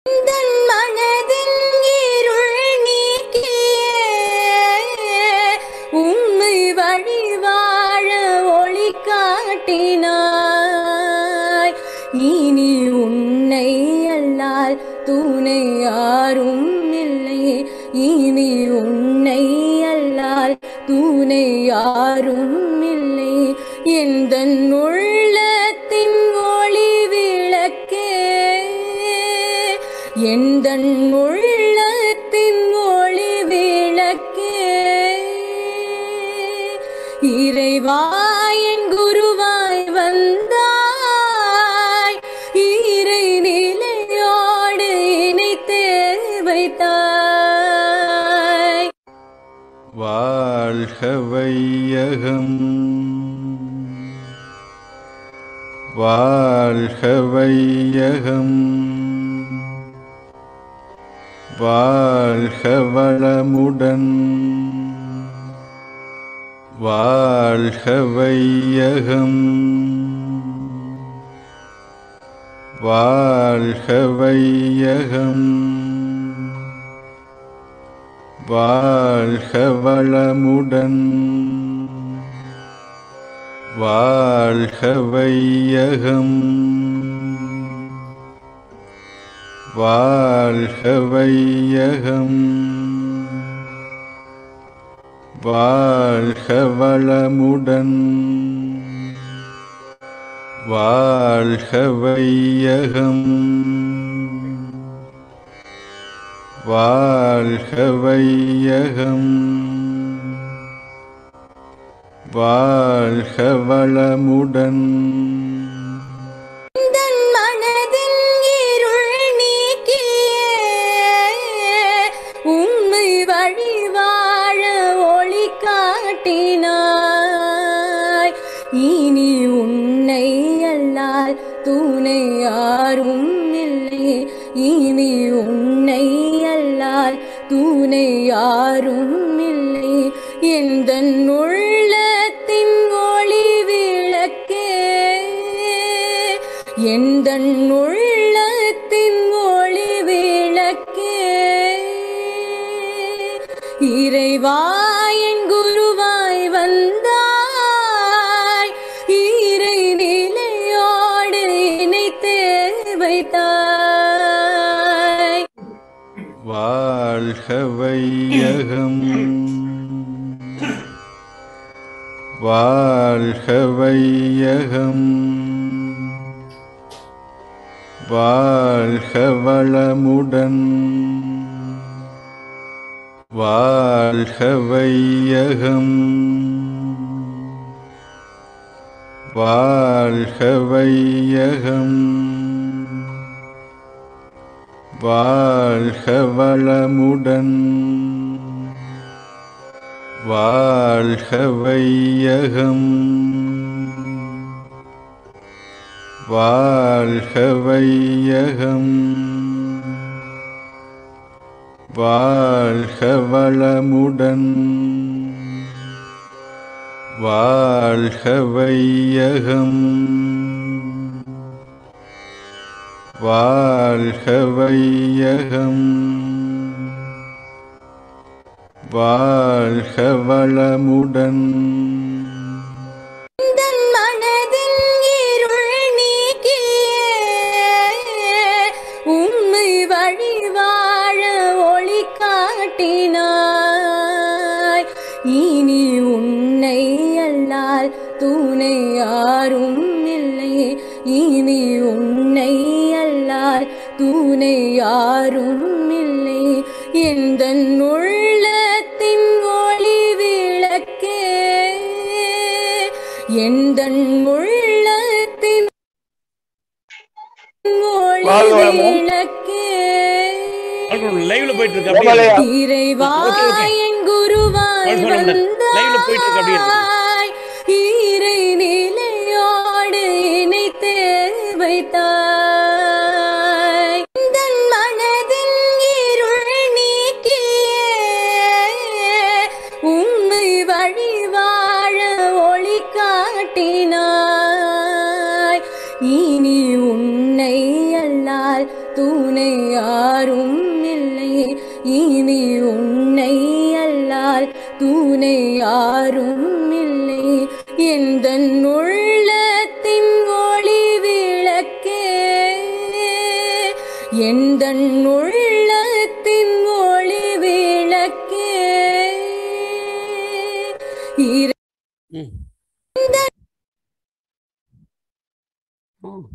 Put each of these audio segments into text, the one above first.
தன் மனதின் இருள் நீக்கியே உம்மை வழி வாழ ஒளி காட்டினாய் இனி உன்னை அல்லால் துணை யாரும் இல்லை இனி உன்னை அல்லால் துணை யாரும் இல்லை எந்த உள்ளத்தின் ஒளி விளக்கே எந்த உள்ளத்தின் ஒளி விளக்கே இறைவாயன் குருவாய் வந்தாய் இறை நிலையோடு இணைத்து வைத்தாய் வாழ்க வையகம் வாழ்க வையகம் வாழ்க வளமுடன் வாழ்க வையகம் வாழ்க வையகம் வாழ்க வளமுடன் வாழ்க வையகம் வாழ்க வையகம் வாழ்க வளமுடன் வாழ்க வையகம் வாழ்க வையகம் வாழ்க வளமுடன் தன் மனதின் இருள் நீக்கியே உம்மை வழி வாழ ஒளி காட்டினாய் இனி உன்னை அல்லால் துணை யாரும் இல்லை இனி உன்னை அல்லால் துணை யாரும் இல்லை எந்த உள்ளத்தின் ஒளி விளக்கே எந்த உள்ளத்தின் ஒளி விளக்கே இறைவாயன் குருவாய் வந்தாய் இறை நிலையோடு இணைத்து வைத்தாய் வாழ்க வையகம் வாழ்க வையகம் வாழ்க வளமுடன் வாழ்க வையகம் வாழ்க வையகம் வாழ்க வளமுடன் வாழ்க வையகம் வாழ்க வையகம் வாழ்க வளமுடன் வாழ்க வையகம் வாழ்க வையகம் வாழ்க வளமுடன் தன் மனதின் இருள் நீக்கியே உம்மை வழி வாழ ஒளி காட்டினாய் இனி உன்னை அல்லால் துணை யாரும் இல்லை இனி உன்னை அல்லால் துணை யாரும் இல்லை எந்த உள்ளத்தின் ஒளி விளக்கே எந்த உள்ளத்தின் ஒளி வாழ்க வளமுடன். விளக்கே லைவ்ல போயிட்டு இருக்கு அப்படியே கோபாலயா. இருக்கு. இறைவாயன் குருவாய் வாழ்க வளமுடன். லைவ்ல போயிட்டு இருக்கு அப்படியே இருக்கு. வந்தாய் இறை நிலையோடு இணைத்து வைத்தாய் தன் மனதின் இருள் நீக்கியே உம்மை வழி வாழ ஒளி காட்டினாய் இனி உன்னை அல்லால் துணை துணை யாரும் இல்லை இனி உன்னை அல்லால் துணை யாரும் இல்லை எந்த உள்ளத்தின் ஒளி விளக்கே எந்த உள்ளத்தின் ஒளி விளக்கே இறை ம். ம்.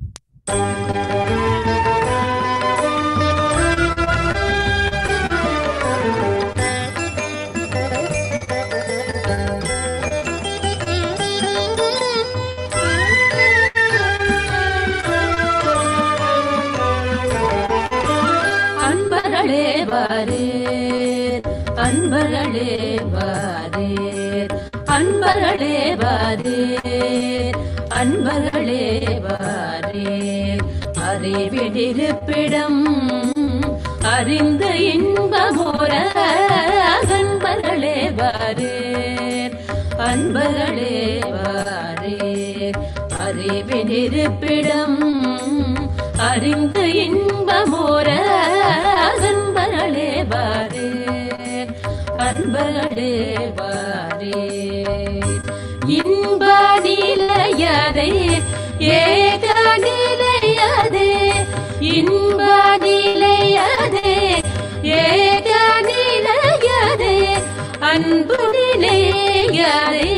அன்பர்களே வாரீர் அன்பர்களே வாரீர் அன்பர்களே வாரீர் அன்பர்களே வாரீர் அறிவிடிருப்பிடம் அறிந்த இன்பமோர அன்பர்களே வாரீர் அன்பர்களே வாரீர் அறிவினிருப்பிடம் அறிந்து இன்பமோர அன்பர்களே வாரே அன்பர்களே வாரே இன்ப நிலையதே ஏக நிலையதே இன்ப நிலையதே ஏக நிலையதே அன்பு நிலையதே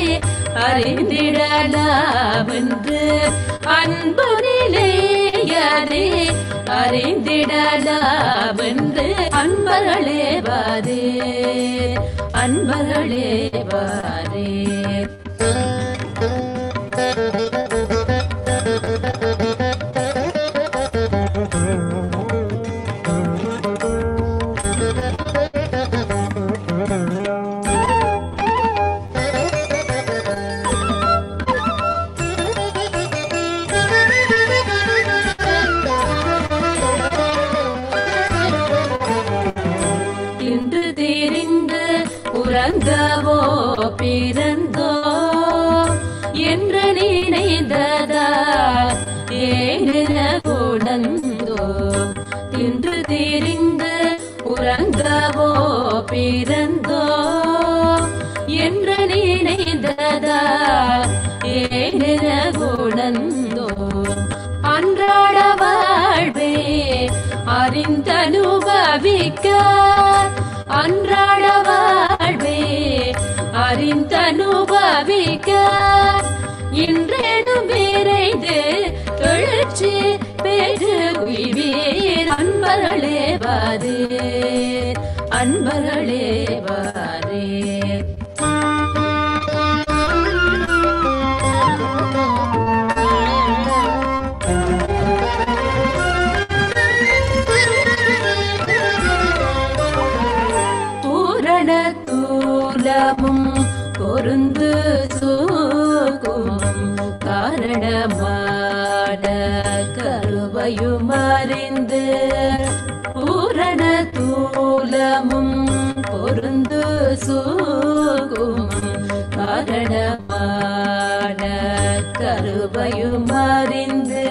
அறிந்திடலாவென்று அன்பு நிலையதே அறிந்திடலாவென்று அன்பர்களே வாரே அன்பர்களே வாரே இன்று தெரிந்து உறங்கவோ பிறந்தோ என்று நினைந்ததா ஏனின குணந்தோ இன்று தெரிந்து உறங்கவோ பிறந்தோ என்று நினைந்ததா ஏனின குணந்தோ அன்றாட வாழ்வே அறிந்தனுபவிக்க அன்றாட வாழ்வே அறிந்தனுபவிக்க இன்றேனும் விரைந்து எழுச்சி பெரு உய்வீர் அன்பர்களே வாரே அன்பர்களே வாரே பூரண தூலமும் பொருந்து சூகும் காரணமான கருவையும் அறிந்து பூரண தூலமும் பொருந்து சூகும் காரணமான கருவையும் அறிந்து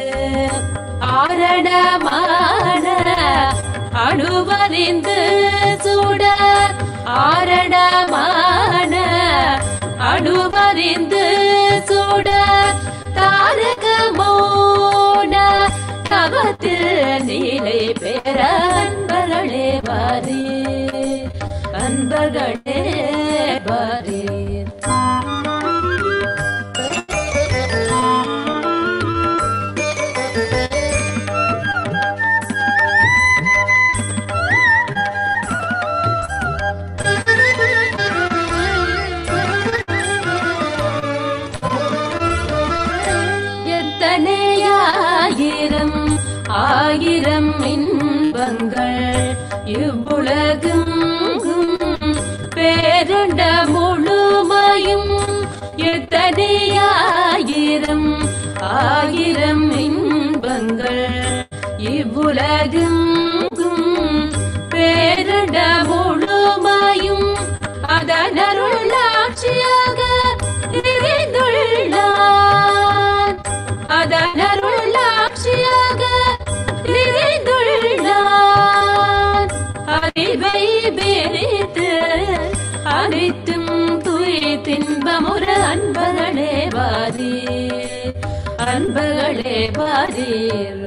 ஆரணமான அணுவறிந்து சூட ஆரணமான அணுவறிந்து சூட தாரக மோன தவத்தில் நீலை பெற அன்பர்களே வாரே அன்பர்களே வாரே எத்தனையாயிரம் ஆயிரம் இன்பங்கள் இவ்வுலகும் பேருண்ட முழுமையும் எத்தனையாயிரம் ஆயிரம் இன்பங்கள் இவ்வுலகும் பேருண்ட முழுமையும் அதனருளாட்சியாக நிறைந்துள்ளான் அதனருளாட்சியாக நிறைந்துள்ளான் வாரீர்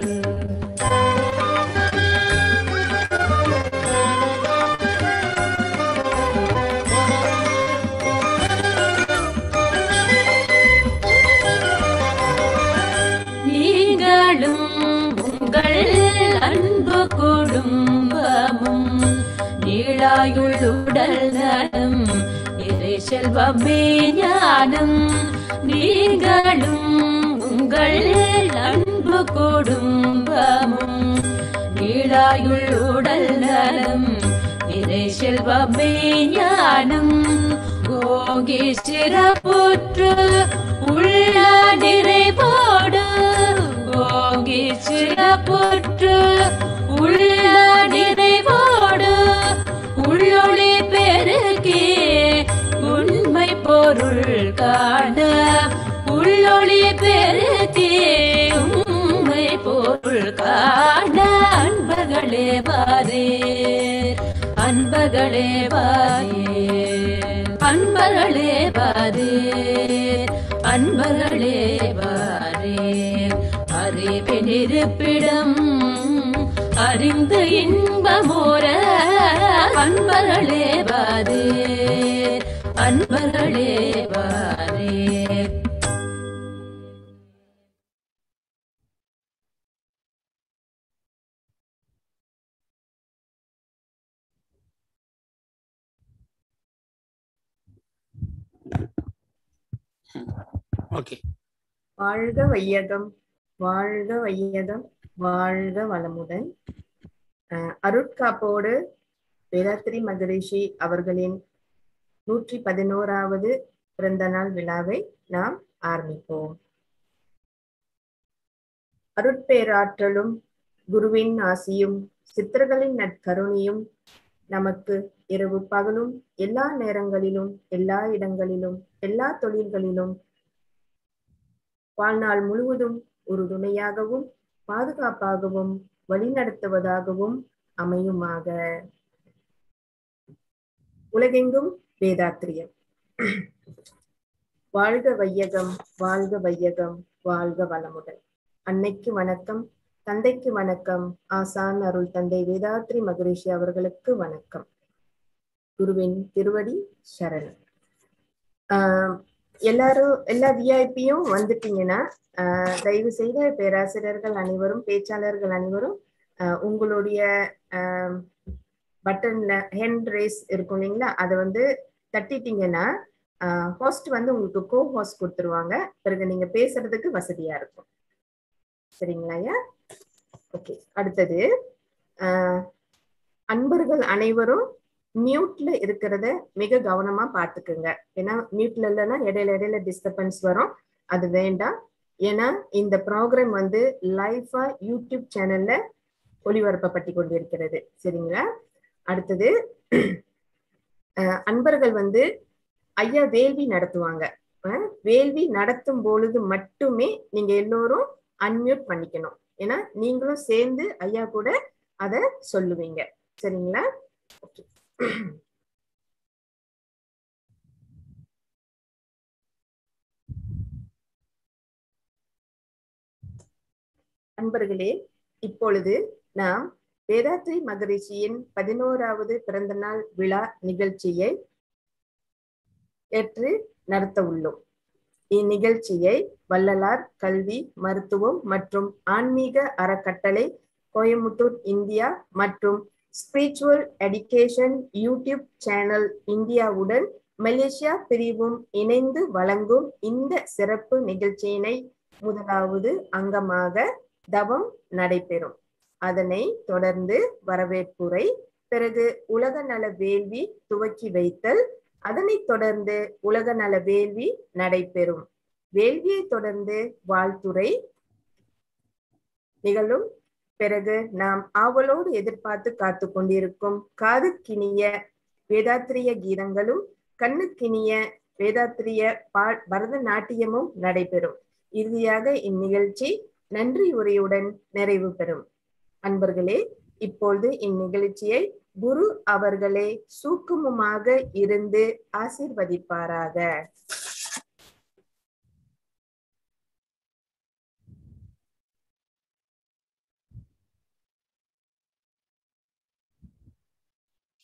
நீங்களும் உங்கள் அன்பு குடும்பமும் நீளாயுள்ளுடல் நலம் இறை செல்வமே ஞானம் நீங்களும் உங்கள் அன்பு குடும்பமும் நீளாயுள்ளுடல் நலம் இறை செல்வமே ஞானம் ஓங்கி சிறப்புற்று உள்ள நிறைவோடு ஓங்கி சிறப்புற்று உள்ள நிறைவோடு உள்ளொளி பெருகி உண்மை பொருள் காண உள்ளொளி பெருகி உண்மை பொருள் காண அன்பர்களே வாரே அன்பர்களே வாரே அன்பர்களே வாரே அன்பர்களே வாரே அறிவின் இருப்பிடம் அறிந்து இன்பமோர அன்பர்களே வாரே அன்பர்களே வாரே ஓகே வாழ்க வையகம் வாழ்க வையகம் வாழ்க வளமுடன் அஹ் அருட்காப்போடு வேதாத்திரி மகரிஷி அவர்களின் நூற்றி பதினோராவது பிறந்த நாள் விழாவை நாம் ஆரம்பிப்போம் அருட்பேராற்றலும் குருவின் ஆசியும் சித்தர்களின் நற்கருணையும் நமக்கு இரவு பகலும் எல்லா நேரங்களிலும் எல்லா இடங்களிலும் எல்லா தொழில்களிலும் வாழ்நாள் முழுவதும் ஒரு துணையாகவும் பாதுகாப்பாகவும் வழிநடத்துவதாகவும் அமையுமாக உலகெங்கும் வேதாத்திரியம் வாழ்க வையகம் வாழ்க வையகம் வாழ்க வளமுடன் அன்னைக்கு வணக்கம் தந்தைக்கு வணக்கம் ஆசான் அருள் தந்தை வேதாத்ரி மகரிஷி அவர்களுக்கு வணக்கம் குருவின் திருவடி சரணம் ஆஹ் எல்லாரும் எல்லா விஐபியும் வந்துட்டீங்கன்னா ஆஹ் தயவு செய்து பேராசிரியர்கள் அனைவரும் பேச்சாளர்கள் அனைவரும் ஆஹ் உங்களுடைய பட்டன்ல ஹெண்ட் ரேஸ் இருக்கும் இல்லைங்களா அதை வந்து தட்டிட்டீங்கன்னா ஹோஸ்ட் வந்து உங்களுக்கு கோ ஹோஸ்ட் கொடுத்துருவாங்க பிறகு நீங்க பேசுறதுக்கு வசதியா இருக்கும் சரிங்களா ஐயா ஓகே அடுத்தது ஆஹ் அன்பர்கள் அனைவரும் மியூட்ல இருக்கிறத மிக கவனமா பாத்துக்குங்க ஏன்னா மியூட்ல இல்லைன்னா இடையில இடையில டிஸ்டர்பன்ஸ் வரும் அது வேண்டாம் ஏன்னா இந்த ப்ரோக்ராம் வந்து லைஃபா யூடியூப் சேனல்ல ஒளிபரப்பப்பட்டு கொண்டிருக்கிறது சரிங்களா அடுத்தது அஹ் அன்பர்கள் வந்து ஐயா வேள்வி நடத்துவாங்க அஹ் வேள்வி நடத்தும் பொழுது மட்டுமே நீங்க எல்லோரும் அன்மியூட் பண்ணிக்கணும் ஏன்னா நீங்களும் சேர்ந்து ஐயா கூட அத சொல்லுவீங்க சரிங்களா ஓகே அன்பர்களே இப்பொழுது நாம் வேதாத்ரி மகரிஷியின் பதினோராவது பிறந்த நாள் விழா நிகழ்ச்சியை ஏற்று நடத்த உள்ளோம் இந்நிகழ்ச்சியை வள்ளலார் கல்வி மருத்துவம் மற்றும் ஆன்மீக அறக்கட்டளை கோயமுத்தூர் இந்தியா மற்றும் ஸ்பிரிச்சுவல் எடுகேஷன் யூடியூப் சேனல் இந்தியாவுடன் மலேசியா பிரிவும் இணைந்து வழங்கும் இந்த சிறப்பு நிகழ்ச்சியினை முதலாவது அங்கமாக தவம் நடைபெறும் அதனை தொடர்ந்து வரவேற்புரை பிறகு உலக நல வேள்வி துவக்கி வைத்தல் அதனைத் தொடர்ந்து உலக நல வேள்வி நடைபெறும் வேள்வியை தொடர்ந்து வாழ்த்துரை நிகழும் பிறகு நாம் ஆவலோடு எதிர்பார்த்து காத்து கொண்டிருக்கும் காதுக்கினிய வேதாத்திரிய கீதங்களும் கண்ணுக்கினிய வேதாத்திரிய பா பரதநாட்டியமும் நடைபெறும் இறுதியாக இந்நிகழ்ச்சி நன்றி உரையுடன் நிறைவு பெறும் அன்பர்களே இப்பொழுது இந்நிகழ்ச்சியை குரு அவர்களே சூக்குமமாக இருந்து ஆசீர்வதிப்பாராக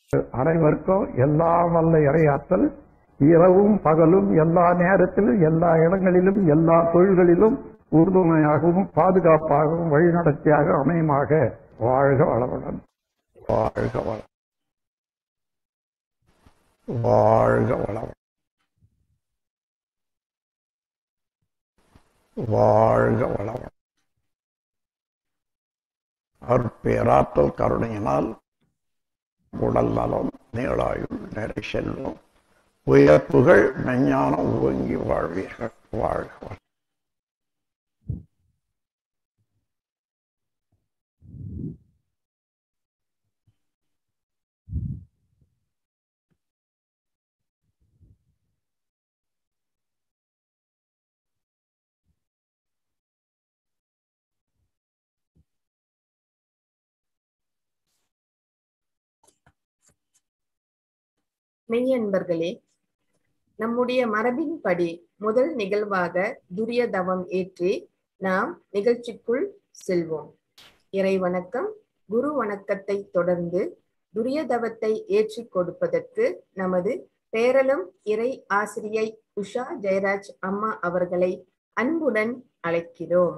அனைவருக்கும் எல்லாம் வல்ல இறையாற்றல் இரவும் பகலும் எல்லா நேரத்திலும் எல்லா இடங்களிலும் எல்லா தொழில்களிலும் உறுதுணையாகவும் பாதுகாப்பாகவும் வழிநடத்தியாக அமையுமாக வாழ்க வளமுடன் வாழ்க வளம் வாழ்க வளம் வாழ்க வளம் அற்பேராற்றல் கருணையினால் உடல் நலம் நீளாயுள் நிறை செல்வம் உயர்ப்புகள் மெஞ்ஞானம் ஓங்கி வாழ்வீர்கள் வாழ்க வளம். மெய்யன்பர்களே நம்முடைய மரபின்படி முதல் நிகழ்வாக துரிய தவம் ஏற்றி நாம் நிகழ்ச்சிக்குள் செல்வோம் இறை வணக்கம் குரு வணக்கத்தை தொடர்ந்து துரிய தவத்தை ஏற்றி கொடுப்பதற்கு நமது பேரளம் இறை ஆசிரியை உஷா ஜெயராஜ் அம்மா அவர்களை அன்புடன் அழைக்கிறோம்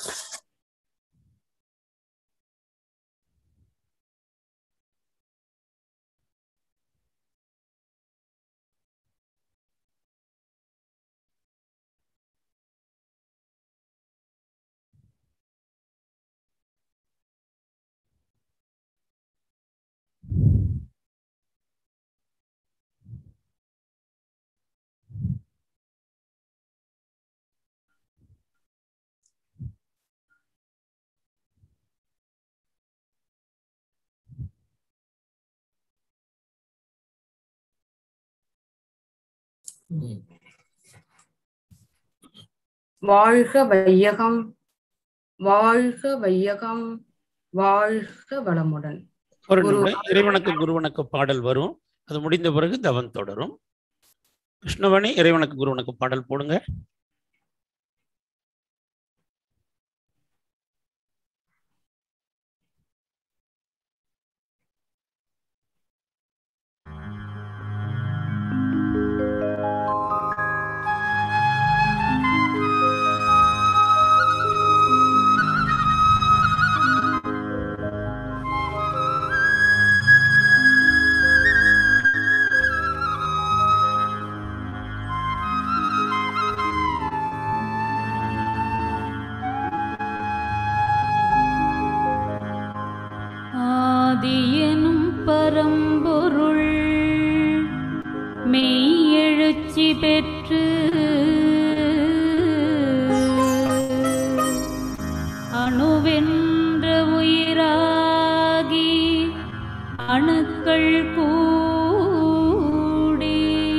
வாழ்க வையகம் வாழ்க வையகம் வாழ்க வளமுடன் ஒரு குரு நிமிடம் இறைவனுக்கு குருவனுக்கு பாடல் வரும் அது முடிந்த பிறகு தவம் தொடரும் கிருஷ்ணவாணி இறைவனுக்கு குருவனுக்கு பாடல் போடுங்க ஆதியனும் பரம்பொருள் மெய்யெழுச்சி பெற்று அணுவென்ற உயிராகி அணுக்கள் கூடி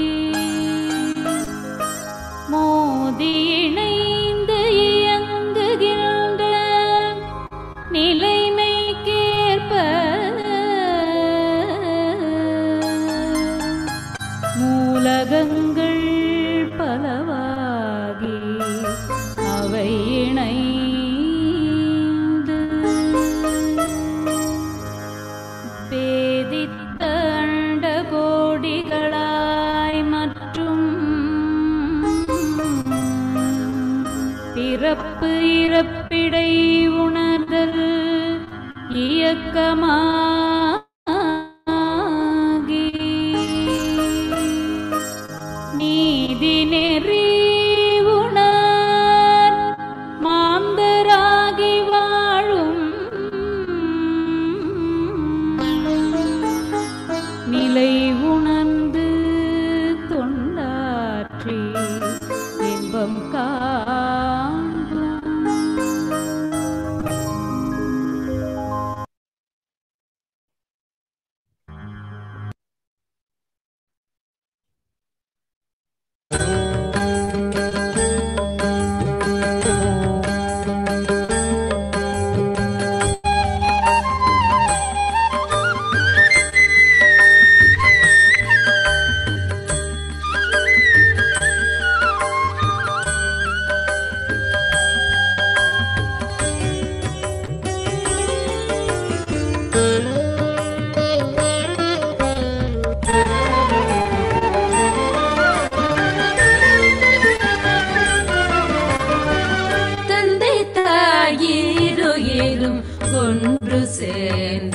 மோதி இணைந்து இயங்குகின்ற நிலைமைக்கேற்ப மூலகங்கள் பலவாகி அவை இணைந்து பேதித்த அண்ட கோடிகளாய் மற்றும் பிறப்பு இறப்பிடை உணர்தல் இயக்கமாகி நீதி நெறி உணர் மாந்தராகி வாழும் நிலை உணர்ந்து தொண்டாற்றி இன்பம் காண்போம்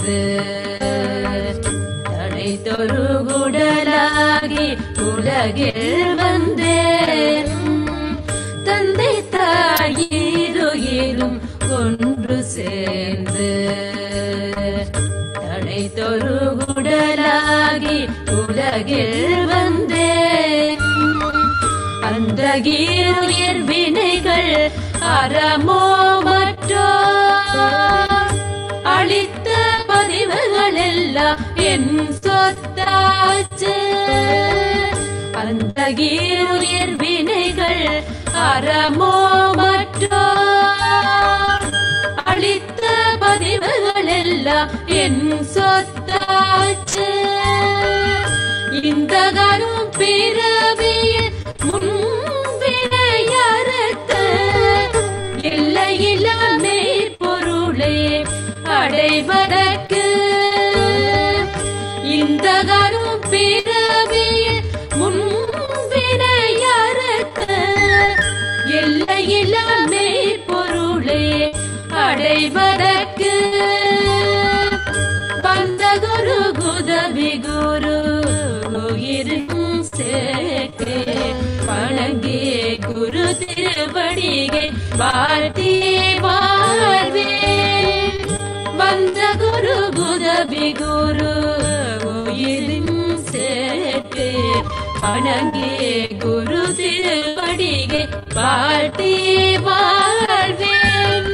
சேர்ந்து தடை தொழுகுடலாகி உலகில் வந்தேன் தந்தை தாயிரும் ஒன்று சேர்ந்து தடை தொழுகுடலாகி உலகில் வந்தேன் அந்த உயர் வினைகள் அறமோ மற்றோ அளித்த பதிவுகள் எல்லாம் என் சொத்தாச்சு அந்த உயர் வினைகள் அறமோ மற்றோ அளித்த பதிவுகள் எல்லாம் என் சொத்தாச்சு இந்த கரும் பிறவியில் முன்பினையறுத்த எல்லையில்லாமே பொருளே அடைவதற்கு இந்த கரும் பிறவியில் முன்பினையறுத்த எல்லையில்லாமே பொருளே அடைவதற்கு வந்த குரு குதவி குரு உயிரும் சேர்க்கே வணங்கே குரு திருவடிகை வாழ்த்தி வாழ்வே வந்த குரு குதவி குரு உயிரும் சேர்க்கே வணங்கே குரு திருவடிகை வாழ்த்தி வாழ்வேன்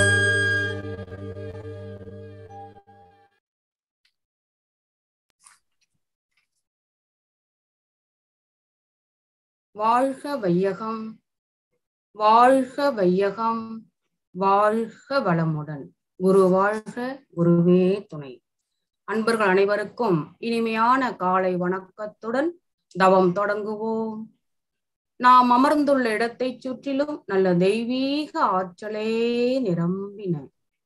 வாழ்க வையகம் வாழ்க வையகம் வாழ்க வளமுடன் குரு வாழ்க குருவே துணை அன்பர்கள் அனைவருக்கும் இனிமையான காலை வணக்கத்துடன் தவம் தொடங்குவோம் நாம் அமர்ந்துள்ள இடத்தைச் சுற்றிலும் நல்ல தெய்வீக ஆற்றலே நிரம்பின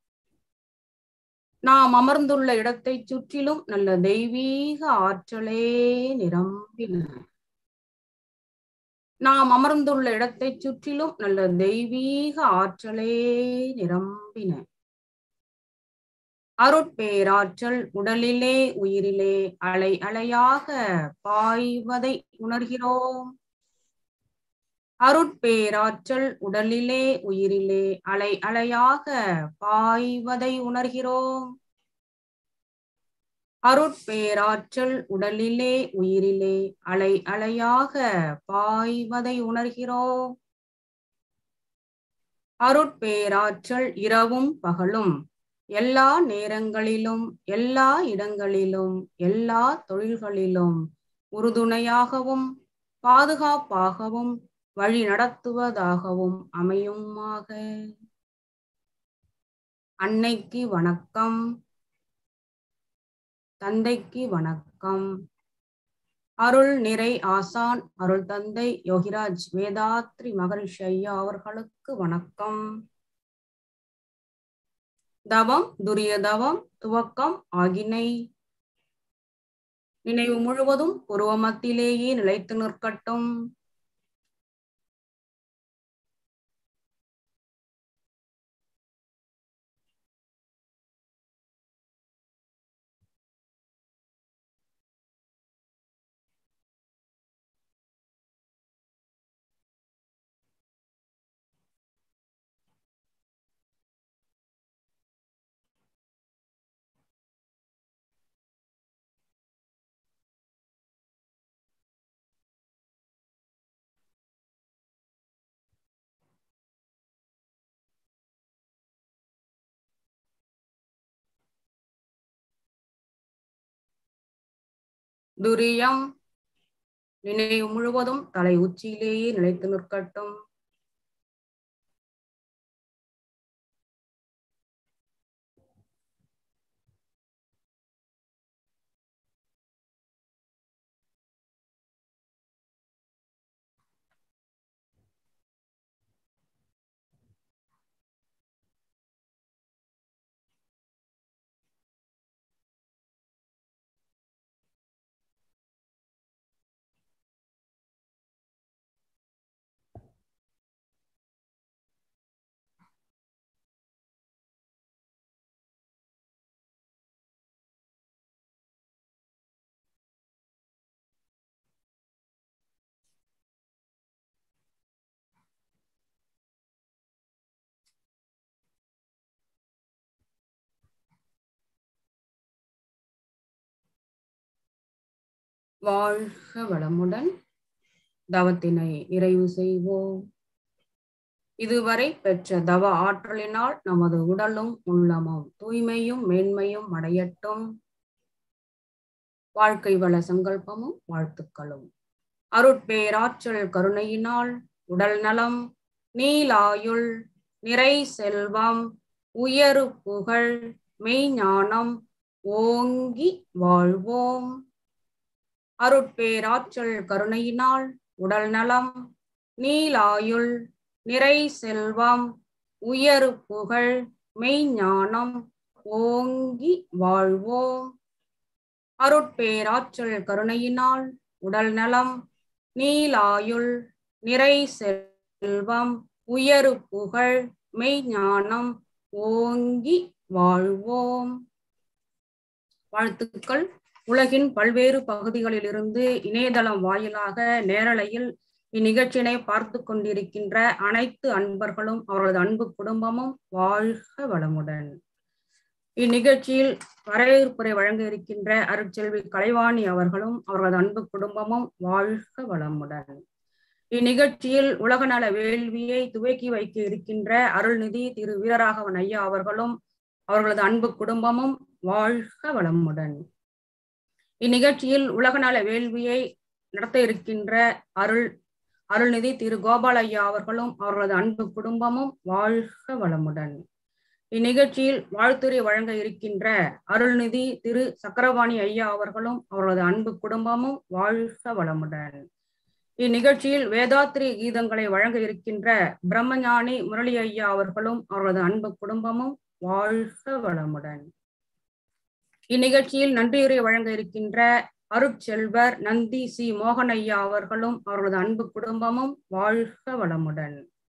நாம் அமர்ந்துள்ள இடத்தைச் சுற்றிலும் நல்ல தெய்வீக ஆற்றலே நிரம்பின நாம் அமர்ந்துள்ள இடத்தைச் சுற்றிலும் நல்ல தெய்வீக ஆற்றலே நிரம்பின அருட்பேராற்றல் உடலிலே உயிரிலே அலை அலையாக பாய்வதை உணர்கிறோம் அருட்பேராற்றல் உடலிலே உயிரிலே அலை அலையாக பாய்வதை உணர்கிறோம் அருட்பேராற்றல் உடலிலே உயிரிலே அலை அலையாக பாய்வதை உணர்கிறோம் அருட்பேராற்றல் இரவும் பகலும் எல்லா நேரங்களிலும் எல்லா இடங்களிலும் எல்லா தொழில்களிலும் உறுதுணையாகவும் பாதுகாப்பாகவும் வழி நடத்துவதாகவும் அமையுமாக அன்னைக்கு வணக்கம் தந்தைக்கு வணக்கம் அருள் நிறை ஆசான் அருள் தந்தை யோகிராஜ் வேதாத்ரி மகரிஷி ஐயா அவர்களுக்கு வணக்கம் தவம் துரிய தவம் துவக்கம் ஆகினை நினைவு முழுவதும் உருவமத்திலேயே நிலைத்து நிற்கட்டும் துரியம் நினைவு முழுவதும் தலை உச்சியிலேயே நிலைத்து நிற்கட்டும் வாழ்க வளமுடன் தவத்தினை நிறைவு செய்வோம் இதுவரை பெற்ற தவ ஆற்றலினால் நமது உடலும் உள்ளமும் தூய்மையும் மேன்மையும் அடையட்டும் வாழ்க்கை வள சங்கல்பமும் வாழ்த்துக்களும் அருட்பேராற்றல் கருணையினால் உடல் நலம் நீலாயுள் நிறை செல்வம் உயரு புகழ் மெய்ஞானம் ஓங்கி வாழ்வோம் அருட்பேராற்றல் கருணையினால் உடல் நலம் நீலாயுள் நிறை செல்வம் உயரு புகழ் மெய்ஞானம் ஓங்கி வாழ்வோம் அருட்பேராற்றல் கருணையினால் உடல் நலம் நீலாயுள் நிறை செல்வம் உயரு புகழ் மெய்ஞானம் ஓங்கி வாழ்வோம் வாழ்த்துக்கள் உலகின் பல்வேறு பகுதிகளிலிருந்து இணையதளம் வாயிலாக நேரலையில் இந்நிகழ்ச்சியினை பார்த்து கொண்டிருக்கின்ற அனைத்து அன்பர்களும் அவர்களது அன்பு குடும்பமும் வாழ்க வளமுடன் இந்நிகழ்ச்சியில் வரவேற்புரை வழங்க இருக்கின்ற அருட்செல்வி கலைவாணி அவர்களும் அவர்களது அன்பு குடும்பமும் வாழ்க வளமுடன் இந்நிகழ்ச்சியில் உலகநல வேள்வியை துவக்கி வைக்க இருக்கின்ற அருள்நிதி திரு வீரராகவன் ஐயா அவர்களும் அவர்களது அன்பு குடும்பமும் வாழ்க வளமுடன் இந்நிகழ்ச்சியில் உலகநல வேள்வியை நடத்த இருக்கின்ற அருள் அருள்நிதி திரு கோபால் ஐயா அவர்களும் அவர்களது அன்பு குடும்பமும் வாழ்க வளமுடன் இந்நிகழ்ச்சியில் வாழ்த்துரை வழங்க இருக்கின்ற அருள்நிதி திரு சக்கரவாணி ஐயா அவர்களும் அவர்களது அன்பு குடும்பமும் வாழ்க வளமுடன் இந்நிகழ்ச்சியில் வேதாத்திரி கீதங்களை வழங்க இருக்கின்ற பிரம்மஞானி முரளி ஐயா அவர்களும் அவர்களது அன்பு குடும்பமும் வாழ்க வளமுடன் இந்நிகழ்ச்சியில் நன்றியுரை வழங்க இருக்கின்ற அருட்செல்வர் நந்தி சி மோகன் ஐயா அவர்களும் அவர்களது அன்பு குடும்பமும் வாழ்க வளமுடன்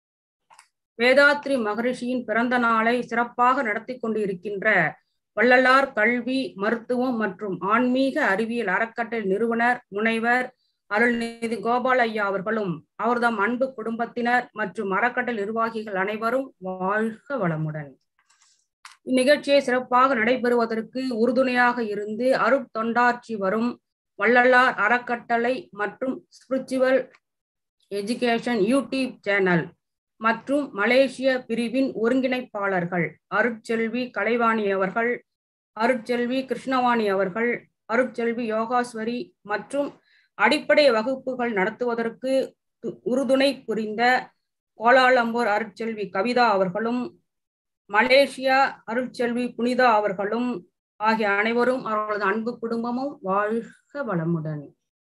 வேதாத்ரி மகரிஷியின் பிறந்த நாளை சிறப்பாக நடத்தி கொண்டு இருக்கின்ற வள்ளலார் கல்வி மருத்துவம் மற்றும் ஆன்மீக அறிவியல் அறக்கட்டளை நிறுவனர் முனைவர் அருள்நிதி கோபால் ஐயா அவர்களும் அவர்தம் அன்பு குடும்பத்தினர் மற்றும் அறக்கட்டளை நிர்வாகிகள் அனைவரும் வாழ்க வளமுடன் இந்நிகழ்ச்சியை சிறப்பாக நடைபெறுவதற்கு உறுதுணையாக இருந்து அருட்தொண்டாற்றி வரும் வள்ளலார் அறக்கட்டளை மற்றும் ஸ்பிரிச்சுவல் எஜுகேஷன் யூடியூப் சேனல் மற்றும் மலேசிய பிரிவின் ஒருங்கிணைப்பாளர்கள் அருட்செல்வி கலைவாணி அவர்கள் அருட்செல்வி கிருஷ்ணவாணி அவர்கள் அருட்செல்வி யோகாஸ்வரி மற்றும் அடிப்படை வகுப்புகள் நடத்துவதற்கு உறுதுணை புரிந்த கோலாலம்பூர் அருட்செல்வி கவிதா அவர்களும் மலேசியா அருட்செல்வி புனிதா அவர்களும் ஆகிய அனைவரும் அவர்களது அன்பு குடும்பமும் வாழ்க வளமுடன்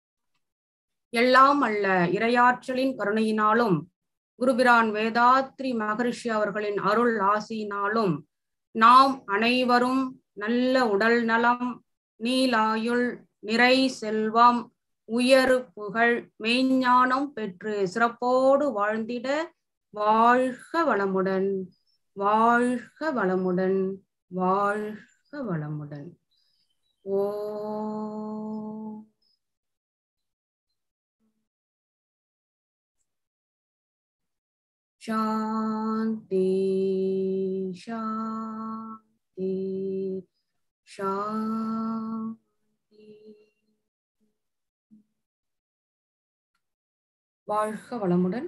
எல்லாம் அல்ல இரையாற்றலின் கருணையினாலும் குருபிரான் வேதாத்ரி மகரிஷி அவர்களின் அருள் ஆசியினாலும் நாம் அனைவரும் நல்ல உடல் நலம் நீலாயுள் நிறை செல்வம் உயரு புகழ் மெய்ஞானம் பெற்று சிறப்போடு வாழ்ந்திட வாழ்க வளமுடன் வாழ்க வளமுடன் வாழ்க வளமுடன் ஓ சாந்தி சாந்தி சாந்தி வாழ்க வளமுடன்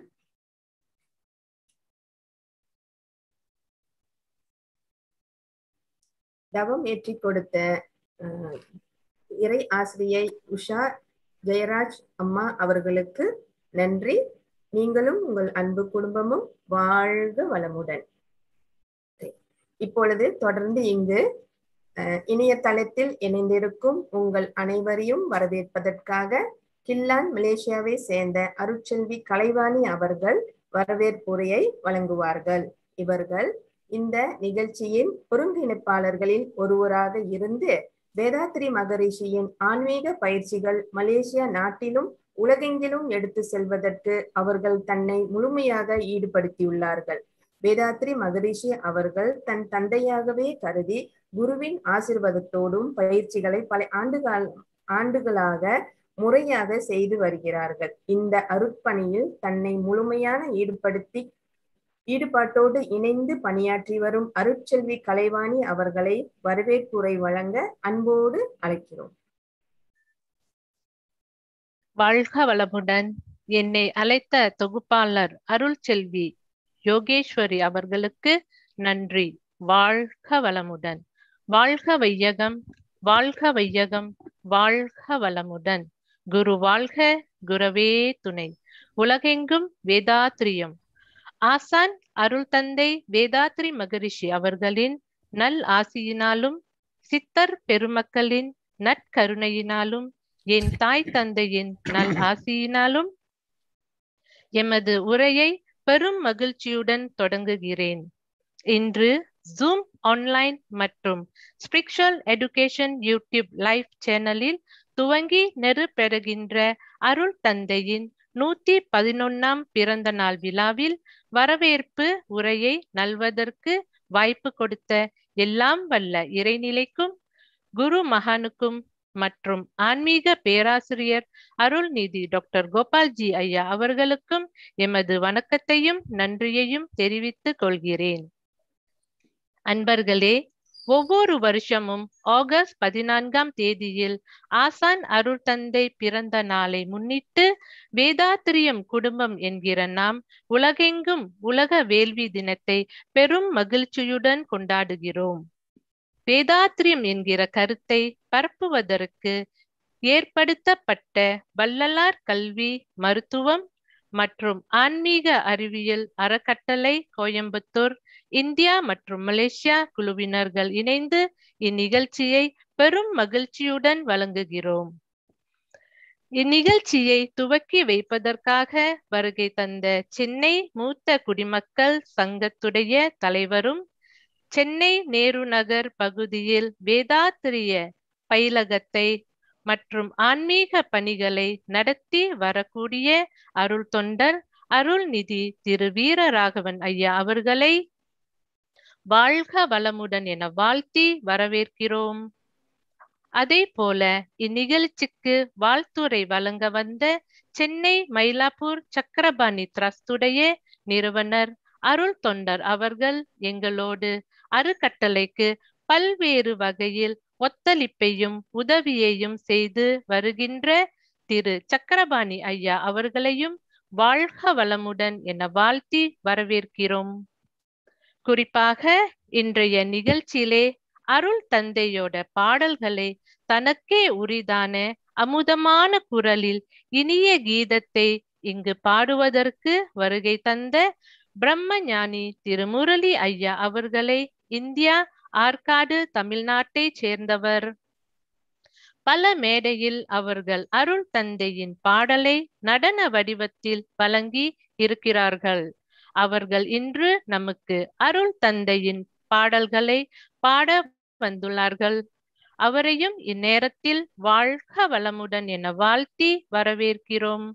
தவம் ஏற்றி கொடுத்த அஹ், இறை ஆசிரியை உஷா ஜெயராஜ் அம்மா அவர்களுக்கு நன்றி நீங்களும் உங்கள் அன்பு குடும்பமும் வாழ்க வளமுடன் இப்பொழுது தொடர்ந்து இங்கு அஹ், இணையதளத்தில் இணைந்திருக்கும் உங்கள் அனைவரையும் வரவேற்பதற்காக கில்லான் மலேசியாவை சேர்ந்த அருட்செல்வி கலைவாணி அவர்கள் வரவேற்புரையை வழங்குவார்கள் இவர்கள் இந்த நிகழ்ச்சியின் ஒருங்கிணைப்பாளர்களில் ஒருவராக இருந்து வேதாத்ரி மகரிஷியின் ஆன்மீக பயிற்சிகள் மலேசியா நாட்டிலும் உலகெங்கிலும் எடுத்து செல்வதற்கு அவர்கள் தன்னை முழுமையாக ஈடுபடுத்தியுள்ளார்கள் வேதாத்ரி மகரிஷி அவர்கள் தன் தந்தையாகவே கருதி குருவின் ஆசிர்வாதத்தோடும் பயிற்சிகளை பல ஆண்டுகால ஆண்டுகளாக முறையாக செய்து வருகிறார்கள் இந்த அருட்பணியில் தன்னை முழுமையான ஈடுபடுத்தி ஈடுபாட்டோடு இணைந்து பணியாற்றி வரும் அருட்செல்வி கலைவாணி அவர்களை வரவேற்புரை வழங்க அன்போடு அழைக்கிறோம் வாழ்க வளமுடன் என்னை அழைத்த தொகுப்பாளர் அருள் செல்வி யோகேஸ்வரி அவர்களுக்கு நன்றி வாழ்க வளமுடன் வாழ்க வையகம் வாழ்க வையகம் வாழ்க வளமுடன் குரு வாழ்க குரவே துணை உலகெங்கும் வேதாத்ரியம் ஆசான் அருள் தந்தை வேதாத்ரி மகரிஷி அவர்களின் நல் ஆசியினாலும் சித்தர் பெருமக்களின் நற்கருணையினாலும் என் தாய் தந்தையின் நல் ஆசியினாலும் எமது உரையை பெரும் மகிழ்ச்சியுடன் தொடங்குகிறேன் இன்று ஜூம் ஆன்லைன் மற்றும் ஸ்பிரிச்சுவல் எடுகேஷன் யூடியூப் லைவ் சேனலில் துவங்கி நெருப்பெறுகின்ற அருள் தந்தையின் நூத்தி பதினொன்னாம் பிறந்த நாள் விழாவில் வரவேற்பு உரையை நல்வதற்கு வாய்ப்பு கொடுத்த எல்லாம் வல்ல இறைநிலைக்கும் குரு மகானுக்கும் மற்றும் ஆன்மீக பேராசிரியர் அருள்நிதி டாக்டர் கோபால்ஜி ஐயா அவர்களுக்கும் எமது வணக்கத்தையும் நன்றியையும் தெரிவித்துக் கொள்கிறேன் அன்பர்களே ஒவ்வொரு வருஷமும் ஆகஸ்ட் பதினான்காம் தேதியில் ஆசான் அருள் தந்தை பிறந்த நாளை முன்னிட்டு வேதாத்திரியம் குடும்பம் என்கிற நாம் உலகெங்கும் உலக வேள்வி தினத்தை பெரும் மகிழ்ச்சியுடன் கொண்டாடுகிறோம் வேதாத்திரியம் என்கிற கருத்தை பரப்புவதற்கு ஏற்படுத்தப்பட்ட வள்ளலார் கல்வி மருத்துவம் மற்றும் ஆன்மீக அறிவியல் அறக்கட்டளை கோயம்புத்தூர் இந்தியா மற்றும் மலேசியா குழுவினர்கள் இணைந்து இந்நிகழ்ச்சியை பெரும் மகிழ்ச்சியுடன் வழங்குகிறோம் இந்நிகழ்ச்சியை துவக்கி வைப்பதற்காக வருகை தந்த சென்னை மூத்த குடிமக்கள் சங்கத்துடைய தலைவரும் சென்னை நேரு நகர் பகுதியில் வேதாத்திரிய பயிலகத்தை மற்றும் ஆன்மீக பணிகளை நடத்தி வரக்கூடிய அருள் தொண்டர் அருள்நிதி திரு வீரராகவன் ஐயா அவர்களை வாழ்க வளமுடன் என வாழ்த்தி வரவேற்கிறோம் அதே போல இந்நிகழ்ச்சிக்கு வாழ்த்துரை வழங்க வந்த சென்னை மயிலாப்பூர் சக்கரபாணி டிரஸ்டுடைய நிறுவனர் அருள் தொண்டர் அவர்கள் எங்களோடு அறக்கட்டளைக்கு பல்வேறு வகையில் ஒத்தளிப்பையும் உதவியையும் செய்து வருகின்ற திரு சக்கரபாணி ஐயா அவர்களையும் வாழ்க வளமுடன் என வாழ்த்தி வரவேற்கிறோம் குறிப்பாக இன்றைய நிகழ்ச்சியிலே அருள் தந்தையோட பாடல்களை தனக்கே உரிதான அமுதமான குரலில் இனிய கீதத்தை இங்கு பாடுவதற்கு வருகை தந்த பிரம்மஞானி திருமுரளி ஐயா அவர்களை இந்தியா ஆற்காடு தமிழ்நாட்டை சேர்ந்தவர் பல மேடையில் அவர்கள் அருள் தந்தையின் பாடலை நடன வடிவத்தில் வழங்கி இருக்கிறார்கள் அவர்கள் இன்று நமக்கு அருள் தந்தையின் பாடல்களை பாட வந்துள்ளார்கள் அவரையும் இந்நேரத்தில் வாழ்க வளமுடன் என வாழ்த்தி வரவேற்கிறோம்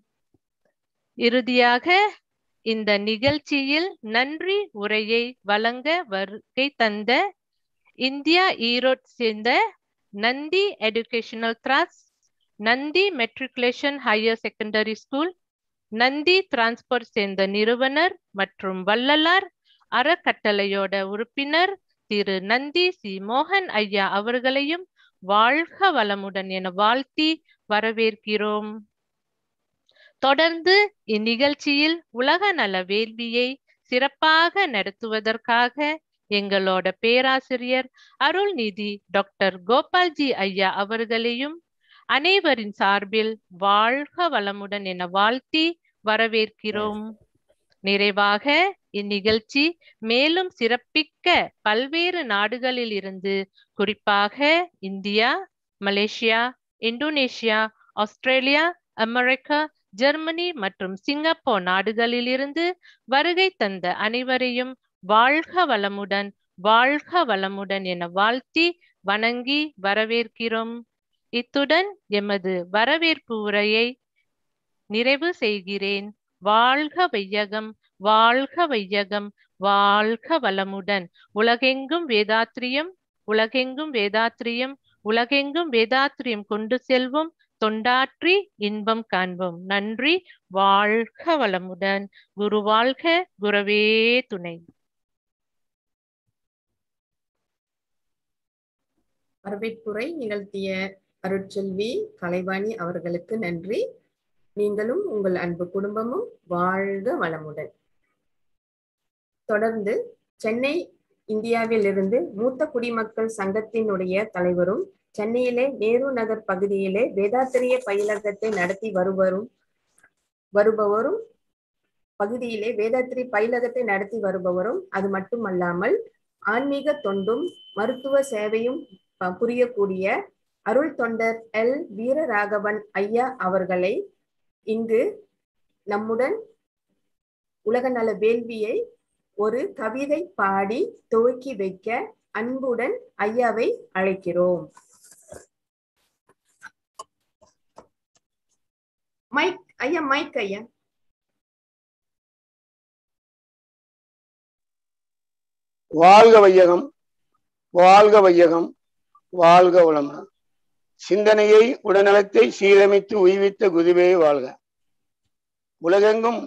இறுதியாக இந்த நிகழ்ச்சியில் நன்றி உரையை வழங்க வருகை தந்த இந்தியா ஈரோட் சேர்ந்த Nandi educational trust Nandi matriculation higher secondary school Nandi transport சேர்ந்த நிறுவனர் மற்றும் வள்ளலார் அறக்கட்டளையோட உறுப்பினர் திரு நந்தி சி மோகன் ஐயா அவர்களையும் வாழ்க வளமுடன் என வாழ்த்தி வரவேற்கிறோம் தொடர்ந்து இந்நிகழ்ச்சியில் உலக நல வேள்வியை சிறப்பாக நடத்துவதற்காக எங்களோட பேராசிரியர் அருள்நிதி டாக்டர் கோபால்ஜி ஐயா அவர்களையும் அனைவரின் சார்பில் வாழ்க வளமுடன் என வாழ்த்தி வரவேற்கிறோம் நிறைவாக இந்நிகழ்ச்சி மேலும் சிறப்பிக்க பல்வேறு நாடுகளில் இருந்து குறிப்பாக India Malaysia Indonesia Australia America Germany மற்றும் சிங்கப்பூர் நாடுகளில் இருந்து வருகை தந்த அனைவரையும் வாழ்க வளமுடன் வாழ்க வளமுடன் என வாழ்த்தி வணங்கி வரவேற்கிறோம் இத்துடன் எமது வரவேற்பு உரையை நிறைவு செய்கிறேன் வாழ்க வையகம் வாழ்க வையகம் வாழ்க வளமுடன் உலகெங்கும் வேதாத்திரியம் உலகெங்கும் வேதாத்திரியம் உலகெங்கும் வேதாத்திரியம் கொண்டு செல்வோம் தொண்டாற்றி இன்பம் காண்போம் நன்றி வாழ்க வளமுடன் குரு வாழ்க குரவே துணை வரவேற்புரை நிகழ்த்திய அருட்செல்வி கலைவாணி அவர்களுக்கு நன்றி நீங்களும் உங்கள் அன்பு குடும்பமும் வாழ்க வளமுடன் தொடர்ந்து சென்னை இந்தியாவில் இருந்து மூத்த குடிமக்கள் சங்கத்தினுடைய தலைவரும் சென்னையிலே நேரு நகர் பகுதியிலே வேதாத்திரிய பயிலகத்தை நடத்தி வருவரும் வருபவரும் பகுதியிலே வேதாத்திரி பயிலகத்தை நடத்தி வருபவரும் அது மட்டுமல்லாமல் ஆன்மீக தொண்டும் மருத்துவ சேவையும் ப- புரியக்கூடிய அருள் தொண்டர் எல் வீரராகவன் ஐயா அவர்களை இங்கு நம்முடன் உலகநல வேள்வியை ஒரு கவிதை பாடி துவக்கி வைக்க அன்புடன் ஐயாவை அழைக்கிறோம் மைக் ஐயா மைக் ஐயா வாழ்க வையகம் வாழ்க வையகம் வாழ்க வளமுடன் சிந்தனையை உடல்நலத்தை சீரமைத்து உய்வித்த குருவே வாழ்க உலகெங்கும்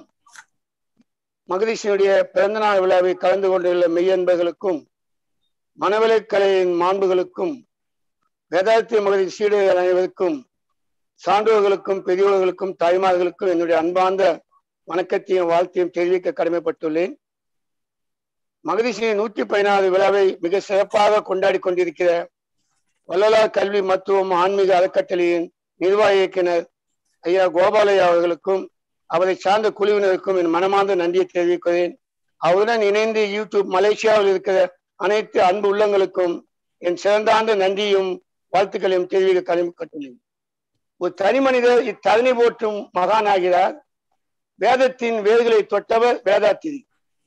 மகரிஷியுடைய பிறந்தநாள் விழாவை கலந்து கொண்டுள்ள மெய்யன்பர்களுக்கும் மனவளக்கலையின் மாண்புகளுக்கும் வேதாத்திய மகளிர் சீடர்கள் அனைவருக்கும் சான்றோர்களுக்கும் பெரியோர்களுக்கும் தாய்மார்களுக்கும் என்னுடைய அன்பார்ந்த வணக்கத்தையும் வாழ்த்தையும் தெரிவிக்க கடமைப்பட்டுள்ளேன் மகரிஷியின் நூற்றி பதினாறு விழாவை மிக சிறப்பாக கொண்டாடி கொண்டிருக்கிற வள்ளலார் கல்வி மருத்துவம் ஆன்மீக அறக்கட்டளையின் நிர்வாக இயக்குனர் ஐயா கோபாலையா அவர்களுக்கும் அவரை சார்ந்த குழுவினருக்கும் என் மனமார்ந்த நன்றியை தெரிவிக்கிறேன் அவருடன் இணைந்து யூடியூப் மலேசியாவில் இருக்கிற அனைத்து அன்பு உள்ளங்களுக்கும் என் சிறந்தாண்ட நன்றியும் வாழ்த்துக்களையும் தெரிவிக்க கடமைப்பட்டுள்ளேன் ஒரு தனி மனிதர் இத்தரணி போற்றும் மகானாகிறார் வேதத்தின் வேர்களை தொட்டவர் வேதாத்திரி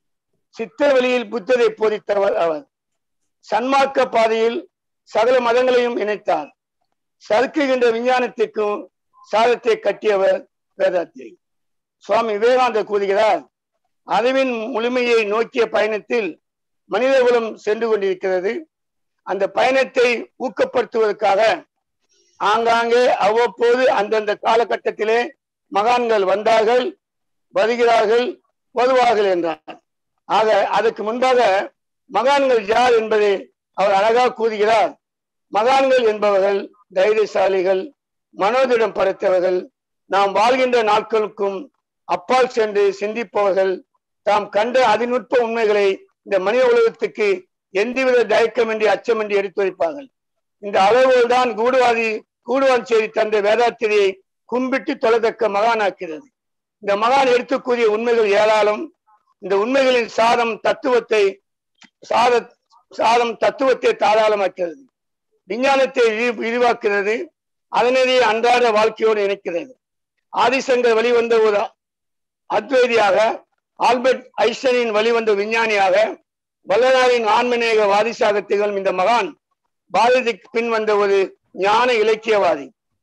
சித்த வழியில் புத்தரை போதித்தவர் அவர் சன்மார்க்க பாதையில் சகல மதங்களையும் இணைத்தார் சறுக்குகின்ற விஞ்ஞானத்திற்கும் சாதத்தை கட்டியவர் வேதாத்திரி சுவாமி விவேகானந்தர் கூறுகிறார் அறிவின் முழுமையை நோக்கிய பயணத்தில் மனிதகுலம் சென்று கொண்டிருக்கிறது அந்த பயணத்தை ஊக்கப்படுத்துவதற்காக ஆங்காங்கே அவ்வப்போது அந்தந்த காலகட்டத்திலே மகான்கள் வந்தார்கள் வருகிறார்கள் வருவார்கள் என்றார் ஆக அதற்கு முன்பாக மகான்கள் யார் என்பதை அவர் அழகாக கூறுகிறார் மகான்கள் என்பவர்கள் தைரியசாலிகள் மனோதிடம் படைத்தவர்கள் நாம் வாழ்கின்ற நாட்களுக்கும் அப்பால் சென்று சிந்திப்பவர்கள் தாம் கண்ட அதிநுட்ப உண்மைகளை இந்த மனித உலகத்துக்கு எந்தவித தயக்கமின்றி அச்சமின்றி எடுத்து வைப்பார்கள் இந்த அளவுகள் தான் கூடுவாதி கூடுவான் செய்தி தந்த வேதாத்திரியை கும்பிட்டு தொலைதக்க மகானாக்கிறது இந்த மகான் எடுத்து கூறிய உண்மைகள் ஏராளம் இந்த உண்மைகளின் சாதம் தத்துவத்தை சாத சாதம் தத்துவத்தை தாராளமாக்கிறது விஞ்ஞானத்தை விரி- விரிவாக்குகிறது அதனதே அன்றாட வாழ்க்கையோடு இணைக்கிறது ஆதிசங்கர் வெளிவந்த ஒரு அத்வைதியாக ஆல்பர்ட் ஐஸ்டனின் வழிவந்த விஞ்ஞானியாக வல்லநாரின் ஆன்மநேக வாதிசாக திகழும் இந்த மகான் பாரதிக்கு பின் வந்த ஒரு ஞான இலக்கியவாதி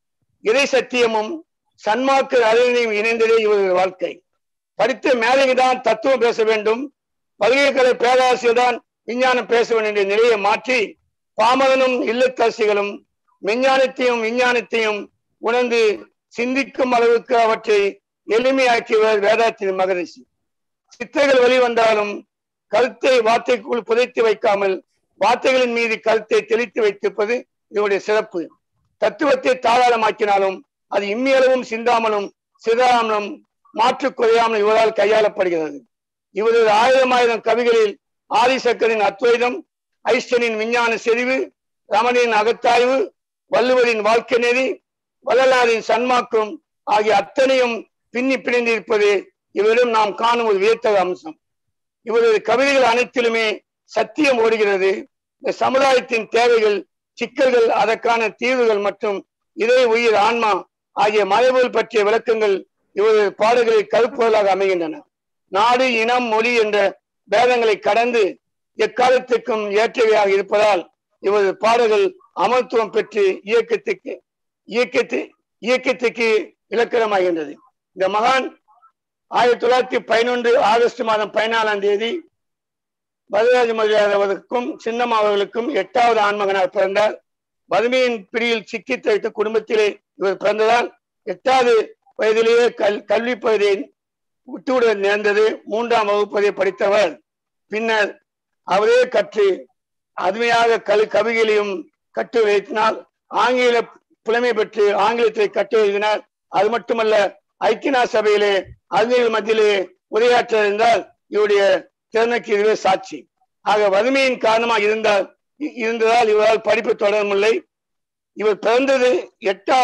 இறை சத்தியமும் சன்மார்க்க அறிவினையும் இணைந்ததே இவரது வாழ்க்கை படித்த மேலைக்கு தான் தத்துவம் பேச வேண்டும் பல்கலைக்கழக பேராசிரியர் தான் விஞ்ஞானம் பேச வேண்டும் என்ற நிலையை மாற்றி பாமகனும் இல்லத்தரசிகளும் விஞ்ஞானத்தையும் விஞ்ஞானத்தையும் உணர்ந்து சிந்திக்கும் அளவுக்கு அவற்றை எளிமையாக்கியவர் வேதாத்திரி மகரிஷி சித்தர்கள் வெளிவந்தாலும் கருத்தை வார்த்தைக்குள் புதைத்து வைக்காமல் வார்த்தைகளின் மீது கருத்தை தெளித்து வைத்திருப்பது இதனுடைய சிறப்பு தத்துவத்தை தாராளமாக்கினாலும் அது இம்மியளவும் சிந்தாமலும் சிதாமலும் மாற்று குறையாமல் இவரால் கையாளப்படுகிறது இவரது ஆயிரம் ஆயிரம் கவிகளில் ஆதிசக்கரின் அத்வைதம் ஐஸ்டனின் விஞ்ஞான செறிவு ரமணியின் அகத்தாய்வு வள்ளுவரின் வாழ்க்கை நெறி வள்ளலாரின் சன்மாக்கம் ஆகிய அத்தனையும் பின்னி பிணைந்திருப்பது இவரிடம் நாம் காணும் ஒரு வியத்தக அம்சம் இவரது கவிதைகள் அனைத்திலுமே சத்தியம் ஓடுகிறது இந்த சமுதாயத்தின் தேவைகள் சிக்கல்கள் அதற்கான தீர்வுகள் மற்றும் இதய உயிர் ஆன்மா ஆகிய மரபுகள் பற்றிய விளக்கங்கள் இவரது பாடல்களில் கருப்பொருளாக அமைகின்றன நாடு இனம் மொழி என்ற பேதங்களை கடந்து எக்காலத்துக்கும் ஏற்றவையாக இருப்பதால் இவரது பாடல்கள் அமர்த்துவம் பெற்று இயக்கத்துக்கு இயக்கத்து இயக்கத்துக்கு இலக்கணமாகின்றது இந்த மகான் ஆயிரத்தி தொள்ளாயிரத்தி பதினொன்று ஆகஸ்ட் மாதம் பதினாலாம் தேதி வரதராஜ முதலியார் அவர்களுக்கும் சின்னம்மா அவர்களுக்கும் எட்டாவது ஆண்மகனாக பிறந்தார் வறுமையின் பிடியில் சிக்கி தவித்த குடும்பத்திலே இவர் பிறந்ததால் எட்டாவது வயதிலேயே கல் கல்வி பகுதியை விட்டுவிட நேர்ந்தது மூன்றாம் வகுப்பதை படித்தவர் பின்னர் அவரே கற்று அருமையாக கல் கவிகளையும் கட்டு வைத்தினால் ஆங்கில புலமை பெற்று ஆங்கிலத்தை கட்டு எழுதினார் அது மட்டுமல்ல ஐக்கியநா சபையிலே அறிஞர்கள் மத்தியிலே உரையாற்ற இருந்தால் இவருடைய திறனுக்கு இதுவே சாட்சி ஆக வறுமையின் காரணமாக இருந்தால் இ- இருந்ததால் இவரால் படிப்பு தொடரவில்லை இவர் பிறந்தது எட்டா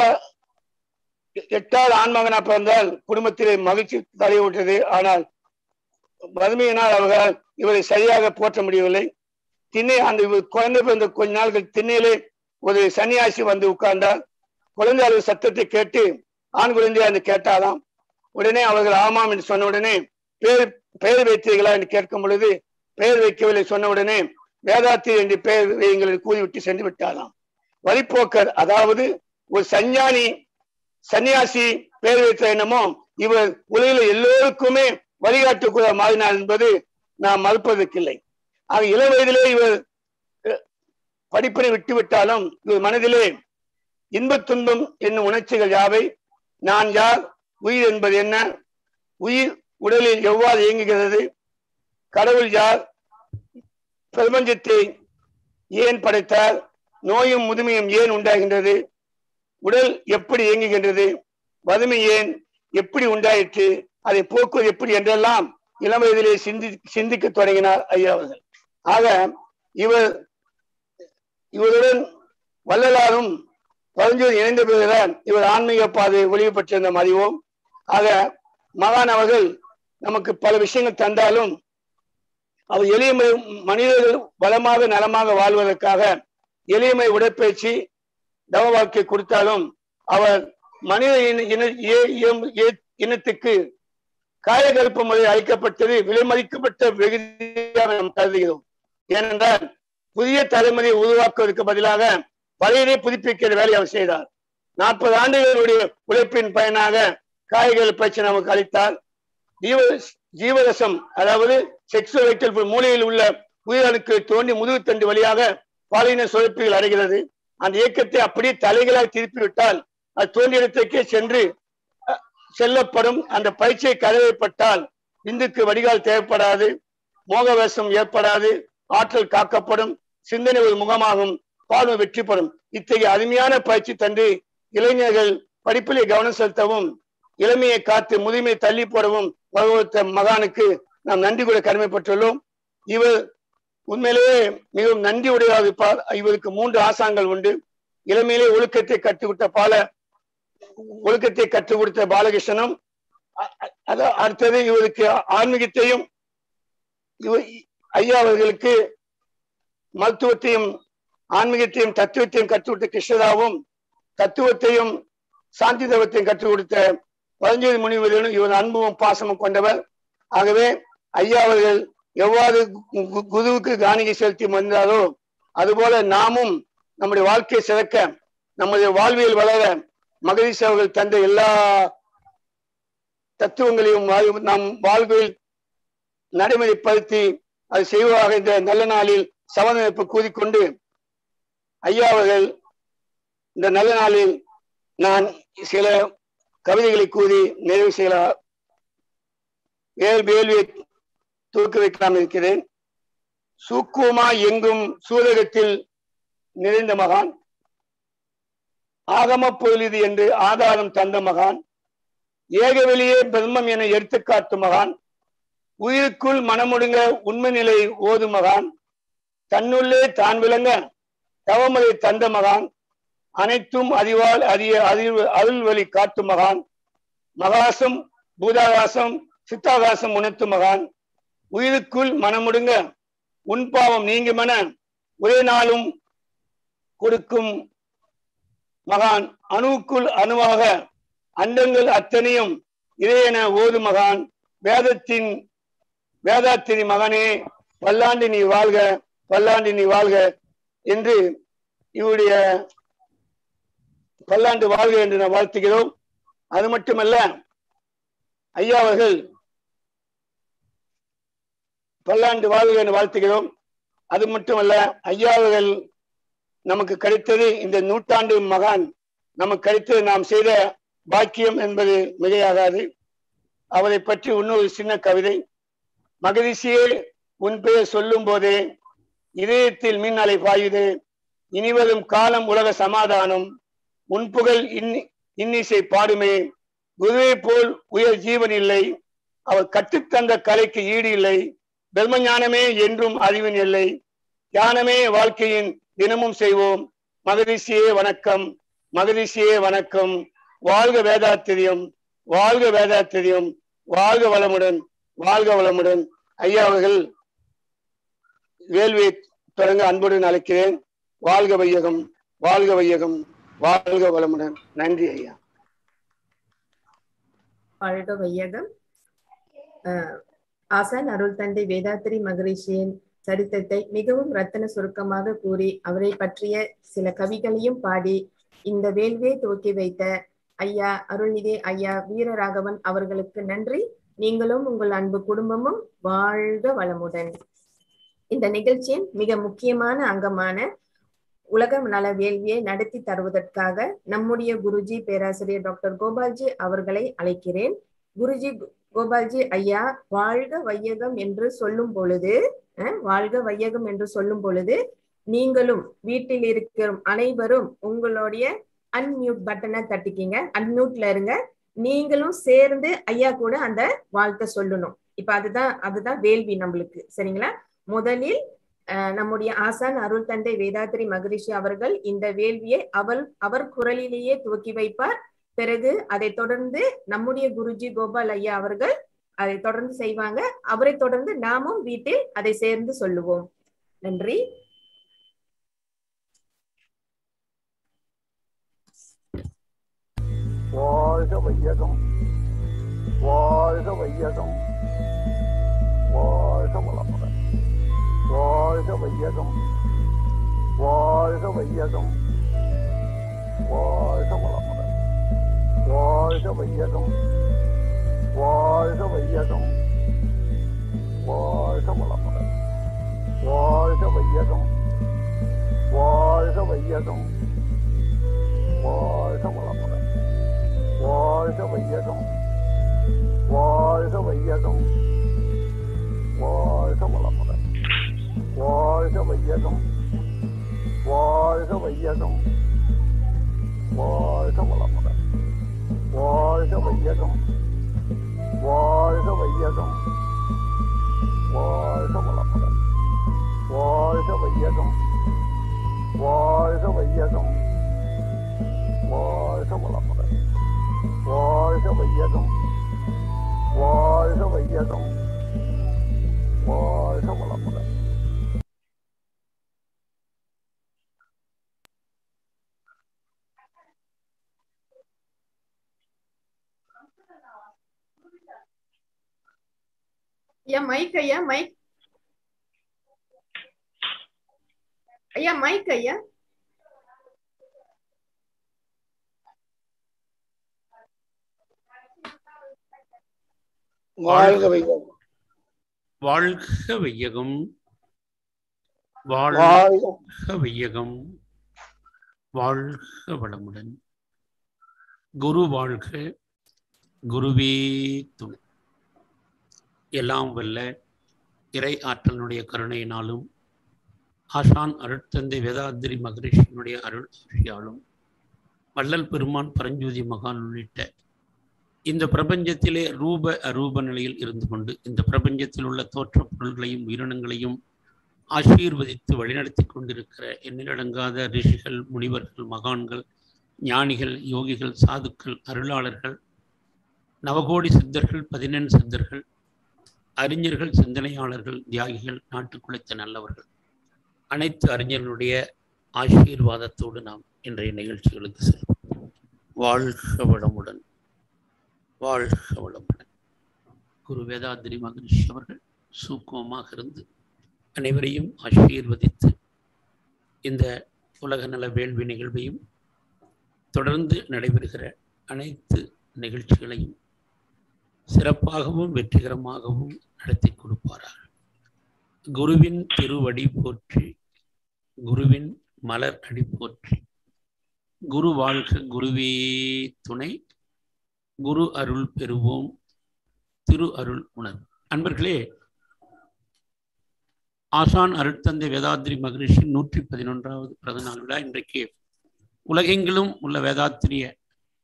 எட்டாவது ஆண்மகனா பிறந்தால் குடும்பத்திலே மகிழ்ச்சி தலைவிட்டது ஆனால் வறுமையினால் அவர்களால் இவரை சரியாக போற்ற முடியவில்லை திண்ணை அந்த இவர் குழந்தை பிறந்த கொஞ்ச நாள்கள் திண்ணையிலே ஒரு சன்னியாசி வந்து உட்கார்ந்தார் குழந்தை அழுவது சத்தத்தை கேட்டு ஆண் குழந்தையா என்று கேட்டாராம் உடனே அவர்கள் ஆமாம் என்று சொன்ன உடனே பேர் பெயர் வைத்தீர்களா என்று கேட்கும் பொழுது பெயர் வைக்கவில்லை சொன்ன உடனே வேதாத்தி என்று பெயர் வையுங்கள் என்று கூறிவிட்டு சென்று விட்டாராம் வழிப்போக்கர் அதாவது ஒரு சஞ்ஞானி சன்னியாசி பெயர் வைத்த என்னமோ இவர் உலகில் எல்லோருக்குமே வழிகாட்டுக்குள்ள மாறினார் என்பது நாம் மறுப்பதற்கில்லை ஆக இள வயதிலே இவர் அஹ், படிப்பினை விட்டு விட்டாலும் இவர் மனதிலே இன்பத் துன்பம் என்னும் உணர்ச்சிகள் யாவை நான் யார் உயிர் என்பது என்ன உயிர் உடலில் எவ்வாறு இயங்குகிறது கடவுள் யார் பிரபஞ்சத்தை ஏன் படைத்தார் நோயும் முதுமையும் ஏன் உண்டாகின்றது உடல் எப்படி இயங்குகின்றது வறுமை ஏன் எப்படி உண்டாயிற்று அதை போக்குவது எப்படி என்றெல்லாம் இளம் வயதிலே சிந்தி சிந்திக்க தொடங்கினார் ஐயா அவர்கள் ஆக இவர் இவருடன் வள்ளலாரும் பரஞ்சோதி இணைந்த பிறகுதான் இவர் ஆன்மீக பாதை ஒளிவு பெற்றிருந்த அறிவோம் ஆக மகான் அவர்கள் நமக்கு பல விஷயங்கள் தந்தாலும் அவர் எளிமை மனிதர்கள் வளமாக நலமாக வாழ்வதற்காக எளிமை உடற்பயிற்சி தவ வாழ்க்கை கொடுத்தாலும் அவர் மனித இன இன- ஏ- இயம்- ஏ- இனத்துக்கு காயகல்ப முறை அளிக்கப்பட்டது விலைமதிக்கப்பட்ட வெகுதியாக நாம் கருதுகிறோம் ஏனென்றால் புதிய தலைமுறையை உருவாக்குவதற்கு பதிலாக பழையதை புதுப்பிக்கிற வேலையை அவர் செய்தார் நாற்பது ஆண்டுகளுடைய உழைப்பின் பயனாக காய்கள் பயிற்சி நமக்கு அளித்தார் ஜீவ ஜீவரசம் அதாவது செக்ஸுவல் வைட்டல் மூலையில் உள்ள உயிரணுக்கு தோண்டி முதுகுத்தண்டு வழியாக பாலின சுழற்சிகள் அடைகிறது அந்த இயக்கத்தை அப்படியே தலைகளால் திருப்பி விட்டால் அது தோன்றிய இடத்துக்கே சென்று அஹ், செல்லப்படும் அந்த பயிற்சியை கதவைப்பட்டால் இந்துக்கு வடிகால் தேவைப்படாது மோகவேசம் ஏற்படாது ஆற்றல் காக்கப்படும் சிந்தனை ஒரு முகமாகும் வாழ்வு வெற்றி பெறும் இத்தகைய அருமையான பயிற்சி தந்து இளைஞர்கள் படிப்பிலே கவனம் செலுத்தவும் இளமையை காத்து முதுமையை தள்ளி போடவும் வகுத்த மகானுக்கு நாம் நன்றி கூட கடமைப்பட்டுள்ளோம் இவர் உண்மையிலேயே மிகவும் நன்றி உடையவர் இருப்பார் இவருக்கு மூன்று ஆசாங்கள் உண்டு இளமையிலே ஒழுக்கத்தை கற்றுவிட்ட பால ஒழுக்கத்தை கற்றுக் கொடுத்த பாலகிருஷ்ணனும் அ- அ- அத- அடுத்தது இவருக்கு ஆன்மீகத்தையும் இவ- ஐயா அவர்களுக்கு மருத்துவத்தையும் ஆன்மீகத்தையும் தத்துவத்தையும் கற்றுக் கொடுத்த கிருஷ்ணராவும் தத்துவத்தையும் சாந்தி தவத்தையும் கற்றுக் கொடுத்த பரஞ்சோதி முனிவர்களும் இவர் அன்பும் பாசமும் கொண்டவர் ஆகவே ஐயா அவர்கள் எவ்வாறு கு- கு- குருவுக்கு காணிகை செலுத்தி வந்தாரோ அதுபோல நாமும் நம்முடைய வாழ்க்கையை சிறக்க நம்முடைய வாழ்வியல் வளர மகதீஷ் அவர்கள் தந்த எல்லா தத்துவங்களையும் வாழ்- நம் வாழ்வில் நடைமுறைப்படுத்தி அது செய்வதாக இந்த நல்ல நாளில் சமநிலைப்பு கூறிக்கொண்டு ஐயா அவர்கள் இந்த நல்ல நாளில் நான் சில கவிதைகளை கூறி நிறைவு செய்யலாம் வேல் வேள்வியை தூக்கி வைக்கலாம் இருக்கிறேன் சூக்குமா எங்கும் சூதகத்தில் நிறைந்த மகான் ஆகம பொருளிது என்று ஆதாரம் தந்த மகான் ஏகவெளியே பிரம்மம் என எடுத்துக்காட்டும் மகான் உயிருக்குள் மனமுடுங்க உண்மை நிலை ஓது மகான் தன்னுள்ளே தான் விளங்க தவமலை தந்த மகான் அனைத்தும் அறிவால் அறிய அறிவு அருள் வழி காட்டும் மகான் மகாசம் பூதாகாசம் சித்தாகாசம் உணர்த்தும் மகான் உயிருக்குள் மனமுடுங்க உன் பாவம் நீங்குமென ஒரே நாளும் கொடுக்கும் மகான் அணுவுக்குள் அணுவாக அண்டங்கள் அத்தனையும் இறையென ஓது மகான் வேதத்தின் வேதாத்திரி மகனே பல்லாண்டு நீ வாழ்க பல்லாண்டு நீ வாழ்க என்று இவருடைய பல்லாண்டு வாழ்க என்று நாம் வாழ்த்துகிறோம் அது மட்டுமல்ல ஐயா அவர்கள் பல்லாண்டு வாழ்க என்று வாழ்த்துகிறோம் அது மட்டுமல்ல ஐயா அவர்கள் நமக்கு கிடைத்தது இந்த நூற்றாண்டு மகான் நமக்கு கிடைத்தது நாம் செய்த பாக்கியம் என்பது மிகையாகாது அவரை பற்றி இன்னொரு சின்ன கவிதை மகரிஷியே உன் பெயர் சொல்லும் போதே இதயத்தில் மின் அலை பாயுது இனிவரும் காலம் உலக சமாதானம் உன் புகழ் இன்னி இன்னிசை பாடுமே குருவை போல் உயர் ஜீவன் இல்லை அவர் கற்றுத்தந்த கலைக்கு ஈடு இல்லை பிரம்ம ஞானமே என்றும் அறிவின் இல்லை ஞானமே வாழ்க்கையின் தினமும் செய்வோம் மகரிஷியே வணக்கம் மகரிஷியே வணக்கம் வாழ்க வேதாத்திரியம் வாழ்க வேதாத்திரியம் வாழ்க வளமுடன் வாழ்க வளமுடன் ஐயா அவர்கள் வேள்வியை தொடங்க அன்புடன் அழைக்கிறேன் வாழ்க வையகம் வாழ்க வையகம் வாழ்க வளமுடன் நன்றி ஐயா வாழ்க வையகம் அஹ், ஆசான் அருள் தந்தை வேதாத்திரி மகரிஷியின் சரித்திரத்தை மிகவும் ரத்தன சுருக்கமாக கூறி அவரை பற்றிய சில கவிகளையும் பாடி இந்த வேள்வியை துவக்கி வைத்த ஐயா அருள்நிதி ஐயா வீரராகவன் அவர்களுக்கு நன்றி நீங்களும் உங்கள் அன்பு குடும்பமும் வாழ்க வளமுடன் இந்த நிகழ்ச்சியின் மிக முக்கியமான அங்கமான உலக நல வேள்வியை நடத்தி தருவதற்காக நம்முடைய குருஜி பேராசிரியர் டாக்டர் கோபால்ஜி அவர்களை அழைக்கிறேன் குருஜி கோபால்ஜி ஐயா வாழ்க வையகம் என்று சொல்லும் பொழுது அஹ், வாழ்க வையகம் என்று சொல்லும் பொழுது நீங்களும் வீட்டில் இருக்கிற அனைவரும் உங்களுடைய அன்மியூட் பட்டனை தட்டிக்கிங்க அன்மியூட்ல இருங்க நீங்களும் சேர்ந்து ஐயா கூட அந்த வாழ்த்தை சொல்லணும் இப்ப அதுதான் அதுதான் வேள்வி நம்மளுக்கு சரிங்களா முதலில் அஹ், நம்முடைய ஆசான் அருள் தந்தை வேதாத்திரி மகரிஷி அவர்கள் இந்த வேள்வியை அவள் அவர் குரலிலேயே துவக்கி வைப்பார் பிறகு அதை தொடர்ந்து நம்முடைய குருஜி கோபால் ஐயா அவர்கள் அதை தொடர்ந்து செய்வாங்க அவரை தொடர்ந்து நாமும் வீட்டில் அதை சேர்ந்து சொல்லுவோம் நன்றி வாழ்க வையகம் வாழ்க வையகம் வாழ்க வளமுடன் வாழ்க வையகம் வாழ்க வையகம் வாழ்க வளமுடன் வாழ்க வையகம் வாழ்க வையகம் வாழ்க வளமுடன் வாழ்க வையகம் வாழ்க வையகம் வாழ்க வளமுடன் வாழ்க வையகம் வாழ்க வையகம் வாழ்க வளமுடன் வாழ்க வையகம் வாழ்க வையகம் வாழ்க வளமுடன் வாழ்க வையகம் வாழ்க வையகம் வாழ்க வளமுடன் வாழ்க வையகம் வாழ்க வையகம் வாழ்க வளமுடன் வாழ்க வையகம் வாழ்க வையகம் வாழ்க வளமுடன் ஐயா மைக் ஐயா மைக் ஐயா மைக் ஐயா வாழ்க வையகம் வாழ்க வையகம் வாழ்க வாழ்க வையகம் வாழ்க வளமுடன் குரு வாழ்க குருவே துணை எல்லாம் வல்ல இறை ஆற்றலினுடைய கருணையினாலும் ஆசான் அருட்தந்தை வேதாத்திரி மகரிஷியினுடைய அருள் ஆட்சியாலும் வள்ளல் பெருமான் பரஞ்சோதி மகான் உள்ளிட்ட இந்த பிரபஞ்சத்திலே ரூப அரூப நிலையில் இருந்து கொண்டு இந்த பிரபஞ்சத்தில் உள்ள தோற்றப் பொருள்களையும் உயிரினங்களையும் ஆசீர்வதித்து வழிநடத்தி கொண்டிருக்கிற எண்ணிலடங்காத ரிஷிகள் முனிவர்கள் மகான்கள் ஞானிகள் யோகிகள் சாதுக்கள் அருளாளர்கள் நவகோடி சித்தர்கள் பதினெண் சித்தர்கள் அறிஞர்கள் சிந்தனையாளர்கள் தியாகிகள் நாட்டுக்குழைத்த நல்லவர்கள் அனைத்து அறிஞர்களுடைய ஆசீர்வாதத்தோடு நாம் இன்றைய நிகழ்ச்சிகளுக்கு செல்வோம் வாழ்க வளமுடன் வாழ்க வளமுடன் குரு வேதாத்திரி மகரிஷி அவர்கள் சூக்குமமாக இருந்து அனைவரையும் ஆசீர்வதித்து இந்த உலக நல வேள்வி நிகழ்வையும் தொடர்ந்து நடைபெறுகிற அனைத்து நிகழ்ச்சிகளையும் சிறப்பாகவும் வெற்றிகரமாகவும் நடத்தி கொடுப்பார்கள் குருவின் திருவடி போற்றி குருவின் மலர் அடி போற்றி குரு வாழ்க குருவே துணை குரு அருள் பெறுவோம் திரு அருள் உணர்வு அன்பர்களே ஆசான் அருட்தந்தை வேதாத்திரி மகரிஷி நூற்றி பதினொன்றாவது பிறந்த நாள் விழா இன்றைக்கு உலகெங்கிலும் உள்ள வேதாத்திரிய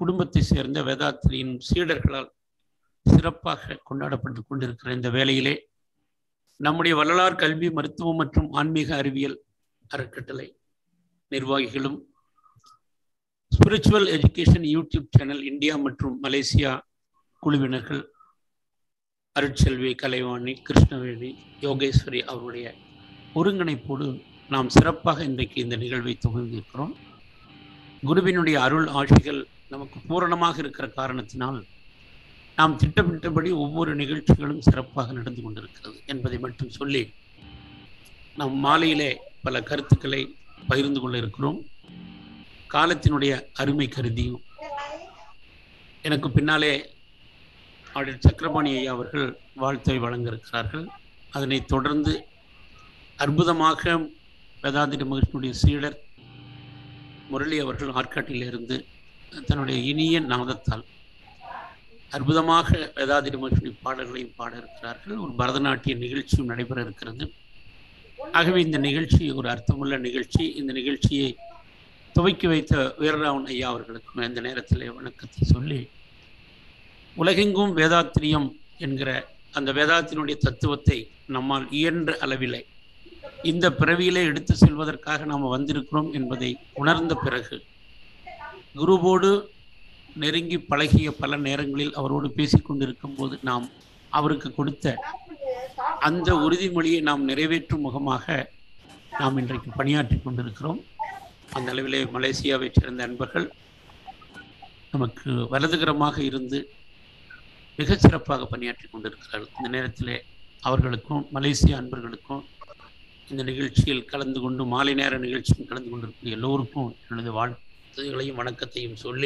குடும்பத்தை சேர்ந்த வேதாத்திரியின் சீடர்களால் சிறப்பாக கொண்டாடப்பட்டு கொண்டிருக்கிற இந்த வேளையிலே நம்முடைய வள்ளலார் கல்வி மருத்துவம் மற்றும் ஆன்மீக அறிவியல் அறக்கட்டளை நிர்வாகிகளும் spiritual education YouTube channel India மற்றும் மலேசியா குழுவினர்கள் அருட்செல்வி கலைவாணி கிருஷ்ணவேணி யோகேஸ்வரி அவருடைய ஒருங்கிணைப்போடு நாம் சிறப்பாக இன்றைக்கு இந்த நிகழ்வை துவங்கியிருக்கிறோம் குருவினுடைய அருள் ஆட்சிகள் நமக்கு பூரணமாக இருக்கிற காரணத்தினால் நாம் திட்டமிட்டபடி ஒவ்வொரு நிகழ்ச்சிகளும் சிறப்பாக நடந்து கொண்டிருக்கிறது என்பதை மட்டும் சொல்லி நாம் மாலையிலே பல கருத்துக்களை பகிர்ந்து கொள்ள இருக்கிறோம் காலத்தினுடைய அருமை கருதியும் எனக்கு பின்னாலே ஆடிட் சக்கரபாணி ஐயா அவர்கள் வாழ்த்தை வழங்க இருக்கிறார்கள் அதனைத் தொடர்ந்து அற்புதமாக வேதாந்திரி மகிழ்ச்சியுடைய சீடர் முரளி அவர்கள் ஆற்காட்டிலிருந்து தன்னுடைய இனிய நாதத்தால் அற்புதமாக வேதாதிரி மகிழ்ச்சி பாடல்களையும் பாட இருக்கிறார்கள் ஒரு பரதநாட்டிய நிகழ்ச்சியும் நடைபெற இருக்கிறது ஆகவே இந்த நிகழ்ச்சி ஒரு அர்த்தமுள்ள நிகழ்ச்சி இந்த நிகழ்ச்சியை துவக்கி வைத்த வீரராவன் ஐயா அவர்களுக்கும் இந்த நேரத்தில் வணக்கத்தை சொல்லி உலகெங்கும் வேதாத்திரியம் என்கிற அந்த வேதாத்தினுடைய தத்துவத்தை நம்மால் இயன்ற அளவிலே இந்த பிறவியிலே எடுத்து செல்வதற்காக நாம் வந்திருக்கிறோம் என்பதை உணர்ந்த பிறகு குருவோடு நெருங்கி பழகிய பல நேரங்களில் அவரோடு பேசிக்கொண்டிருக்கும் போது நாம் அவருக்கு கொடுத்த அந்த உறுதிமொழியை நாம் நிறைவேற்றும் முகமாக நாம் இன்றைக்கு பணியாற்றி கொண்டிருக்கிறோம் அந்த அளவிலே மலேசியாவைச் சேர்ந்த அன்பர்கள் நமக்கு வலதுகரமாக இருந்து மிகச் சிறப்பாக பணியாற்றி கொண்டிருக்கிறார்கள் இந்த நேரத்திலே அவர்களுக்கும் மலேசிய அன்பர்களுக்கும் இந்த நிகழ்ச்சியில் கலந்து கொண்டு மாலை நேர நிகழ்ச்சியில் கலந்து கொண்டிருக்கிற எல்லோருக்கும் எனது வாழ்த்துகளையும் வணக்கத்தையும் சொல்லி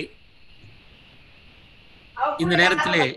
இந்த நேரத்திலே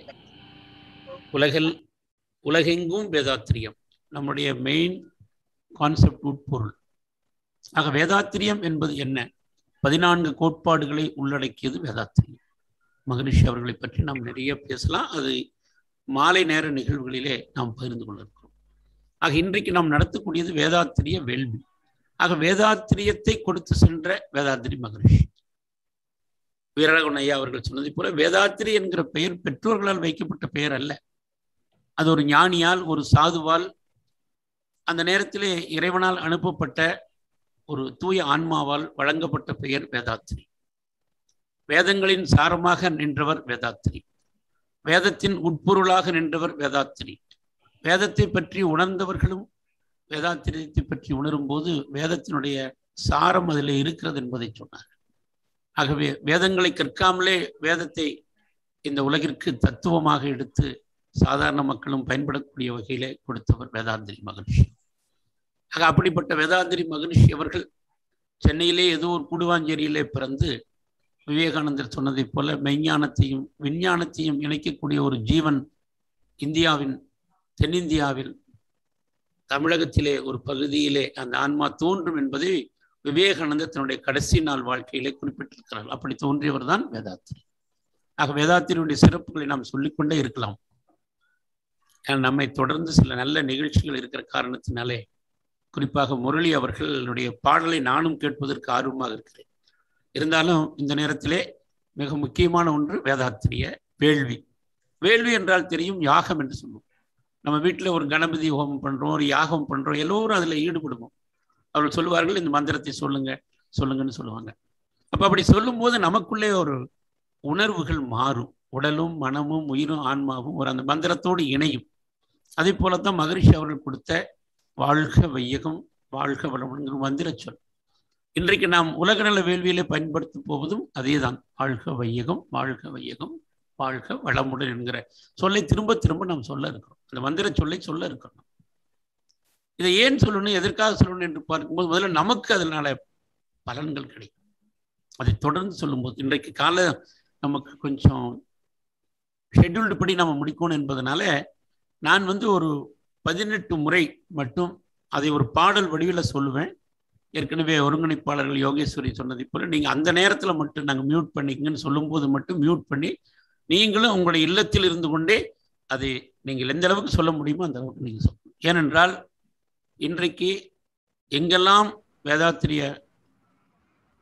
உலகில் உலகெங்கும் வேதாத்திரியம் நம்முடைய மெயின் கான்செப்ட் உட்பொருள் ஆக வேதாத்திரியம் என்பது என்ன பதினான்கு கோட்பாடுகளை உள்ளடக்கியது வேதாத்திரியம் மகரிஷி அவர்களை பற்றி நாம் நிறைய பேசலாம் அது மாலை நேர நிகழ்வுகளிலே நாம் பகிர்ந்து கொண்டிருக்கிறோம் ஆக இன்றைக்கு நாம் நடத்தக்கூடியது வேதாத்திரிய வேள்வி ஆக வேதாத்திரியத்தை கொடுத்து சென்ற வேதாத்திரி மகரிஷி வீரராகவன் ஐயா அவர்கள் சொன்னதை போல வேதாத்திரி என்கிற பெயர் பெற்றோர்களால் வைக்கப்பட்ட பெயர் அல்ல அது ஒரு ஞானியால் ஒரு சாதுவால் அந்த நேரத்திலே இறைவனால் அனுப்பப்பட்ட ஒரு தூய ஆன்மாவால் வழங்கப்பட்ட பெயர் வேதாத்திரி வேதங்களின் சாரமாக நின்றவர் வேதாத்திரி வேதத்தின் உட்பொருளாக நின்றவர் வேதாத்திரி வேதத்தை பற்றி உணர்ந்தவர்களும் வேதாத்திரியத்தை பற்றி உணரும் போது வேதத்தினுடைய சாரம் அதில் இருக்கிறது என்பதை சொன்னார் ஆகவே வேதங்களை கற்காமலே வேதத்தை இந்த உலகிற்கு தத்துவமாக எடுத்து சாதாரண மக்களும் பயன்படக்கூடிய வகையிலே கொடுத்தவர் வேதாந்திரி மகரிஷி ஆக அப்படிப்பட்ட வேதாந்திரி மகரிஷி அவர்கள் சென்னையிலே ஏதோ ஒரு கூடுவாஞ்சேரியிலே பிறந்து விவேகானந்தர் சொன்னதைப் போல மெய்ஞானத்தையும் விஞ்ஞானத்தையும் இணைக்கக்கூடிய ஒரு ஜீவன் இந்தியாவின் தென்னிந்தியாவில் தமிழகத்திலே ஒரு பகுதியிலே அந்த ஆன்மா தோன்றும் என்பதை விவேகானந்தர் தன்னுடைய கடைசி நாள் வாழ்க்கையிலே குறிப்பிட்டிருக்கிறார் அப்படி தோன்றியவர் தான் வேதாத்திரி ஆக வேதாத்திரியுடைய சிறப்புகளை நாம் சொல்லிக்கொண்டே இருக்கலாம் நம்மை தொடர்ந்து சில நல்ல நிகழ்ச்சிகள் இருக்கிற காரணத்தினாலே குறிப்பாக முரளி அவர்களுடைய பாடலை நானும் கேட்பதற்கு ஆர்வமாக இருக்கிறேன் இருந்தாலும் இந்த நேரத்திலே மிக முக்கியமான ஒன்று வேதாத்திரிய வேள்வி வேள்வி என்றால் தெரியும் யாகம் என்று சொல்லுவோம் நம்ம வீட்டில் ஒரு கணபதி ஹோமம் பண்ணுறோம் ஒரு யாகம் பண்ணுறோம் எல்லோரும் அதில் ஈடுபடுவோம் அவர்கள் சொல்லுவார்கள் இந்த மந்திரத்தை சொல்லுங்க சொல்லுங்கன்னு சொல்லுவாங்க அப்போ அப்படி சொல்லும்போது நமக்குள்ளே ஒரு உணர்வுகள் மாறும் உடலும் மனமும் உயிரும் ஆன்மாவும் ஒரு அந்த மந்திரத்தோடு இணையும் அதே போலத்தான் மகரிஷி அவர்கள் கொடுத்த வாழ்க வையகம் வாழ்க வளமுடன் மந்திர சொல் இன்றைக்கு நாம் உலக நல வேள்வியிலே பயன்படுத்த போவதும் அதேதான் வாழ்க வையகம் வாழ்க வையகம் வாழ்க வளமுடன் என்கிற சொல்லை திரும்ப திரும்ப நாம் சொல்ல இருக்கிறோம் அந்த மந்திர சொல்லை சொல்ல இருக்கிறோம் இதை ஏன் சொல்லணும் எதற்காக சொல்லணும் என்று பார்க்கும்போது முதல்ல நமக்கு அதனால பலன்கள் கிடைக்கும் அதை தொடர்ந்து சொல்லும்போது இன்றைக்கு கால நமக்கு கொஞ்சம் ஷெட்யூல்டு படி நம்ம முடிக்கணும் என்பதனால நான் வந்து ஒரு பதினெட்டு முறை மட்டும் அதை ஒரு பாடல் வடிவில் சொல்லுவேன் ஏற்கனவே ஒருங்கிணைப்பாளர்கள் யோகேஸ்வரி சொன்னதை போல நீங்கள் அந்த நேரத்தில் மட்டும் நாங்கள் மியூட் பண்ணிக்கங்கன்னு சொல்லும்போது மட்டும் மியூட் பண்ணி நீங்களும் உங்களுடைய இல்லத்தில் இருந்து கொண்டே அதை நீங்கள் எந்த அளவுக்கு சொல்ல முடியுமோ அந்த அளவுக்கு நீங்கள் சொல்லணும் ஏனென்றால் இன்றைக்கு எங்கெல்லாம் வேதாத்திரிய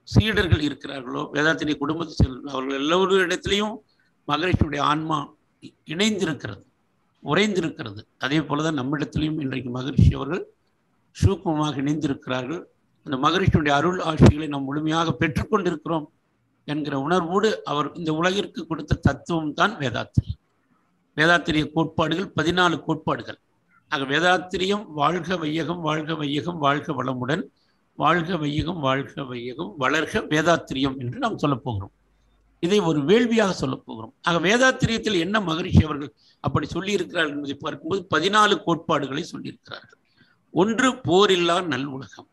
சீடர்கள் இருக்கிறார்களோ வேதாத்திரிய குடும்பத்தை சேர்ந்த அவர்கள் எல்லோரிடத்திலையும் மகரிஷியுடைய ஆன்மா இ- இணைந்திருக்கிறது உறைந்திருக்கிறது அதே போலதான் நம்மிடத்திலையும் இன்றைக்கு மகரிஷி அவர்கள் சூக்குமமாக இணைந்திருக்கிறார்கள் அந்த மகரிஷியுடைய அருள் ஆட்சிகளை நாம் முழுமையாக பெற்றுக்கொண்டிருக்கிறோம் என்கிற உணர்வோடு அவர் இந்த உலகிற்கு கொடுத்த தத்துவம் தான் வேதாத்திரியம் வேதாத்திரிய கோட்பாடுகள் பதினாலு கோட்பாடுகள் ஆக வேதாத்திரியம் வாழ்க வையகம் வாழ்க வையகம் வாழ்க வளமுடன் வாழ்க வையகம் வாழ்க வையகம் வளர்க வேதாத்திரியம் என்று நாம் சொல்லப் போகிறோம் இதை ஒரு வேள்வியாக சொல்லப் போகிறோம் ஆக வேதாத்திரியத்தில் என்ன மகரிஷி அவர்கள் அப்படி சொல்லியிருக்கிறார்கள் என்பதை பார்க்கும்போது பதினாலு கோட்பாடுகளை சொல்லியிருக்கிறார்கள் ஒன்று போரில்லா நல் உலகம்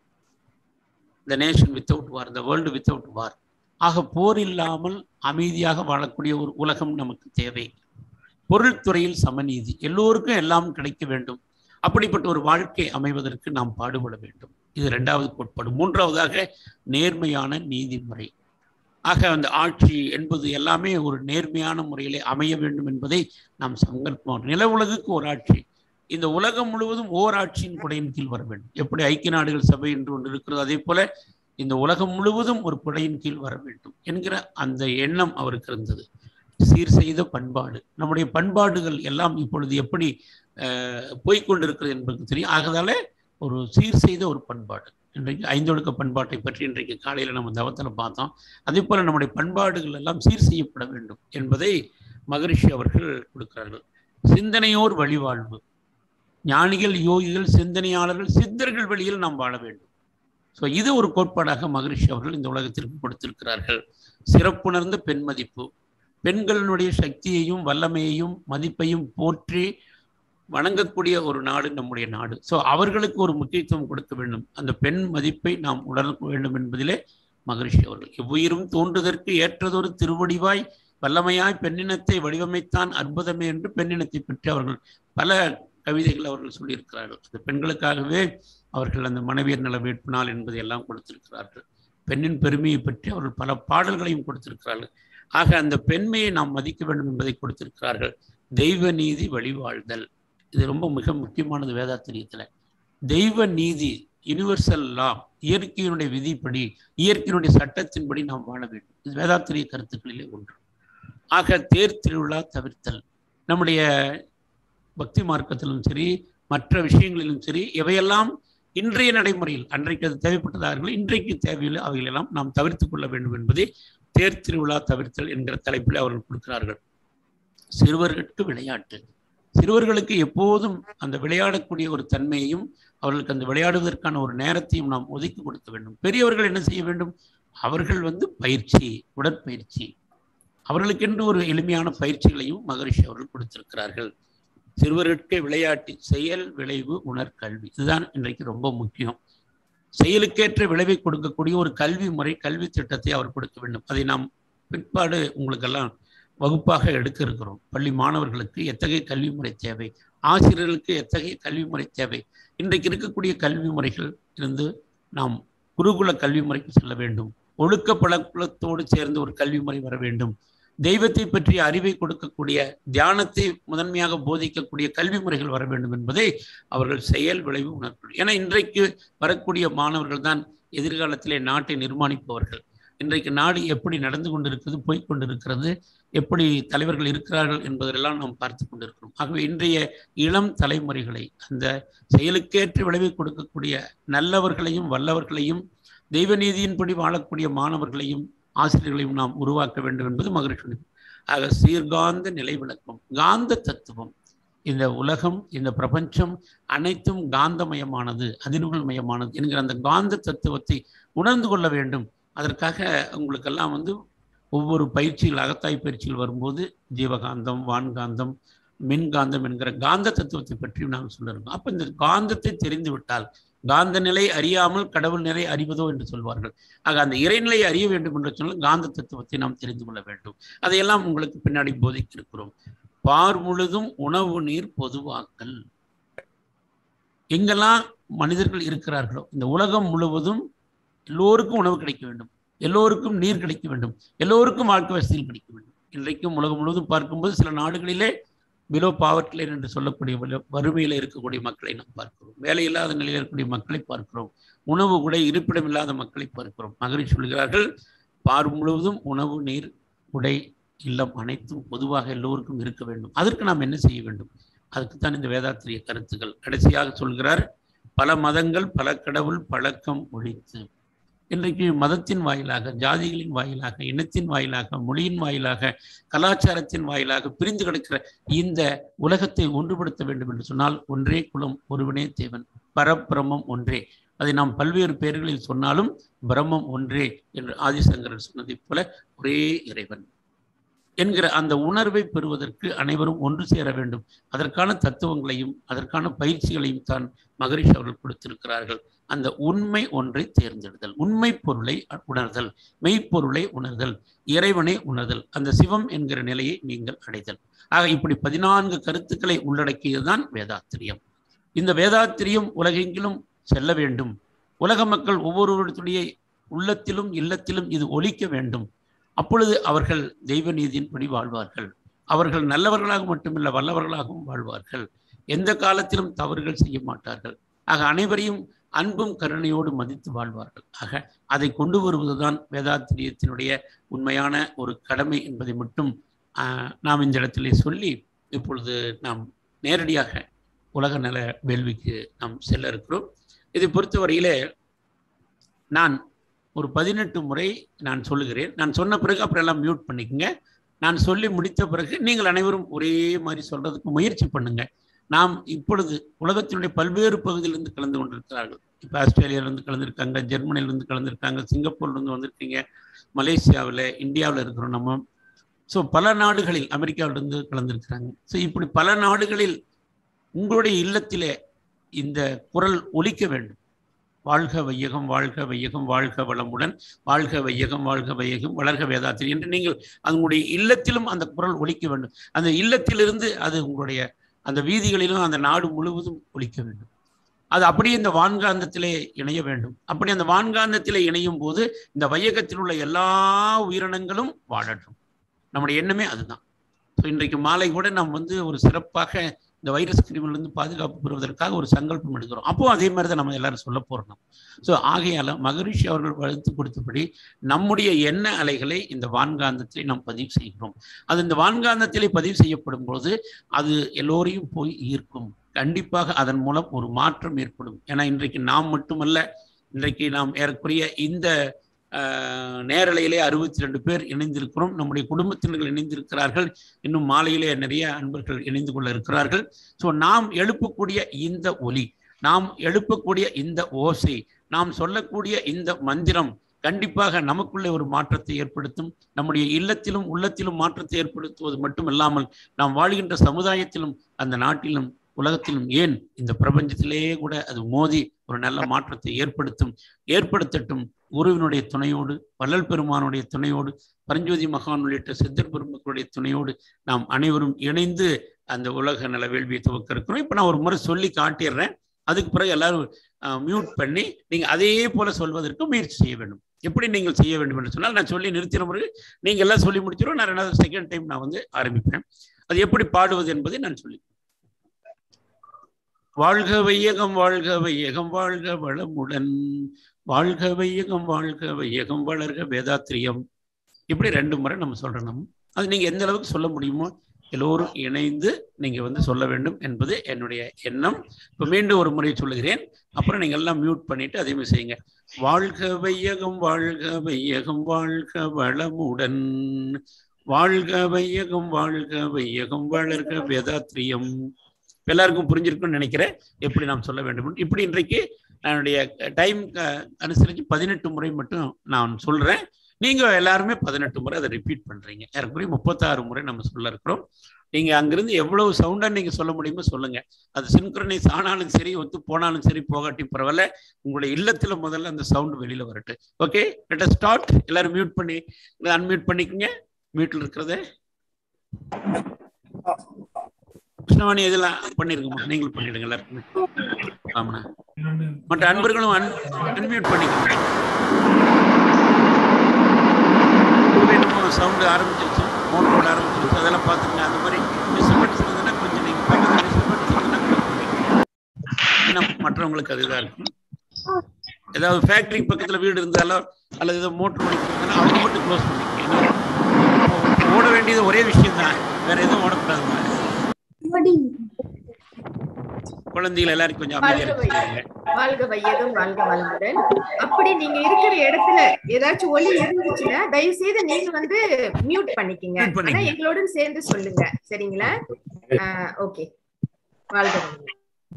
the nation without war the world without war ஆக போர் இல்லாமல் அமைதியாக வாழக்கூடிய ஒரு உலகம் நமக்கு தேவை பொருள்துறையில் சமநீதி எல்லோருக்கும் எல்லாம் கிடைக்க வேண்டும் அப்படிப்பட்ட ஒரு வாழ்க்கை அமைவதற்கு நாம் பாடுபட வேண்டும் இது இரண்டாவது கோட்பாடு மூன்றாவதாக நேர்மையான நீதிமுறை ஆக அந்த ஆட்சி என்பது எல்லாமே ஒரு நேர்மையான முறையிலே அமைய வேண்டும் என்பதை நாம் சங்கல்பம் நில உலகுக்கு ஒரு ஆட்சி இந்த உலகம் முழுவதும் ஓர் ஆட்சியின் குடையின் கீழ் வர வேண்டும் எப்படி ஐக்கிய நாடுகள் சபை என்று ஒன்று இருக்கிறது அதே போல இந்த உலகம் முழுவதும் ஒரு குடையின் கீழ் வர வேண்டும் என்கிற அந்த எண்ணம் அவருக்கு இருந்தது சீர் செய்த பண்பாடு நம்முடைய பண்பாடுகள் எல்லாம் இப்பொழுது எப்படி அஹ், போய்க்கொண்டிருக்கிறது என்பது தெரியும் ஆகதால ஒரு சீர் செய்த ஒரு பண்பாடு இன்றைக்கு ஐந்தொழுக்க பண்பாட்டை பற்றி இன்றைக்கு காலையில் நம்ம தவத்தில் பார்த்தோம் அதே போல நம்முடைய பண்பாடுகள் எல்லாம் சீர் செய்யப்பட வேண்டும் என்பதை மகரிஷி அவர்கள் கொடுக்கிறார்கள் சிந்தனையோர் வழிவாழ்வு ஞானிகள் யோகிகள் சிந்தனையாளர்கள் சித்தர்கள் வழியில் நாம் வாழ வேண்டும் ஸோ இது ஒரு கோட்பாடாக மகரிஷி அவர்கள் இந்த உலகத்திற்கு கொடுத்திருக்கிறார்கள் சிறப்புணர்ந்த பெண் மதிப்பு பெண்களினுடைய சக்தியையும் வல்லமையையும் மதிப்பையும் போற்றி வணங்கக்கூடிய ஒரு நாடு நம்முடைய நாடு ஸோ அவர்களுக்கு ஒரு முக்கியத்துவம் கொடுக்க வேண்டும் அந்த பெண் மதிப்பை நாம் உணர வேண்டும் என்பதிலே மகரிஷி அவர்கள் எவ்வுயிரும் தோன்றுதற்கு ஏற்றதொரு திருவடிவாய் வல்லமையாய் பெண்ணினத்தை வடிவமைத்தான் அற்புதமே என்று பெண்ணினத்தை பற்றி அவர்கள் பல கவிதைகள் அவர்கள் சொல்லியிருக்கிறார்கள் அந்த பெண்களுக்காகவே அவர்கள் அந்த மனைவியர் நல வேட்பு நாள் என்பதை எல்லாம் கொடுத்திருக்கிறார்கள் பெண்ணின் பெருமையை பற்றி அவர்கள் பல பாடல்களையும் கொடுத்திருக்கிறார்கள் ஆக அந்த பெண்மையை நாம் மதிக்க வேண்டும் என்பதை கொடுத்திருக்கிறார்கள் தெய்வ நீதி வழிவாழ்தல் இது ரொம்ப மிக முக்கியமானது வேதாத்திரியத்தில் தெய்வ நீதி யுனிவர்சல் லா இயற்கையினுடைய விதிப்படி இயற்கையினுடைய சட்டத்தின்படி நாம் வாழ வேண்டும் இது வேதாத்திரிய கருத்துக்களிலே ஒன்று ஆக தேர் திருவிழா தவிர்த்தல் நம்முடைய பக்தி மார்க்கத்திலும் சரி மற்ற விஷயங்களிலும் சரி எவையெல்லாம் இன்றைய நடைமுறையில் அன்றைக்கு அது தேவைப்பட்டதார்கள் இன்றைக்கு தேவையில்லை அவைகளெல்லாம் நாம் தவிர்த்து கொள்ள வேண்டும் என்பதை தேர் திருவிழா தவிர்த்தல் என்கிற தலைப்பில் அவர்கள் கொடுக்கிறார்கள் சிறுவர்களுக்கு விளையாட்டு சிறுவர்களுக்கு எப்போதும் அந்த விளையாடக்கூடிய ஒரு தன்மையையும் அவர்களுக்கு அந்த விளையாடுவதற்கான ஒரு நேரத்தையும் நாம் ஒதுக்கி கொடுக்க வேண்டும் பெரியவர்கள் என்ன செய்ய வேண்டும் அவர்கள் வந்து பயிற்சி உடற்பயிற்சி அவர்களுக்கென்று ஒரு எளிமையான பயிற்சிகளையும் மகரிஷி அவர்கள் கொடுத்திருக்கிறார்கள் சிறுவர்களுக்கு விளையாட்டு செயல் விளைவு உணர்கல்வி இதுதான் இன்றைக்கு ரொம்ப முக்கியம் செயலுக்கேற்ற விளைவை கொடுக்கக்கூடிய ஒரு கல்வி முறை கல்வி திட்டத்தை அவர் கொடுக்க வேண்டும் அதை நாம் பிற்பாடு உங்களுக்கெல்லாம் வகுப்பாக எடுக்க இருக்கிறோம் பள்ளி மாணவர்களுக்கு எத்தகைய கல்வி முறை தேவை ஆசிரியர்களுக்கு எத்தகைய கல்வி முறை தேவை இன்றைக்கு இருக்கக்கூடிய கல்வி முறைகள் இருந்து நாம் குருகுல கல்வி முறைக்கு செல்ல வேண்டும் ஒழுக்க பழக்கத்தோடு சேர்ந்து ஒரு கல்வி முறை வர வேண்டும் தெய்வத்தை பற்றிய அறிவை கொடுக்கக்கூடிய தியானத்தை முதன்மையாக போதிக்கக்கூடிய கல்வி முறைகள் வர வேண்டும் என்பதை அவர்கள் செயல் விளைவு உணர்வு ஏன்னா இன்றைக்கு வரக்கூடிய மாணவர்கள் தான் எதிர்காலத்திலே நாட்டை நிர்மாணிப்பவர்கள் இன்றைக்கு நாடு எப்படி நடந்து கொண்டிருக்கிறது போய்க் கொண்டிருக்கிறது எப்படி தலைவர்கள் இருக்கிறார்கள் என்பதெல்லாம் நாம் பார்த்து கொண்டிருக்கிறோம் ஆகவே இன்றைய இளம் தலைமுறைகளை அந்த செயலுக்கேற்ற விளைவை கொடுக்கக்கூடிய நல்லவர்களையும் வல்லவர்களையும் தெய்வ நீதியின்படி வாழக்கூடிய மாணவர்களையும் ஆசிரியர்களையும் நாம் உருவாக்க வேண்டும் என்பது மகரிஷி ஆக சீர்காந்த நிலை விளக்கம் காந்த தத்துவம் இந்த உலகம் இந்த பிரபஞ்சம் அனைத்தும் காந்தமயமானது அதிர்வுகள் மயமானது என்கிற அந்த காந்த தத்துவத்தை உணர்ந்து கொள்ள வேண்டும் அதற்காக உங்களுக்கெல்லாம் வந்து ஒவ்வொரு பயிற்சிகள் அகத்தாய் பயிற்சிகள் வரும்போது ஜீவகாந்தம் வான்காந்தம் மின்காந்தம் என்கிற காந்த தத்துவத்தை பற்றி நாம் சொல்லியிருக்கோம் அப்போ இந்த காந்தத்தை தெரிந்து விட்டால் காந்த நிலை அறியாமல் கடவுள் நிலை அறிவதோ என்று சொல்வார்கள் ஆக அந்த இறைநிலை அறிய வேண்டும் என்று சொன்னால் காந்த தத்துவத்தை நாம் தெரிந்து கொள்ள வேண்டும் அதையெல்லாம் உங்களுக்கு பின்னாடி போதிக்க இருக்கிறோம் பார் முழுதும் உணவு நீர் பொதுவாக்கல் எங்கெல்லாம் மனிதர்கள் இருக்கிறார்களோ இந்த உலகம் முழுவதும் எல்லோருக்கும் உணவு கிடைக்க வேண்டும் எல்லோருக்கும் நீர் கிடைக்க வேண்டும் எல்லோருக்கும் வாழ்க்கை வசதிகள் கிடைக்க வேண்டும் இன்றைக்கும் உலகம் முழுவதும் பார்க்கும்போது சில நாடுகளிலே பிலோ பாவர்ட்டி லைன் என்று சொல்லக்கூடிய வறுமையில் இருக்கக்கூடிய மக்களை நாம் பார்க்கிறோம் வேலை இல்லாத நிலையில் இருக்கக்கூடிய மக்களை பார்க்கிறோம் உணவு உடை இருப்பிடம் இல்லாத மக்களை பார்க்கிறோம் மகரிஷி சொல்கிறார்கள் பார் முழுவதும் உணவு நீர் உடை இல்லம் அனைத்தும் பொதுவாக எல்லோருக்கும் இருக்க வேண்டும் அதற்கு நாம் என்ன செய்ய வேண்டும் அதுக்குத்தான் இந்த வேதாத்திரிய கருத்துக்கள் கடைசியாக சொல்கிறார் பல மதங்கள் பல கடவுள் பழக்கம் ஒழித்து இன்றைக்கு மதத்தின் வாயிலாக ஜாதிகளின் வாயிலாக இனத்தின் வாயிலாக மொழியின் வாயிலாக கலாச்சாரத்தின் வாயிலாக பிரிந்து கிடக்கிற இந்த உலகத்தை ஒன்றுபடுத்த வேண்டும் என்று சொன்னால் ஒன்றே குலம் ஒருவனே தேவன் பரபிரமம் ஒன்றே அதை நாம் பல்வேறு பெயர்களில் சொன்னாலும் பிரம்மம் ஒன்றே என்று ஆதிசங்கரர் சொன்னதைப் போல ஒரே இறைவன் என்கிற அந்த உணர்வை பெறுவதற்கு அனைவரும் ஒன்று சேர வேண்டும் அதற்கான தத்துவங்களையும் அதற்கான பயிற்சிகளையும் தான் மகரிஷி அவர்கள் கொடுத்திருக்கிறார்கள் அந்த உண்மை ஒன்றை தேர்ந்தெடுத்தல் உண்மை பொருளை உணர்தல் மெய்ப்பொருளை உணர்தல் இறைவனை உணர்தல் அந்த சிவம் என்கிற நிலையை நீங்கள் அடைதல் ஆக இப்படி பதினான்கு கருத்துக்களை உள்ளடக்கியதுதான் வேதாத்திரியம் இந்த வேதாத்திரியம் உலகெங்கிலும் செல்ல வேண்டும் உலக மக்கள் ஒவ்வொருவருடைய உள்ளத்திலும் இல்லத்திலும் இது ஒலிக்க வேண்டும் அப்பொழுது அவர்கள் தெய்வ நீதியின்படி வாழ்வார்கள் அவர்கள் நல்லவர்களாக மட்டுமில்ல வல்லவர்களாகவும் வாழ்வார்கள் எந்த காலத்திலும் தவறுகள் செய்ய மாட்டார்கள் ஆக அனைவரையும் அன்பும் கருணையோடு மதித்து வாழ்வார்கள் ஆக அதை கொண்டு வருவதுதான் வேதாத்திரியத்தினுடைய உண்மையான ஒரு கடமை என்பதை மட்டும் ஆஹ், நாம் இந்த இடத்திலே சொல்லி இப்பொழுது நாம் நேரடியாக உலக நல வேள்விக்கு நாம் செல்ல இருக்கிறோம் இதை பொறுத்தவரையிலே நான் ஒரு பதினெட்டு முறை நான் சொல்லுகிறேன் நான் சொன்ன பிறகு அப்புறம் எல்லாம் மியூட் பண்ணிக்கங்க நான் சொல்லி முடித்த பிறகு நீங்கள் அனைவரும் ஒரே மாதிரி சொல்றதுக்கு முயற்சி பண்ணுங்க நாம் இப்பொழுது உலகத்தினுடைய பல்வேறு பகுதியிலிருந்து கலந்து கொண்டிருக்கிறார்கள் இப்போ ஆஸ்திரேலியாவிலிருந்து கலந்துருக்காங்க ஜெர்மனியிலிருந்து கலந்துருக்காங்க சிங்கப்பூர்லேருந்து வந்திருக்கீங்க மலேசியாவில் இந்தியாவில் இருக்கிறோம் நம்ம ஸோ பல நாடுகளில் அமெரிக்காவிலிருந்து கலந்துருக்கிறாங்க ஸோ இப்படி பல நாடுகளில் உங்களுடைய இல்லத்திலே இந்த குரல் ஒலிக்க வேண்டும் வாழ்க வையகம் வாழ்க வையகம் வாழ்க வளமுடன் வாழ்க வையகம் வாழ்க வையகம் வளர்க வேதாத்திரி என்று நீங்கள் உங்களுடைய இல்லத்திலும் அந்த குரல் ஒலிக்க வேண்டும் அந்த இல்லத்திலிருந்து அது உங்களுடைய அந்த வீதிகளிலும் அந்த நாடு முழுவதும் ஒலிக்க வேண்டும் அது அப்படியே இந்த வான்காந்தத்திலே இணைய வேண்டும் அப்படி அந்த வான்காந்தத்திலே இணையும் போது இந்த வையகத்தில் உள்ள எல்லா உயிரினங்களும் வாழட்டும் நம்முடைய எண்ணமே அதுதான் ஸோ இன்றைக்கு மாலை கூட நாம் வந்து ஒரு சிறப்பாக இந்த வைரஸ் கிருமியிலிருந்து பாதுகாப்பு பெறுவதற்காக ஒரு சங்கல்பம் எடுக்கிறோம் அப்போ அதே மாதிரி தான் நம்ம எல்லாரும் சொல்ல போறோம் ஸோ ஆகையால மகரிஷி அவர்கள் வளர்த்து கொடுத்தபடி நம்முடைய எண்ண அலைகளை இந்த வான்காந்தத்திலே நாம் பதிவு செய்கிறோம் அது இந்த வான்காந்தத்திலே பதிவு செய்யப்படும் போது அது எல்லோரையும் போய் ஈர்க்கும் கண்டிப்பாக அதன் மூலம் ஒரு மாற்றம் ஏற்படும் ஏன்னா இன்றைக்கு நாம் மட்டுமல்ல இன்றைக்கு நாம் ஏறக்குறைய இந்த ஆஹ், நேரலையிலே அறுபத்தி ரெண்டு பேர் இணைந்திருக்கிறோம் நம்முடைய குடும்பத்தினர்கள் இணைந்திருக்கிறார்கள் இன்னும் மாலையிலே நிறைய அன்பர்கள் இணைந்து கொள்ள இருக்கிறார்கள் ஸோ நாம் எழுப்பக்கூடிய இந்த ஒலி நாம் எழுப்பக்கூடிய இந்த ஓசை நாம் சொல்லக்கூடிய இந்த மந்திரம் கண்டிப்பாக நமக்குள்ளே ஒரு மாற்றத்தை ஏற்படுத்தும் நம்முடைய இல்லத்திலும் உள்ளத்திலும் மாற்றத்தை ஏற்படுத்துவது மட்டுமல்லாமல் நாம் வாழ்கின்ற சமுதாயத்திலும் அந்த நாட்டிலும் உலகத்திலும் ஏன் இந்த பிரபஞ்சத்திலேயே கூட அது மோதி ஒரு நல்ல மாற்றத்தை ஏற்படுத்தும் ஏற்படுத்தட்டும் குருவினுடைய துணையோடு வள்ளல் பெருமானுடைய துணையோடு பரஞ்சோதி மகான் உள்ளிட்ட சித்தர் பெருமக்களுடைய துணையோடு நாம் அனைவரும் இணைந்து அந்த உலக நல வேள்வியை துவக்க இருக்கிறோம் இப்போ நான் ஒரு முறை சொல்லி காட்டிடுறேன் அதுக்கு பிறகு எல்லாரும் மியூட் பண்ணி நீங்கள் அதே போல சொல்வதற்கு முயற்சி செய்ய வேண்டும் எப்படி நீங்கள் செய்ய வேண்டும் என்று சொன்னால் நான் சொல்லி நிறுத்தின பிறகு நீங்கள் எல்லாம் சொல்லி முடிச்சிடும் நான் ரெண்டாவது செகண்ட் டைம் நான் வந்து ஆரம்பிப்பேன் அது எப்படி பாடுவது என்பதை நான் சொல்லி வாழ்க வையகம் வாழ்க வையகம் வாழ்க வளமுடன் வாழ்க வையகம் வாழ்க வையகம் வளர்க வேதாத்திரியம் இப்படி ரெண்டு முறை நம்ம சொல்றோம் நம்ம அது நீங்க எந்த அளவுக்கு சொல்ல முடியுமோ எல்லோரும் இணைந்து நீங்க வந்து சொல்ல வேண்டும் என்பது என்னுடைய எண்ணம் இப்போ மீண்டும் ஒரு முறை சொல்லுகிறேன் அப்புறம் நீங்க எல்லாம் மியூட் பண்ணிட்டு அதே மாதிரி செய்யுங்க வாழ்க வையகம் வாழ்க வையகம் வாழ்க வளமுடன் வாழ்க வையகம் வாழ்க வையகம் வளர்க வேதாத்திரியம் எல்லாருக்கும் புரிஞ்சிருக்கும்னு நினைக்கிறேன் எப்படி நாம் சொல்ல வேண்டும் இப்படி இன்றைக்கு என்னுடைய டைம் அனுசரித்து பதினெட்டு முறை மட்டும் நான் சொல்றேன் நீங்க எல்லாருமே பதினெட்டு முறை அதை ரிப்பீட் பண்றீங்க ஏறக்குறைய முப்பத்தாறு முறை நம்ம சொல்ல இருக்கிறோம் நீங்க அங்கிருந்து எவ்வளவு சவுண்டா நீங்க சொல்ல முடியுமோ சொல்லுங்க அது சின்க்ரனைஸ் ஆனாலும் சரி ஒத்து போனாலும் சரி போகாட்டி பரவாயில்ல உங்களுடைய இல்லத்துல முதல்ல அந்த சவுண்ட் வெளியில வரட்டும் ஓகே லெட் ஸ்டார்ட் எல்லாரும் மியூட் பண்ணி அன்மியூட் பண்ணிக்கோங்க மியூட்ல இருக்கிறத கிருஷ்ணவாணி இதெல்லாம் பண்ணிருங்க நீங்களும் பண்ணிடுங்க எல்லாருக்குமே ஆமாண்ணா மற்ற அன்பர்களும் அன் அன்மியூட் பண்ணிக்கோங்க சவுண்டு ஆரம்பிச்சிருச்சு மோன் போட ஆரம்பிச்சிருச்சு அதெல்லாம் பார்த்துங்க அந்த மாதிரி டிஸ்டர்பன்ஸ் இருந்ததுன்னா கொஞ்சம் நீங்கள் பக்கத்தில் டிஸ்டர்பன்ஸ் இருந்ததுன்னா கொஞ்சம் பண்ணிக்கோங்க. ஏன்னா மற்றவங்களுக்கு அதுதான் இருக்கும் ஏதாவது ஃபேக்டரி பக்கத்துல வீடு இருந்தாலோ அல்லது ஏதோ மோட்டர் ஓடிக்கிறதுனா அவங்க மட்டும் க்ளோஸ் பண்ணிக்கங்க ஏன்னா, இப்போ ஓட வேண்டியது ஒரே விஷயம் தான் வேற எதுவும் ஓடக்கூடாது குழந்தைகள் எல்லாரும் கொஞ்சம் அமைதியா வாழ்க வை- இருக்காங்க வாழ்க வையகம் வாழ்க வளமுடன் அப்படி நீங்க இருக்கிற இடத்துல ஏதாச்சும் ஒலி இருந்துச்சுன்னா தயவு செய்து நீங்க வந்து மியூட் பண்ணிக்கங்க Mute பண்ணிக்கங்க. ஆனா எங்களோட சேர்ந்து சொல்லுங்க சரிங்களா ஓகே வாழ்க வளமுடன்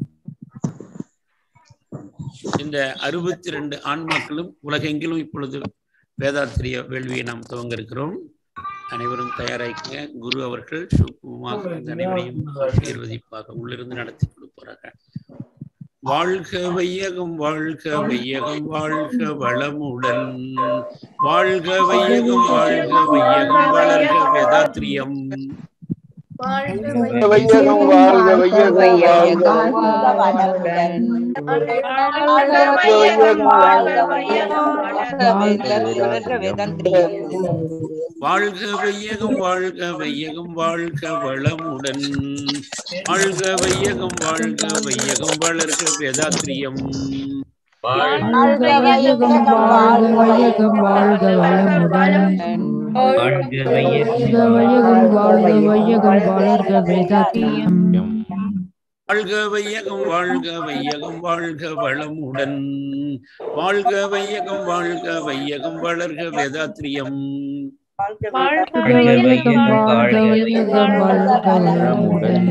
இந்த அறுபத்தி ரெண்டு ஆன்மாக்களும் உலகெங்கிலும் இப்பொழுது வேதாத்திரிய வேள்வியை நாம் துவங்க இருக்கிறோம் அனைவரும் தயாராகிக்கங்க குரு அவர்கள் சுக்குமாக இந்த அனைவரையும் ஆசீர்வதிப்பாக உள்ளிருந்து நடத்தி கொடுப்பார்கள் வாழ்க வையகம் வாழ்க வையகம் வாழ்க வளமுடன் வாழ்க வையகம் வாழ்க வையகம் வளர்க வேதாத்திரியம் வாழ்க வையகம் வாழ்க வையகம் வாழ்க வாழ்க வையகம் வாழ்க வையகம் வாழ்க வளமுடன் வாழ்க வையகம் வாழ்க வையகம் வளர்க வேதாத்திரியம் வாழ்க வையகம் வாழ்க வையகம் வாழ்க வளமுடன் வாழ்க வையகம் வாழ்க வையகம் வளர்க வேதாத்தியம் வாழ்க வையகம் வாழ்க வையகம் வாழ்க வளமுடன் வாழ்க வையகம் வாழ்க வையகம் வளர்க வேதாத்திரியம் வாழ்க வையகம் வாழ்க வையகம் வாழ்க வளமுடன்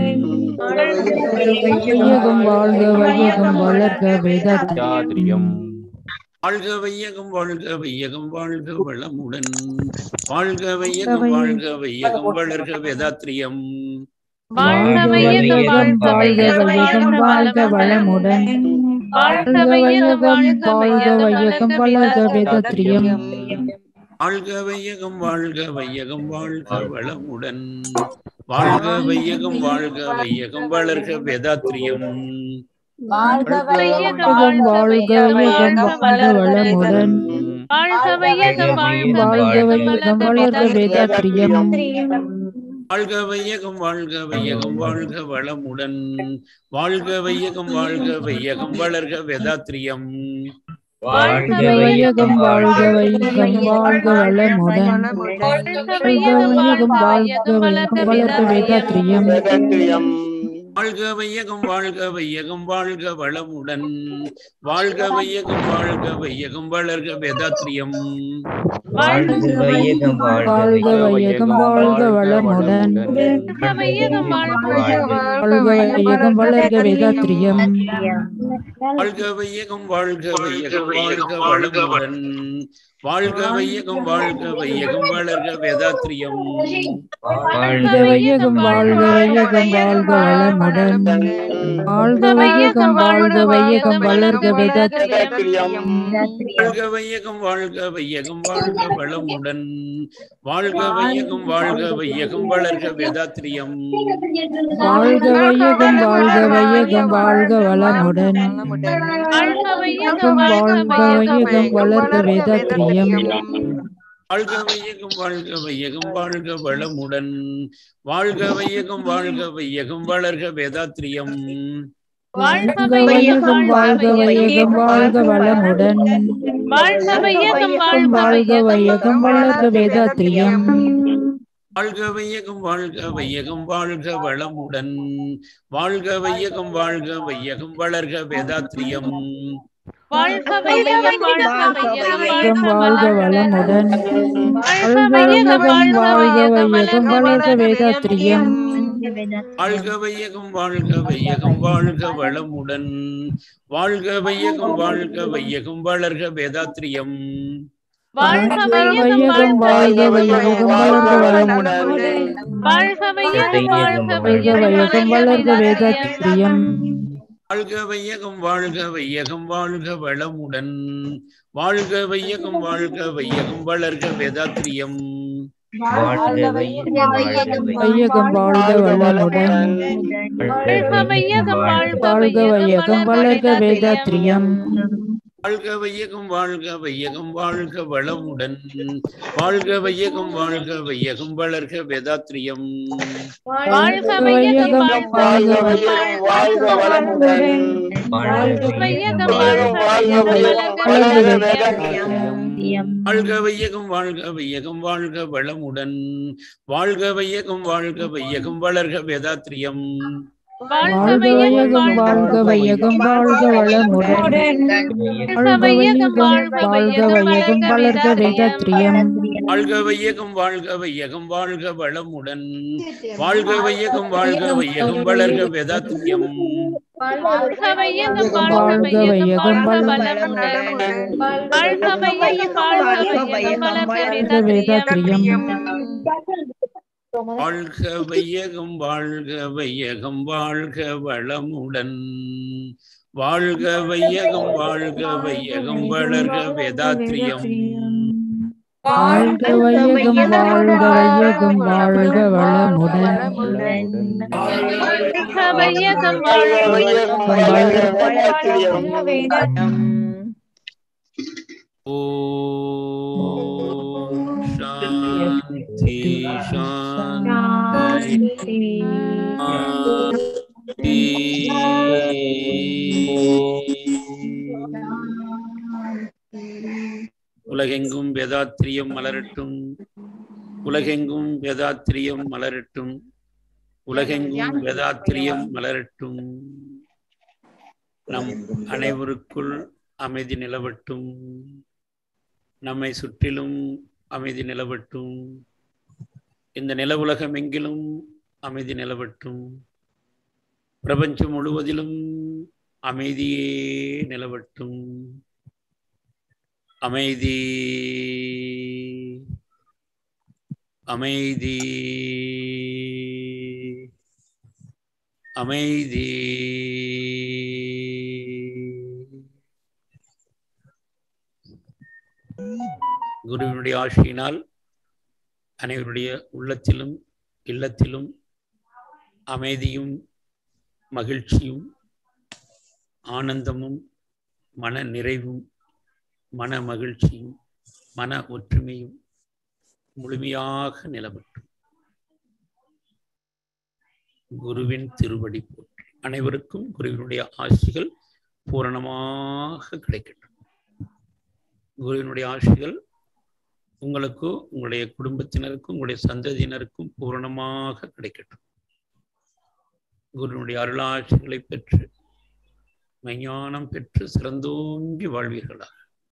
வையகம் வாழ்க வையகம் வளர்க வேதாத்தியம் வாழ்க வையகம் வாழ்க வையகம் வாழ்க வளமுடன் வாழ்க வையகம் வாழ்க வையகம் வளர்க வேதாத்திரியம் வாழ்க வையகம் வாழ்க வையகம் வாழ்க வளமுடன் வாழ்க வையகம் வாழ்க வையகம் வளர்க வேதாத்திரியம் வாழ்க வையகம் வாழ்க வையகம் வாழ்க வளமுடன் வாழ்க வையகம் வாழ்க வையகம் வளர்க வேதாத்திரியம் வாழ்க வையகம் வாழ்க வையகம் வாழ்க வளமுடன் வாழ்க வையகம் வாழ்க வையகம் வளர்க வேதாத்திரியம் வாழ்க வையகம் வாழ்க வையகம் வாழ்க வளமுடன் வாழ்க வையகம் வாழ்க வையகம் வளர்க வேதாத்திரியம் வாழ்க வையகம் வாழ்க வையகம் வாழ்க வளமுடன் வாழ்க வையகம் வாழ்க வையகம் வளர்க வேதாத்திரியம் வேதாத்திரியம் வாழ்க வையகம் வாழ்க வையகம் வாழ்க வளமுடன் வாழ்க வையகம் வாழ்க வையகம் வளர்க வேதாத்திரியம் வாழ்க வையகம் வையகம் வாழ்க வளமுடன் வையகம் வாழ்க வையகம் வளர்க வேதாத்திரியம் வாழ்க வையகம் வாழ்க வையகம் வாழ்க வளமுடன் வாழ்க வையகம் வாழ்க வையகம் வளர்க வேதாத்திரியம் வாழ்க வையகம் வாழ்க வையகம் வாழ்க வளமுடன் வாழ்க வையகம் வாழ்க வையகம் வளர்க வேதாத்திரியம் வாழ்க வையகம் வாழ்க வையகம் வாழ்க வளமுடன் வாழ்க வையகம் வாழ்க வையகம் வளர்க வேதாத்திரியம் வாழ்க வையகம் வாழ்க வையகம் வாழ்க வளமுடன் வாழ்க வையகம் வாழ்க வையகம் வளர்க வேதாத்திரியம் வாழ்க வையகம் வாழ்க வையகம் வாழ்க வளமுடன் வாழ்க வையகம் வாழ்க வையகம் வளர்க வேதாத்திரியம் வாழ்க வாழ்க வையகம் வாழ்க வையகம் வாழ்க வளமுடன் வாழ்க வையகம் வாழ்க வையகம் வளர்க வேதாத்திரியம் வாழ்க வையகம் வாழ்க வையகம் வாழ்க வளமுடன் வாழ்க வையகம் வாழ்க வையகம் வளர்க வேதாத்திரியம் வாழ்க வையகம் வாழ்க வையகம் வையகம் வாழ்க வளமுடன் வாழ்க வாழ்க வையகம் வையகம் வாழ்க வையகம் வளர்க வேதாத்திரியம் வாழ்க வையகம் வாழ்க வையகம் வாழ்க வளமுடன் வாழ்க வையகம் வாழ்க வையகம் வளர்க வேதாத்திரியம் வாழ்க வையகம் வாழ்க வையகம் வளர்க வளமுடன் வாழ்க வையகம் வாழ்க வாழ்க வையகம் வளர்க வேதாத்திரியம் வாழ்க வையகம் வாழ்க வையகம் வாழ்க வளமுடன் வாழ்க வையகம் வாழ்க வையகம் வளர்க வேதாத்திரியம் வையகம் வாழ்க வளமுடன் வாழ்க வையகம் வாழ்க வாழ்க வையகம் வளர்க வேதாத்திரியம் வாழ்க வையகம் வாழ்க வையகம் வாழ்க வளமுடன் வாழ்க வையகம் வாழ்க வையகம் வளர்க வேதாத்ரியம் வாழ்க வையகம் வாழ்க வையகம் வாழ்க வளமுடன் வாழ்க வையகம் வையகம் வாழ்க வாழ்க வையகம் வையகம் வளர்க வளர்க வேதாத்ரியம் வாழ்க வையகம் வாழ்க வையகம் வாழ்க வளமுடன் வாழ்க வையகம் வாழ்க வையகம் வளர்க வேதாத்ரியம் வாழ்க வையகம் வாழ்க வையகம் வாழ்க வளமுடன் வாழ்க வையகம் வாழ்க வையகம் வளர்க வேதாத்ரியம் வாழ்க வையகம் வாழ்க வையகம் வாழ்க வளமுடன் வாழ்க வையகம் வாழ்க வையகம் வளர்க வேதாத்ரியம் வாழ்க வையகம் வாழ்க வையகம் வாழ்க வளமுடன் வாழ்க வையகம் வாழ்க வையகம் வளர்க வேதாத்ரியம் வாழ்க வையகம் வாழ்க வையகம் வாழ்க வளமுடன் வாழ்க வையகம் வாழ்க வையகம் வளர்க வேதாத்ரியம் வாழ்க வையகம் வாழ்க வையகம் வாழ்க வளமுடன் வாழ்க வையகம் வாழ்க வாழ்க வையகம் வாழ்க வேதாத்ரியம் ஓம் சாந்தி சாந்தி உலகெங்கும் வேதாத்திரியம் மலரட்டும் உலகெங்கும் வேதாத்திரியம் மலரட்டும் உலகெங்கும் வேதாத்திரியம் மலரட்டும் நம் அனைவருக்குள் அமைதி நிலவட்டும் நம்மை சுற்றிலும் அமைதி நிலவட்டும் இந்த நில உலகம் எங்கிலும் அமைதி நிலவட்டும் பிரபஞ்சம் முழுவதிலும் அமைதியே நிலவட்டும் அமைதி அமைதி அமைதி குருவினுடைய ஆட்சியினால் அனைவருடைய உள்ளத்திலும் இல்லத்திலும் அமைதியும் மகிழ்ச்சியும் ஆனந்தமும் மன நிறைவும் மன மகிழ்ச்சியும் மன ஒற்றுமையும் முழுமையாக நிலவட்டும் குருவின் திருவடி போற்றி அனைவருக்கும் குருவினுடைய ஆசிகள் பூரணமாக கிடைக்கட்டும் குருவினுடைய ஆசிகள் உங்களுக்கும் உங்களுடைய குடும்பத்தினருக்கும் உங்களுடைய சந்ததியினருக்கும் பூரணமாக கிடைக்கட்டும் குருவினுடைய அருளாட்சிகளை பெற்று மெஞ்ஞானம் பெற்று சிறந்தோங்கி வாழ்வீர்களாக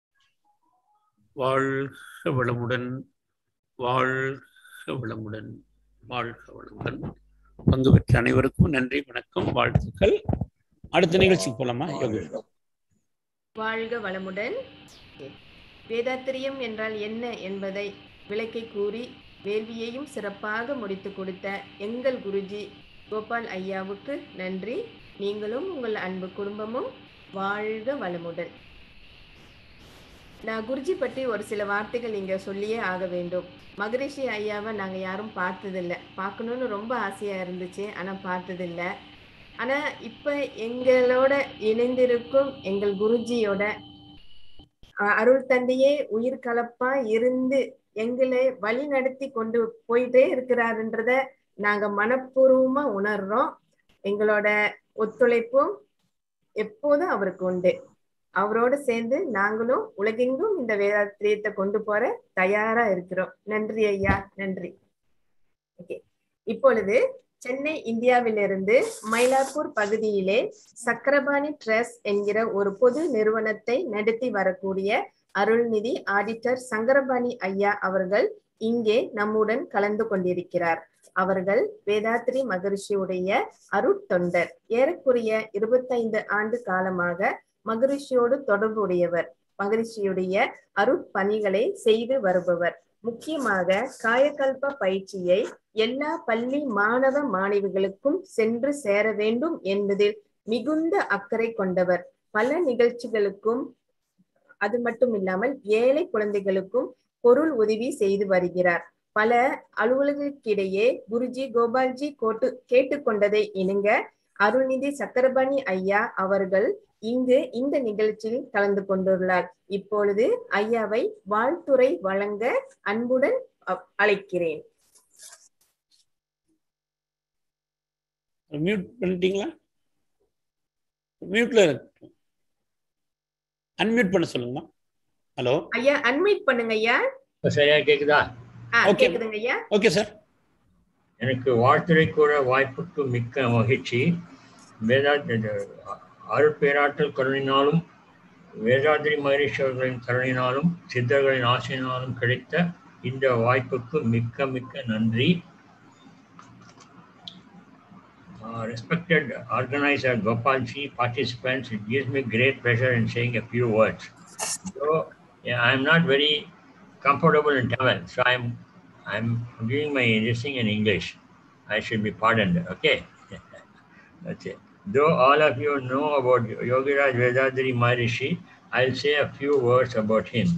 வாழ்க வளமுடன் வாழ்க வளமுடன் வாழ்க வளமுடன் பங்கு பெற்ற அனைவருக்கும் நன்றி வணக்கம் வாழ்த்துக்கள் அடுத்த நிகழ்ச்சிக்கு போலாமா யோகி வாழ்க வளமுடன் வேதாத்திரியம் என்றால் என்ன என்பதை விளக்கி கூறி வேள்வியையும் சிறப்பாக முடித்து கொடுத்த எங்கள் குருஜி கோபால் ஐயாவுக்கு நன்றி நீங்களும் உங்கள் அன்பு குடும்பமும் வாழ்க வளமுடன் நான் குருஜி பற்றி ஒரு சில வார்த்தைகள் இங்கே சொல்லியே ஆக வேண்டும் மகரிஷி ஐயாவை நாங்கள் யாரும் பார்த்ததில்ல பார்க்கணுன்னு ரொம்ப ஆசையாக இருந்துச்சு ஆனால் பார்த்ததில்ல ஆனால் இப்போ எங்களோட இணைந்திருக்கும் எங்கள் குருஜியோட அஹ், அருள் தந்தையே உயிர் கலப்பா இருந்து எங்களை வழி நடத்தி கொண்டு போயிட்டே இருக்கிறாருன்றத நாங்க மனப்பூர்வமா உணர்றோம் எங்களோட ஒத்துழைப்பும் எப்போதும் அவருக்கு உண்டு அவரோட சேர்ந்து நாங்களும் உலகெங்கும் இந்த வேதாத்திரியத்தை கொண்டு போற தயாரா இருக்கிறோம் நன்றி ஐயா நன்றி ஓகே இப்பொழுது சென்னை இந்தியாவிலிருந்து மயிலாப்பூர் பகுதியிலே சக்கரபாணி ட்ரஸ்ட் என்கிற ஒரு பொது நிறுவனத்தை நடத்தி வரக்கூடிய அருள்நிதி ஆடிட்டர் சங்கரபாணி ஐயா அவர்கள் இங்கே நம்முடன் கலந்து கொண்டிருக்கிறார் அவர்கள் வேதாத்ரி மகரிஷியுடைய அருட்தொண்டர் ஏறக்குறைய இருபத்தைந்து ஆண்டு காலமாக மகரிஷியோடு தொடர்புடையவர் மகரிஷியுடைய அருட்பணிகளை செய்து வருபவர் முக்கியமாக காயகல்ப பயிற்சியை எல்லா பள்ளி மாணவ மாணவிகளுக்கும் சென்று சேர வேண்டும் என்பதில் மிகுந்த அக்கறை கொண்டவர் பல நிகழ்ச்சிகளுக்கும் அது மட்டும் இல்லாமல் ஏழை குழந்தைகளுக்கும் பொருள் உதவி செய்து வருகிறார் பல அலுவலர்களுக்கிடையே குருஜி கோபால்ஜி கோட்டு கேட்டுக்கொண்டதை இணங்க அருள்நிதி சக்கரபாணி ஐயா அவர்கள் இங்கு இந்த நிகழ்ச்சியில் கலந்து கொண்டுள்ளார் இப்பொழுது ஐயாவை வாழ்த்துரை வழங்க அன்புடன் அ- அழைக்கிறேன் மியூட் பண்ணிட்டீங்களா மியூட்ல இருக்கு அன்மியூட் பண்ண சொல்லுங்கம்மா ஹலோ ஐயா அன்மீட் பண்ணுங்க ஐயா இப்ப சரியா கேக்குதா ஆ Okay. கேக்குதுங்க ஐயா ஓகே சார் எனக்கு வாழ்த்துரை கூற வாய்ப்புக்கு மிக்க மகிழ்ச்சி வேதா அருட்பேராற்றல் கருணினாலும் வேதாதிரி மகரிஷி அவர்களின் கருணினாலும் சித்தர்களின் ஆசையினாலும் கிடைத்த இந்த வாய்ப்புக்கு மிக்க மிக்க நன்றி Uh, respected organizer Gopalji, participants, it gives me great pleasure in saying a few words. So, yeah, I'm not very comfortable in Tamil, so I'm I'm doing my this thing in English. I should be pardoned. Okay. That's it. Though all of you know about Yogiraj Vedadri Maharishi, I'll say a few words about him.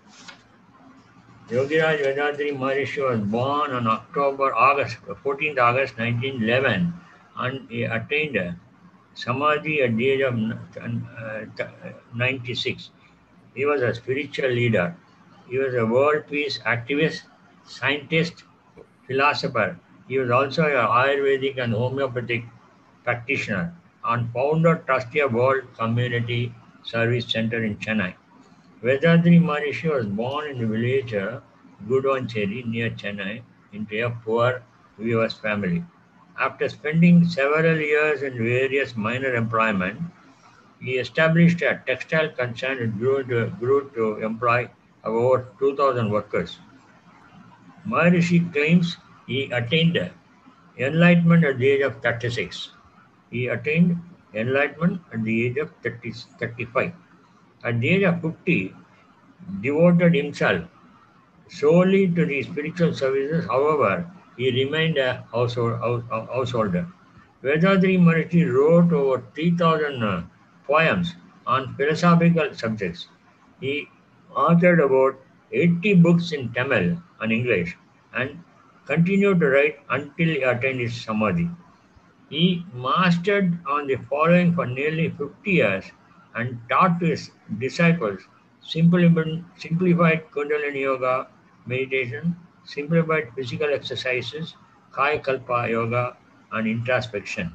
Yogiraj Vedadri Maharishi was born on October, August, 14th August 1911 and he attained uh, Samadhi at the age of uh, 96. He was a spiritual leader. He was a world peace activist, scientist, philosopher. He was also an Ayurvedic and homeopathic practitioner and founder trustee of World Community Service Center in Chennai. Vedadri Maharishi was born in the village of Gudvancheri near Chennai into a poor weaver's family. After spending several years in various minor employment, he established a textile concern and grew to, grew to employ over 2,000 workers. Maharishi claims he attained enlightenment at the age of 36. He attained enlightenment at the age of 30, 35. At the age of 50, devoted himself solely to the spiritual services. However, he remained a household, house, householder. Vedadri Maharishi wrote over 3,000 uh, poems on philosophical subjects. He authored about 80 books in Tamil and English and continued to write until he attained his Samadhi. He mastered on the following for nearly 50 years and taught to his disciples simplified, simplified Kundalini Yoga meditation, simplified physical exercises, Kaya Kalpa Yoga, and introspection.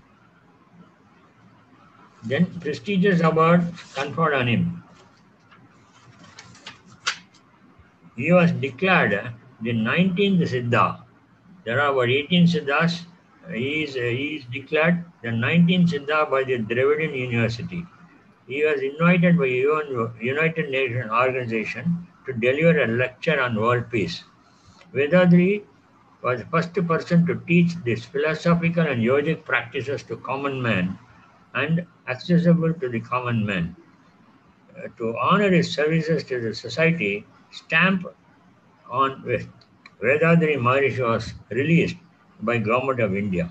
Then prestigious award conferred on him. He was declared the 19th Siddha. There are about 18 Siddhas. He is, he is declared the 19th Siddha by the Dravidian University. He was invited by UN United Nations Organization to deliver a lecture on world peace. Vedadri was the first person to teach these philosophical and yogic practices to common man and accessible to the common man. Uh, to honor his services to the society, stamp on with Vedadri Maharishi was released by Government of India.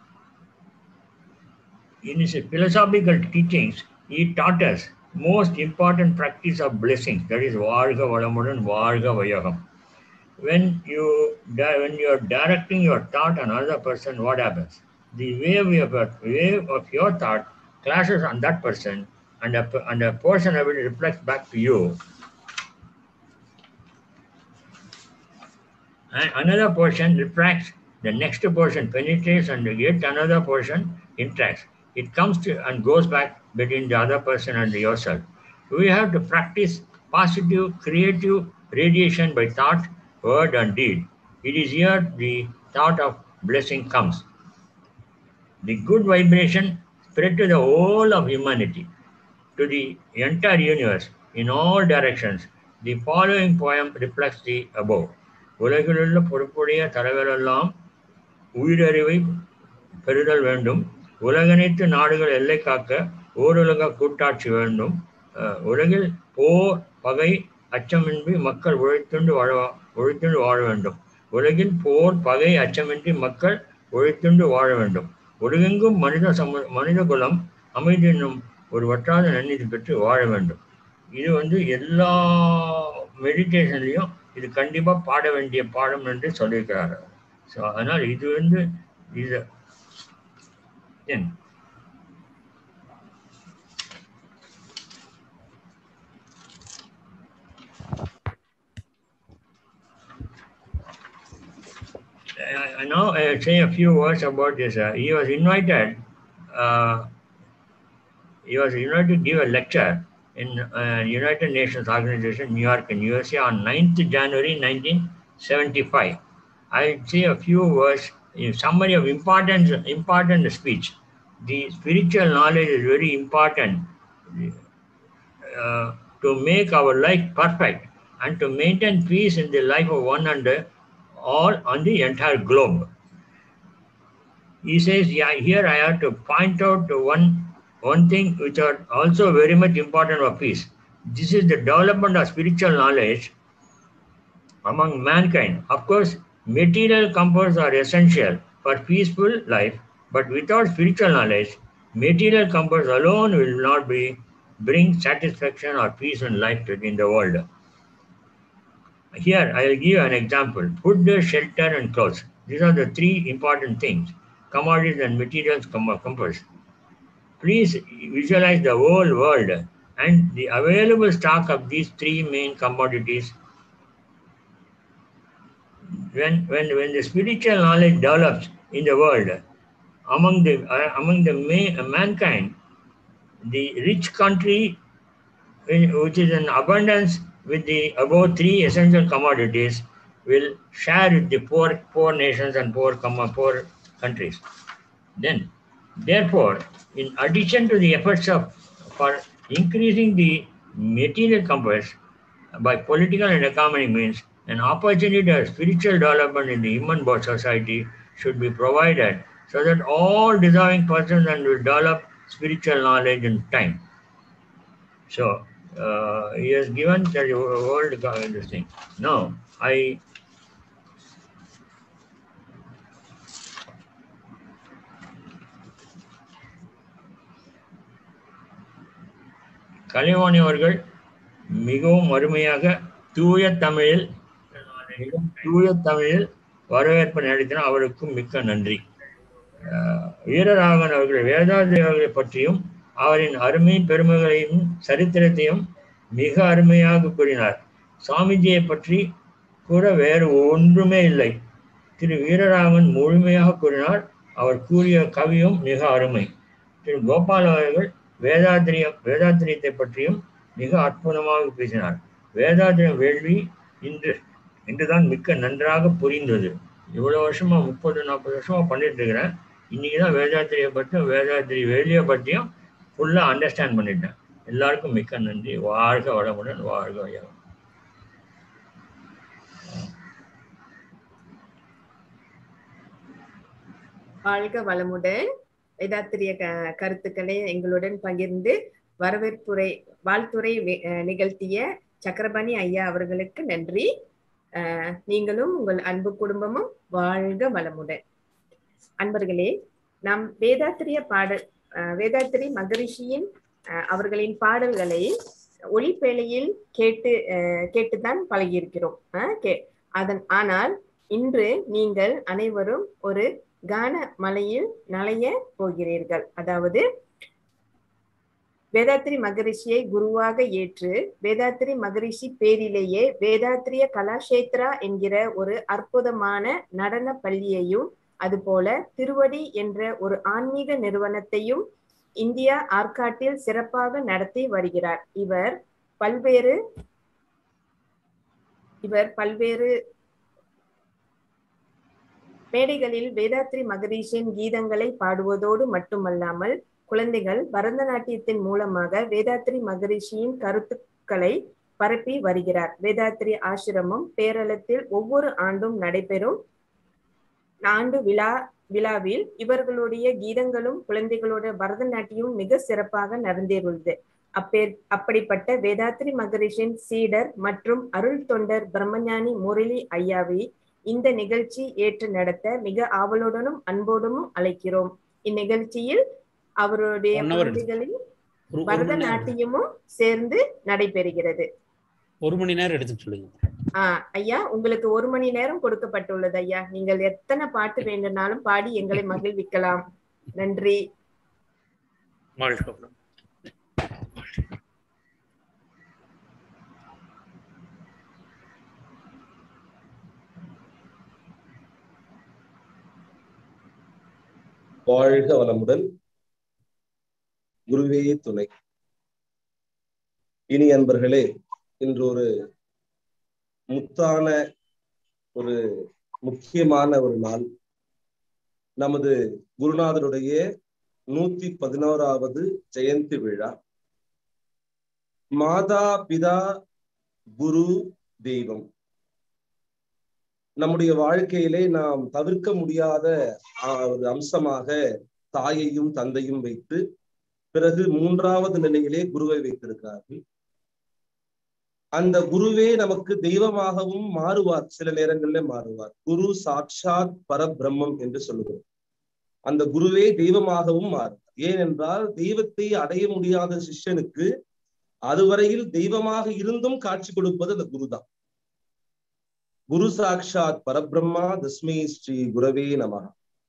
In his philosophical teachings, he taught us most important practice of blessings, that is Varga Valamudan, Varga Vayagam. When you di- when you are directing your thought on another person, what happens? The wave of your, wave of your thought clashes on that person, and a, p- and a portion of it reflects back to you. And another portion refracts, the next portion penetrates, and yet another portion interacts. It comes to and goes back between the other person and yourself. We have to practice positive, creative radiation by thought, word, and deed. It is here the thought of blessing comes. The good vibration spread to the whole of humanity, to the entire universe, in all directions. The following poem reflects the above. உலகிலுள்ள பொறுப்புடைய தலைவரெல்லாம் உயிரறிவை பெறுதல் வேண்டும் உலகனைத்து நாடுகள் எல்லை காக்க ஓருலக கூட்டாட்சி வேண்டும் அஹ், உலகில் போர் பகை அச்சமின்றி மக்கள் உழைத்துண்டு வாழ உழைத்துண்டு வாழ வேண்டும் உலகில் போர் பகை அச்சமின்றி மக்கள் உழைத்துண்டு வாழ வேண்டும் உலகெங்கும் மனித சம மனித குலம் அமைதி என்னும் ஒரு வற்றாத நன்னீதி பெற்று வாழ வேண்டும் இது வந்து எல்லா மெடிடேஷன்லையும் இது கண்டிப்பா பாட வேண்டிய பாடம் என்று சொல்லியிருக்கிறார் ஸோ அதனால் இது வந்து இது Then, I, I now I say a few words about this. Uh, he was invited. Uh, he was invited to give a lecture in uh, United Nations Organization, New York, in USA, on 9th January 1975. I'll say a few words, a summary of important important speech. The spiritual knowledge is very important uh, to make our life perfect and to maintain peace in the life of one and all on the entire globe. He says, yeah, here I have to point out one, one thing which are also very much important for peace. This is the development of spiritual knowledge among mankind. Of course, material comforts are essential for peaceful life, but without spiritual knowledge, material comforts alone will not be bring satisfaction or peace in life to- in the world. Here, I will give an example. Food, shelter, and clothes. These are the three important things. Commodities and materials com- comforts. Please visualize the whole world and the available stock of these three main commodities. When, when, when the spiritual knowledge develops in the world, among the, uh, among the ma- mankind, the rich country, in- which is in abundance with the above three essential commodities, will share with the poor, poor nations and poor, com- poor countries. Then, therefore, in addition to the efforts of for increasing the material comforts by political and economic means, an opportunity to spiritual development in the human body society should be provided so that all deserving persons and will develop spiritual knowledge in time. So uh, he has given the world uh, this thing. Now I Kalaivani அவர்கள் மிகவும் அருமையாக தூய தமிழில் மிகவும் தூய தமிழில் வரவேற்பு நடத்தினார் அவருக்கும் மிக்க நன்றி அஹ் வீரராகவன் அவர்கள் வேதாதி அவர்களை பற்றியும் அவரின் அருமை பெருமைகளையும் சரித்திரத்தையும் மிக அருமையாக கூறினார் சுவாமிஜியை பற்றி கூற வேறு ஒன்றுமே இல்லை திரு வீரராகவன் முழுமையாக கூறினார் அவர் கூறிய கவியும் மிக அருமை திரு கோபால் அவர்கள் வேதாத்திரிய வேதாத்திரியத்தை பற்றியும் மிக அற்புதமாக பேசினார் வேதாத்திரிய வேள்வி இன்று இன்றுதான் மிக்க நன்றாக புரிந்தது இவ்வளவு வருஷமா முப்பது நாற்பது வருஷமா பண்ணிட்டு இருக்கிறேன் இன்னைக்கு தான் வேதாத்திரியை பற்றியும் வேதாத்திரி வேலியை பற்றியும் ஃபுல்லா அண்டர்ஸ்டாண்ட் பண்ணிட்டேன் எல்லாருக்கும் மிக்க நன்றி வாழ்க வளமுடன் வாழ்க வையகம் வாழ்க வளமுடன் வேதாத்திரிய க- கருத்துக்களை எங்களுடன் பகிர்ந்து வரவேற்புரை வாழ்த்துரை வே- அஹ் நிகழ்த்திய சக்கரபாணி ஐயா அவர்களுக்கு நன்றி அஹ் நீங்களும் உங்கள் அன்பு குடும்பமும் வாழ்க வளமுடன் அன்பர்களே நாம் வேதாத்திரிய பாடல் அஹ் வேதாத்திரி மகரிஷியின் அஹ் அவர்களின் பாடல்களை ஒளிப்பேழையில் கேட்டு அஹ் கேட்டுத்தான் பழகியிருக்கிறோம் அஹ் கே- அதன் ஆனால் இன்று நீங்கள் அனைவரும் ஒரு கான மலையில் நலைய போகிறீர்கள் அதாவது வேதாத்திரி மகரிஷியை குருவாக ஏற்று வேதாத்திரி மகரிஷி பேரிலேயே வேதாத்திரிய கலாஷேத்ரா என்கிற ஒரு அற்புதமான நடன பள்ளியையும் அதுபோல திருவடி என்ற ஒரு ஆன்மீக நிறுவனத்தையும் இந்தியா ஆற்காட்டில் சிறப்பாக நடத்தி வருகிறார் இவர் பல்வேறு இவர் பல்வேறு மேடைகளில் வேதாத்ரி மகரிஷியின் கீதங்களை பாடுவதோடு மட்டுமல்லாமல் குழந்தைகள் பரதநாட்டியத்தின் மூலமாக வேதாத்ரி மகரிஷியின் கருத்துக்களை பரப்பி வருகிறார் வேதாத்ரி ஆசிரமம் பேரளத்தில் ஒவ்வொரு ஆண்டும் நடைபெறும் ஆண்டு விழா விழாவில் இவர்களுடைய கீதங்களும் குழந்தைகளோட பரதநாட்டியமும் மிக சிறப்பாக நடந்தேறுள்ளது அப்பே அப்படிப்பட்ட வேதாத்ரி மகரிஷின் சீடர் மற்றும் அருள் தொண்டர் பிரம்மஞானி முரளி ஐயாவை இந்த நிகழ்ச்சி ஏற்று நடத்த மிக ஆவலுடனும் அன்போடும் அழைக்கிறோம் இந்நிகழ்ச்சியில் அவருடைய One hour எடுத்து- குழந்தைகளின் ஒரு- ஒரு மணி நேரம் பரதநாட்டியமும் சேர்ந்து நடைபெறுகிறது ஒரு மணி நேரம் எடுத்து சொல்லுங்க ஆஹ் ஐயா உங்களுக்கு ஒரு மணி நேரம் கொடுக்கப்பட்டுள்ளது ஐயா நீங்கள் எத்தனை பாட்டு வேண்டுமானாலும் பாடி எங்களை மகிழ்விக்கலாம் நன்றி வாழ்க வளம். வாழ்க வளமுடன் குருவே துணை இனி அன்பர்களே இன்று ஒரு முத்தான ஒரு முக்கியமான ஒரு நாள் நமது குருநாதருடைய நூத்தி பதினோராவது ஜெயந்தி விழா மாதா பிதா குரு தெய்வம் நம்முடைய வாழ்க்கையிலே நாம் தவிர்க்க முடியாத ஆஹ், ஒரு அம்சமாக தாயையும் தந்தையும் வைத்து பிறகு மூன்றாவது நிலையிலே குருவை வைத்திருக்கிறார்கள் அந்த குருவே நமக்கு தெய்வமாகவும் மாறுவார் சில நேரங்களில் மாறுவார் குரு சாட்சாத் பரபிரம்மம் என்று சொல்லுகிறோம் அந்த குருவே தெய்வமாகவும் மாறுவார் ஏனென்றால் தெய்வத்தை அடைய முடியாத சிஷ்யனுக்கு அதுவரையில் தெய்வமாக இருந்தும் காட்சி கொடுப்பது அந்த குருதான் குரு சாட்சாத் பரபிரம்மா தஸ்மை ஸ்ரீ குரவே நம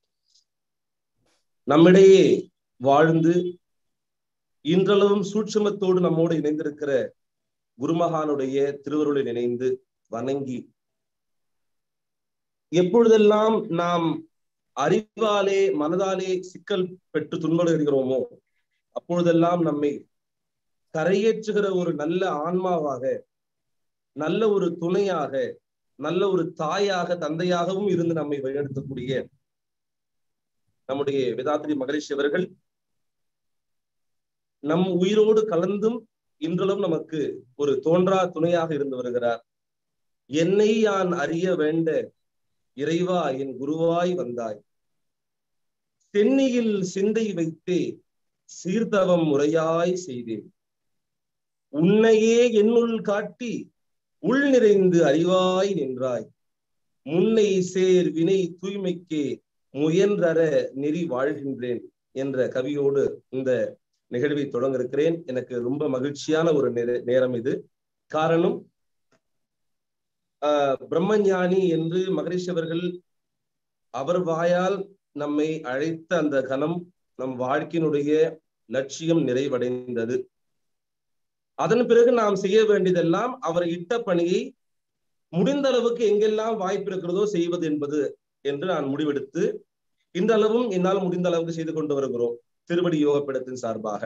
நம்மிடையே வாழ்ந்து இன்றளவும் சூட்சுமத்தோடு நம்மோடு இணைந்திருக்கிற குருமகானுடைய திருவருளை நினைந்து வணங்கி எப்பொழுதெல்லாம் நாம் அறிவாலே மனதாலே சிக்கல் பெற்று துன்படுகிறோமோ அப்பொழுதெல்லாம் நம்மை கரையேற்றுகிற ஒரு நல்ல ஆன்மாவாக நல்ல ஒரு துணையாக நல்ல ஒரு தாயாக தந்தையாகவும் இருந்து நம்மை வழிநடத்தக்கூடிய நம்முடைய வேதாத்திரி மகரிஷி அவர்கள் நம் உயிரோடு கலந்தும் இன்றளவும் நமக்கு ஒரு தோன்றா துணையாக இருந்து வருகிறார் என்னை யான் அறிய வேண்ட இறைவா என் குருவாய் வந்தாய் சென்னியில் சிந்தை வைத்தே சீர்தவம் முறையாய் செய்தேன் உன்னையே என்னுள் காட்டி உள் நிறைந்து அறிவாய் நின்றாய் முன்னை சேர் வினை தூய்மைக்கே முயன்றற நெறி வாழ்கின்றேன் என்ற கவியோடு இந்த நிகழ்வை தொடங்க இருக்கிறேன் எனக்கு ரொம்ப மகிழ்ச்சியான ஒரு நேர- நேரம் இது காரணம் ஆஹ் பிரம்மஞானி என்று மகரிஷி அவர்கள் அவர் வாயால் நம்மை அழைத்த அந்த கணம் நம் வாழ்க்கையினுடைய லட்சியம் நிறைவடைந்தது அதன் பிறகு நாம் செய்ய வேண்டியதெல்லாம் அவர் இட்ட பணியை முடிந்த அளவுக்கு எங்கெல்லாம் வாய்ப்பு இருக்கிறதோ செய்வது என்பது என்று நான் முடிவெடுத்து இன்றளவும் என்னால் முடிந்த அளவுக்கு செய்து கொண்டு வருகிறோம் திருவடி யோகப்பீடத்தின் சார்பாக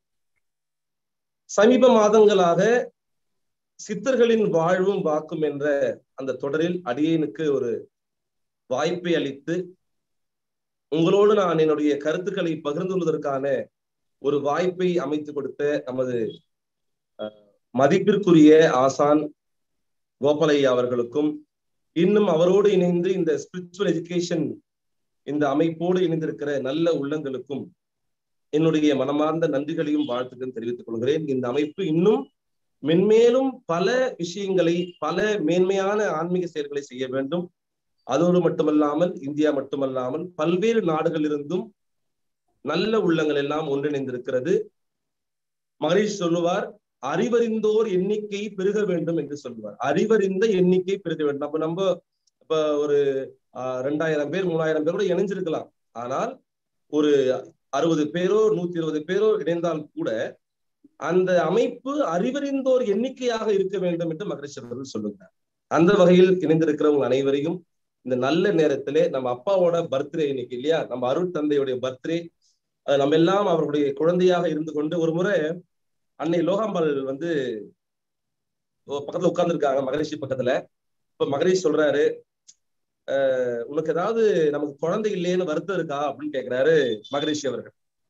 சமீப மாதங்களாக சித்தர்களின் வாழ்வும் வாக்கும் என்ற அந்த தொடரில் அடியேனுக்கு ஒரு வாய்ப்பை அளித்து உங்களோடு நான் என்னுடைய கருத்துக்களை பகிர்ந்து கொள்வதற்கான ஒரு வாய்ப்பை அமைத்து கொடுத்த நமது அஹ், மதிப்பிற்குரிய ஆசான் கோபாலையா அவர்களுக்கும் இன்னும் அவரோடு இணைந்து இந்த ஸ்பிரிச்சுவல் எஜுகேஷன் இந்த அமைப்போடு இணைந்திருக்கிற நல்ல உள்ளங்களுக்கும் என்னுடைய மனமார்ந்த நன்றிகளையும் வாழ்த்துக்களும் தெரிவித்துக் கொள்கிறேன் இந்த அமைப்பு இன்னும் மென்மேலும் பல விஷயங்களை பல மேன்மையான ஆன்மீக செயல்களை செய்ய வேண்டும் அதோடு மட்டுமல்லாமல் இந்தியா மட்டுமல்லாமல் பல்வேறு நாடுகளிலிருந்தும் நல்ல உள்ளங்கள் எல்லாம் ஒன்றிணைந்திருக்கிறது மகரிஷ் சொல்லுவார் அறிவறிந்தோர் எண்ணிக்கை பெருக வேண்டும் என்று சொல்லுவார் அறிவறிந்த எண்ணிக்கை பெருக வேண்டும் அப்ப நம்ம இப்ப ஒரு ஆஹ், ரெண்டாயிரம் பேர் மூணாயிரம் பேரோட இணைஞ்சிருக்கலாம் ஆனால் ஒரு அறுபது பேரோ நூத்தி இருபது பேரோ இணைந்தால் கூட அந்த அமைப்பு அறிவறிந்தோர் எண்ணிக்கையாக இருக்க வேண்டும் என்று மகரிஷி அவர்கள் சொல்லுகிறார் அந்த வகையில் இணைந்திருக்கிறவங்க அனைவரையும் இந்த நல்ல நேரத்திலே நம்ம அப்பாவோட பர்த்டே இன்னைக்கு இல்லையா நம்ம அருள் தந்தையுடைய பர்த்டே நம்ம எல்லாம் அவருடைய குழந்தையாக இருந்து கொண்டு ஒரு முறை அன்னை லோகாம்பாள் வந்து ஓ, பக்கத்துல உட்கார்ந்துருக்காங்க மகரிஷி பக்கத்துல இப்ப மகரிஷி சொல்றாரு அஹ், உனக்கு ஏதாவது நமக்கு குழந்தை இல்லையேன்னு வருத்தம் இருக்கா அப்படின்னு கேக்குறாரு மகரிஷி அவர்கள்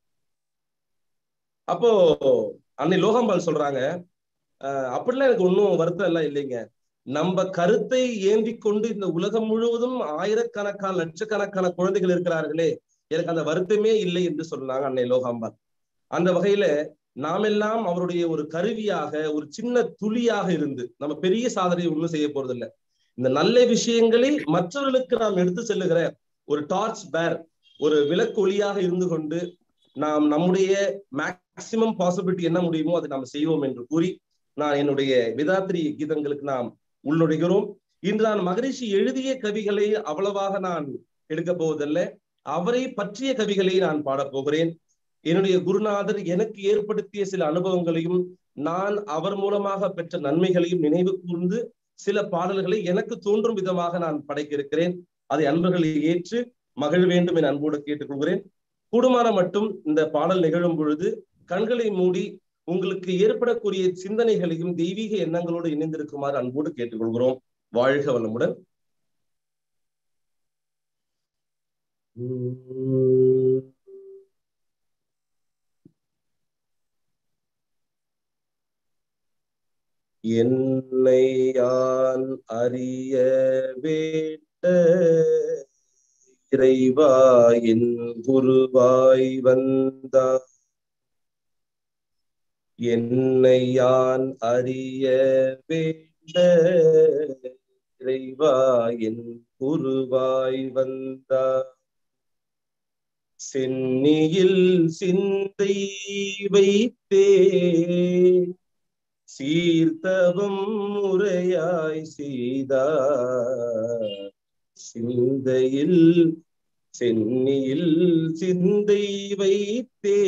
அப்போ அன்னை லோகாம்பாள் சொல்றாங்க அஹ், அப்படிலாம் எனக்கு ஒன்றும் வருத்தம் எல்லாம் இல்லைங்க நம்ம கருத்தை ஏந்தி கொண்டு இந்த உலகம் முழுவதும் ஆயிரக்கணக்கான லட்சக்கணக்கான குழந்தைகள் இருக்கிறார்களே எனக்கு அந்த வருத்தமே இல்லை என்று சொன்னாங்க அன்னை லோகாம்பாள் அந்த வகையில நாமெல்லாம் அவருடைய ஒரு கருவியாக ஒரு சின்ன துளியாக இருந்து நம்ம பெரிய சாதனை ஒண்ணும் செய்ய போறதில்லை இந்த நல்ல விஷயங்களை மற்றவர்களுக்கு நாம் எடுத்து செல்லுகிற ஒரு டார்ச் பேர் ஒரு விளக்கு ஒளியாக இருந்து கொண்டு நாம் நம்முடைய மேக்சிமம் பாசிபிலிட்டி என்ன முடியுமோ அதை நாம் செய்வோம் என்று கூறி நான் என்னுடைய விதாத்திரி கீதங்களுக்கு நாம் உள்நுழைகிறோம் இன்று நான் மகரிஷி எழுதிய கவிகளை அவ்வளவாக நான் எடுக்க போவதில்லை அவரை பற்றிய கவிகளை நான் பாடப் போகிறேன் என்னுடைய குருநாதர் எனக்கு ஏற்படுத்திய சில அனுபவங்களையும் நான் அவர் மூலமாக பெற்ற நன்மைகளையும் நினைவு கூர்ந்து சில பாடல்களை எனக்கு தோன்றும் விதமாக நான் படைக்க இருக்கிறேன் அதை அன்பர்களை ஏற்று மகிழ வேண்டும் என அன்போடு கேட்டுக்கொள்கிறேன் கூடுமான மட்டும் இந்த பாடல் நிகழும் பொழுது கண்களை மூடி உங்களுக்கு ஏற்படக்கூடிய சிந்தனைகளையும் தெய்வீக எண்ணங்களோடு இணைந்திருக்குமாறு அன்போடு கேட்டுக்கொள்கிறோம் வாழ்க வளமுடன் உம் என்னை யான் அறிய வேண்ட இறைவா என் குருவாய் வந்தார் என்னை யான் அறிய வேண்ட இறைவா என் குருவாய் வந்தார் சென்னியில் சிந்தை வைத்தே சீர்த்தவம் முறையாய் செய்தார் சிந்தையில் சென்னியில் சிந்தை வைத்தே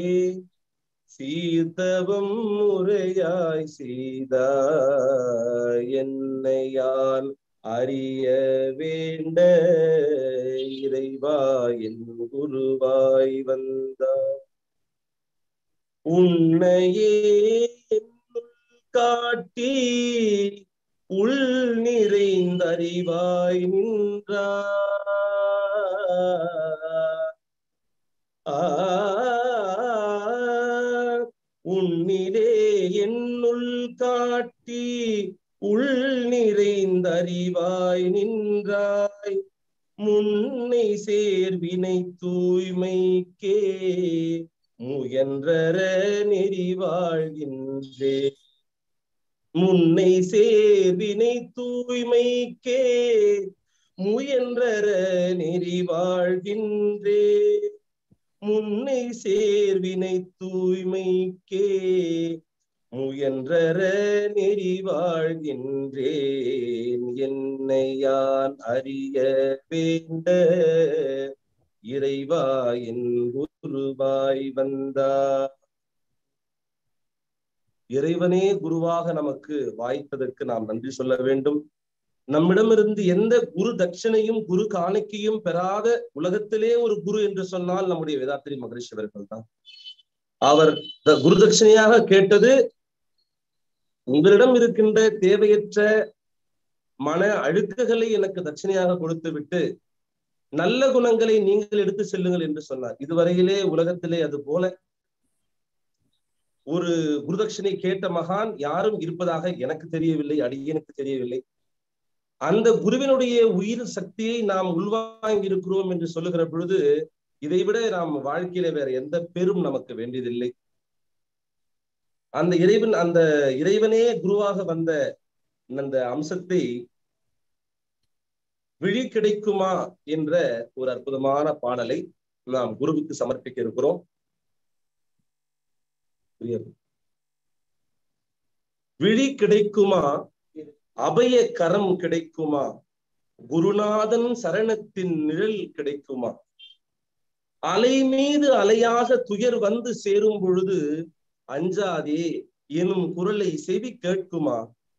சீர்த்தவம் முறையாய் செய்தார் என்னை யான் அறிய வேண்ட இறைவா என் குருவாய் வந்தார் உன்னையே என்னுள் காட்டி உள் நிறைந்தறிவாய் நின்றார் ஆ உன்னிலே என்னுள் காட்டி உள் நிறைந்தறிவாய் நின்றாய் முன்னை சேர்வினை தூய்மைக்கே முயன்றர நெறி வாழ்கின்றே முன்னை சேர்வினை தூய்மைக்கே முயன்றர நெறி வாழ்கின்றே முன்னை சேர்வினை தூய்மைக்கே முயன்றர நெறி வாழ்கின்றேன் என்னை யான் அறிய வேண்ட இறைவா என் குருவாய் வந்தார் இறைவனே குருவாக நமக்கு வாய்த்ததற்கு நாம் நன்றி சொல்ல வேண்டும் நம்மிடமிருந்து எந்த குரு தட்சணையும் குரு காணிக்கையும் பெறாத உலகத்திலே ஒரு குரு என்று சொன்னால் நம்முடைய வேதாத்திரி மகரிஷி அவர்கள் தான் அவர் குரு தட்சணையாக கேட்டது உங்களிடம் இருக்கின்ற தேவையற்ற மன அழுக்குகளை எனக்கு தட்சணையாக கொடுத்து விட்டு நல்ல குணங்களை நீங்கள் எடுத்து செல்லுங்கள் என்று சொன்னார் இதுவரையிலே உலகத்திலே அது போல ஒரு குருதட்சணை கேட்ட மகான் யாரும் இருப்பதாக எனக்கு தெரியவில்லை அடியனுக்கு தெரியவில்லை அந்த குருவினுடைய உயிர் சக்தியை நாம் உள்வாங்கி இருக்கிறோம் என்று சொல்லுகிற பொழுது இதைவிட நாம் வாழ்க்கையில வேற எந்த பெரும் நமக்கு வேண்டியதில்லை அந்த இறைவன் அந்த இறைவனே குருவாக வந்த அந்த அம்சத்தை விழி கிடைக்குமா என்ற ஒரு அற்புதமான பாடலை நாம் குருவுக்கு சமர்ப்பிக்க இருக்கிறோம் விழி கிடைக்குமா அபய கரம் கிடைக்குமா குருநாதன் சரணத்தின் நிழல் கிடைக்குமா அலை மீது அலையாக துயர் வந்து சேரும் பொழுது அஞ்சாதே எனும் குரலை செவி கேட்குமா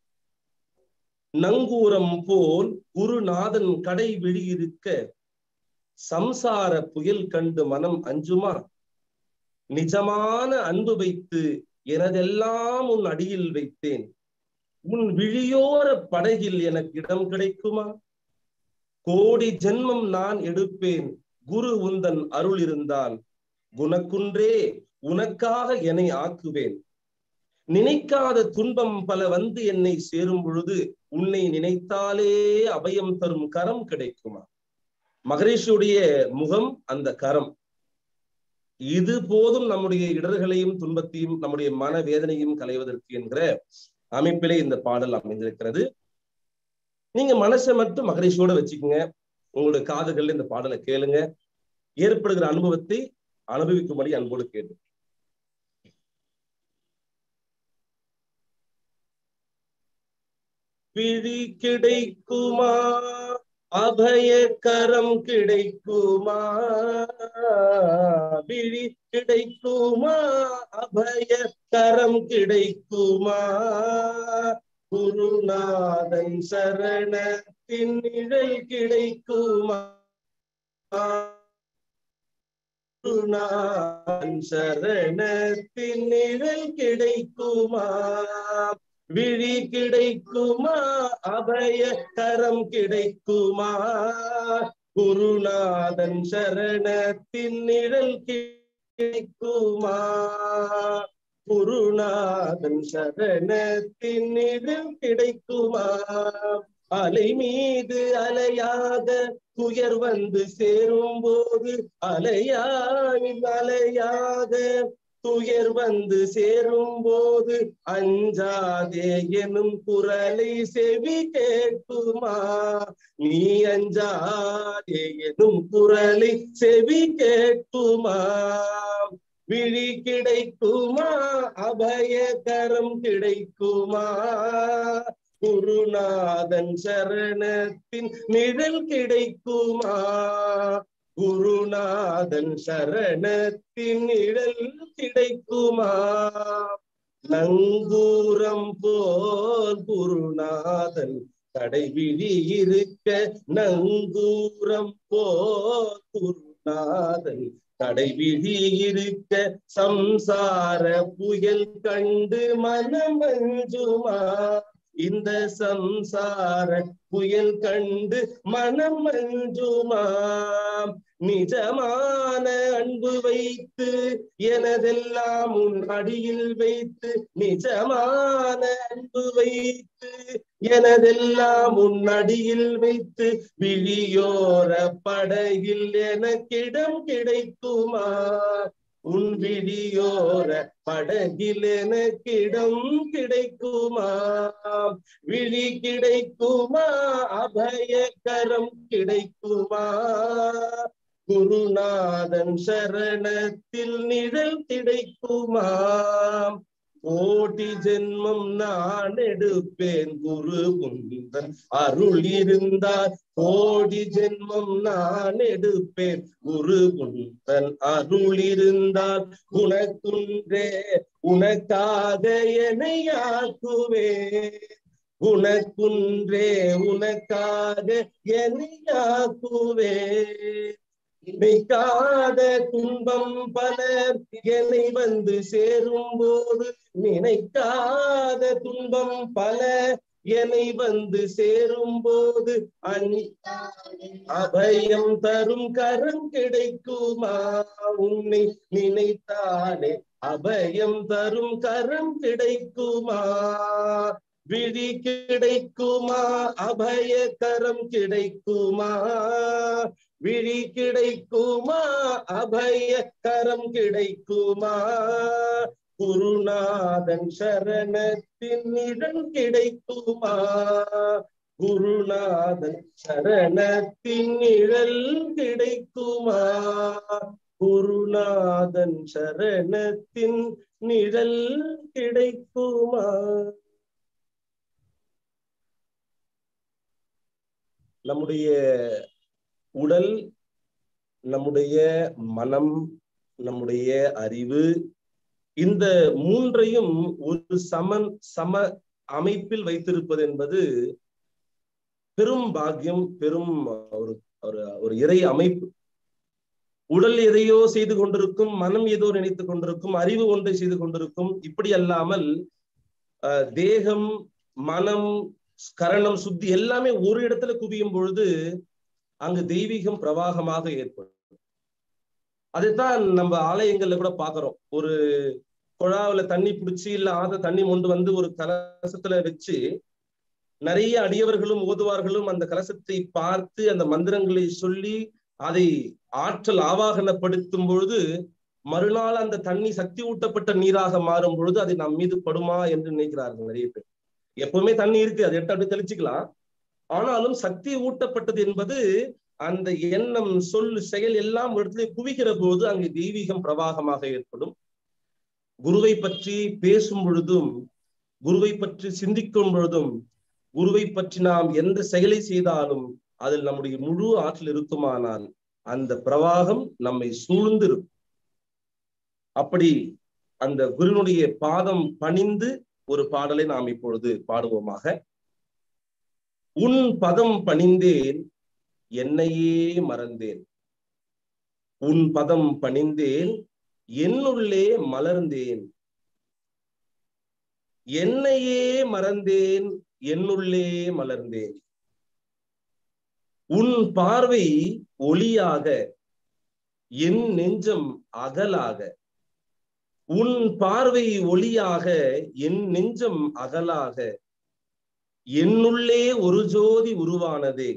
நங்கூரம் போல் குருநாதன் கடை வெளியிருக்க சம்சார புயல் கண்டு மனம் அஞ்சுமா நிஜமான அன்பு வைத்து எனதெல்லாம் உன் அடியில் வைத்தேன் உன் விழியோர படகில் எனக்கு இடம் கிடைக்குமா கோடி ஜென்மம் நான் எடுப்பேன் குரு உந்தன் அருள் இருந்தால் குணக்குன்றே உனக்காக என்னை ஆக்குவேன் நினைக்காத துன்பம் பல வந்து என்னை சேரும் பொழுது உன்னை நினைத்தாலே அபயம் தரும் கரம் கிடைக்குமா மகரேஷுடைய முகம் அந்த கரம் இது போதும் நம்முடைய இடர்களையும் துன்பத்தையும் நம்முடைய மன வேதனையும் களைவதற்கு என்கிற அமைப்பிலே இந்த பாடல் அமைந்திருக்கிறது நீங்க மனசை மட்டும் மகரிஷியோட வச்சுக்கோங்க உங்களுடைய காதுகள்ல இந்த பாடலை கேளுங்க ஏற்படுகிற அனுபவத்தை அனுபவிக்கும்படி அன்போடு கேட்டு பிழி கிடைக்குமா அபயக்கரம் கிடைக்குமா விழி கிடைக்குமா அபயக்கரம் கிடைக்குமா குருநாதன் சரணத்தின் நிழல் கிடைக்குமா குருநாதன் சரணத்தின் நிழல் கிடைக்குமா விழி கிடைக்குமா அபய கரம் கிடைக்குமா குருநாதன் சரணத்தின் நிழல் கிடைக்குமா குருநாதன் சரணத்தின் நிழல் கிடைக்குமா அலை மீது அலையாக துயர் வந்து சேரும் போது அலையாய் அலையாக துயர் வந்து சேரும் போது அஞ்சாதே எனும் குரலை செவி கேட்குமா நீ அஞ்சாதே எனும் குரலை செவி கேட்குமா விழி கிடைக்குமா அபயகரம் கிடைக்குமா குருநாதன் சரணத்தின் நிழல் கிடைக்குமா குருநாதன் சரணத்தின் நிழல் கிடைக்குமா நங்கூரம் போல் குருநாதன் கடைவிழி இருக்க நங்கூரம் போல் குருநாதன் கடைவிழி இருக்க சம்சார புயல் கண்டு மனமஞ்சுமா இந்த சம்சார புயல் கண்டு மனம் மஞ்சுமா நிஜமான அன்பு வைத்து எனதெல்லாம் உன் அடியில் வைத்து நிஜமான அன்பு வைத்து எனதெல்லாம் உன் அடியில் வைத்து விழியோர படகில் எனக்கிடம் கிடைக்குமா உன் விழியோர படகில் எனக்கிடம் கிடைக்குமா விழி கிடைக்குமா அபயகரம் கிடைக்குமா குருநாதன் சரணத்தில் நிழல் கிடைக்குமா கோடி ஜென்மம் நான் எடுப்பேன் குரு குந்தன் அருள் இருந்தால் கோடி ஜென்மம் நான் எடுப்பேன் குரு குந்தன் அருள் இருந்தால் உனக்குன்றே உனக்காக என்னையாக்குவேன் உனக்குன்றே உனக்காக என்னையாக்குவேன் நினைக்காத துன்பம் பல என்னை வந்து சேரும் போது நினைக்காத துன்பம் பல என்னை வந்து சேரும் போது அபயம் தரும் கரம் கிடைக்குமா உன்னை நினைத்தாலே அபயம் தரும் கரம் கிடைக்குமா விழி கிடைக்குமா அபய கரம் கிடைக்குமா விழி கிடைக்குமா அபய கரம் கிடைக்குமா குருநாதன் சரணத்தின் நிழல் கிடைக்குமா குருநாதன் சரணத்தின் நிழல் கிடைக்குமா குருநாதன் சரணத்தின் நிழல் கிடைக்குமா நம்முடைய உடல் நம்முடைய மனம் நம்முடைய அறிவு இந்த மூன்றையும் ஒரு சமன் சம அமைப்பில் வைத்திருப்பது என்பது பெரும் பாக்கியம் பெரும் ஒரு ஒரு ஒரு இறை அமைப்பு உடல் எதையோ செய்து கொண்டிருக்கும் மனம் ஏதோ நினைத்துக் கொண்டிருக்கும் அறிவு ஒன்றை செய்து கொண்டிருக்கும் இப்படி அல்லாமல் தேகம் மனம் கரணம் சுத்தி எல்லாமே ஒரு இடத்துல குவியும் பொழுது அங்கு தெய்வீகம் பிரவாகமாக ஏற்படும் அதைத்தான் நம்ம ஆலயங்கள்ல கூட பாக்குறோம் ஒரு குழாவில தண்ணி பிடிச்சி இல்ல ஆத தண்ணி கொண்டு வந்து ஒரு கலசத்துல வச்சு நிறைய அடியவர்களும் ஓதுவார்களும் அந்த கலசத்தை பார்த்து அந்த மந்திரங்களை சொல்லி அதை ஆற்றல் ஆவாகனப்படுத்தும் பொழுது மறுநாள் அந்த தண்ணி சக்தி ஊட்டப்பட்ட நீராக மாறும் பொழுது அது நம் மீது படுமா என்று நினைக்கிறார்கள் நிறைய பேர் எப்பவுமே தண்ணி இருக்கு அதை எடுத்து அப்படி தெளிச்சுக்கலாம் ஆனாலும் சக்தி ஊட்டப்பட்டது என்பது அந்த எண்ணம் சொல் செயல் எல்லாம் இடத்துல குவிக்கிற போது அங்கு தெய்வீகம் பிரவாகமாக ஏற்படும் குருவை பற்றி பேசும் பொழுதும் குருவை பற்றி சிந்திக்கும் பொழுதும் குருவை பற்றி நாம் எந்த செயலை செய்தாலும் அதில் நம்முடைய முழு ஆற்றல் இருக்குமானால் அந்த பிரவாகம் நம்மை சூழ்ந்து இருக்கும் அப்படி அந்த குருனுடைய பாதம் பணிந்து ஒரு பாடலை நாம் இப்பொழுது பாடுவோமாக உன் பதம் பணிந்தேன் என்னையே மறந்தேன் உன் பதம் பணிந்தேன் என்னுள்ளே மலர்ந்தேன் என்னையே மறந்தேன் என்னுள்ளே மலர்ந்தேன் உன் பார்வை ஒளியாக என் நெஞ்சம் அகலாக உன் பார்வை ஒளியாக என் நெஞ்சம் அகலாக என்னுள்ளே ஒரு ஜோதி உருவானதே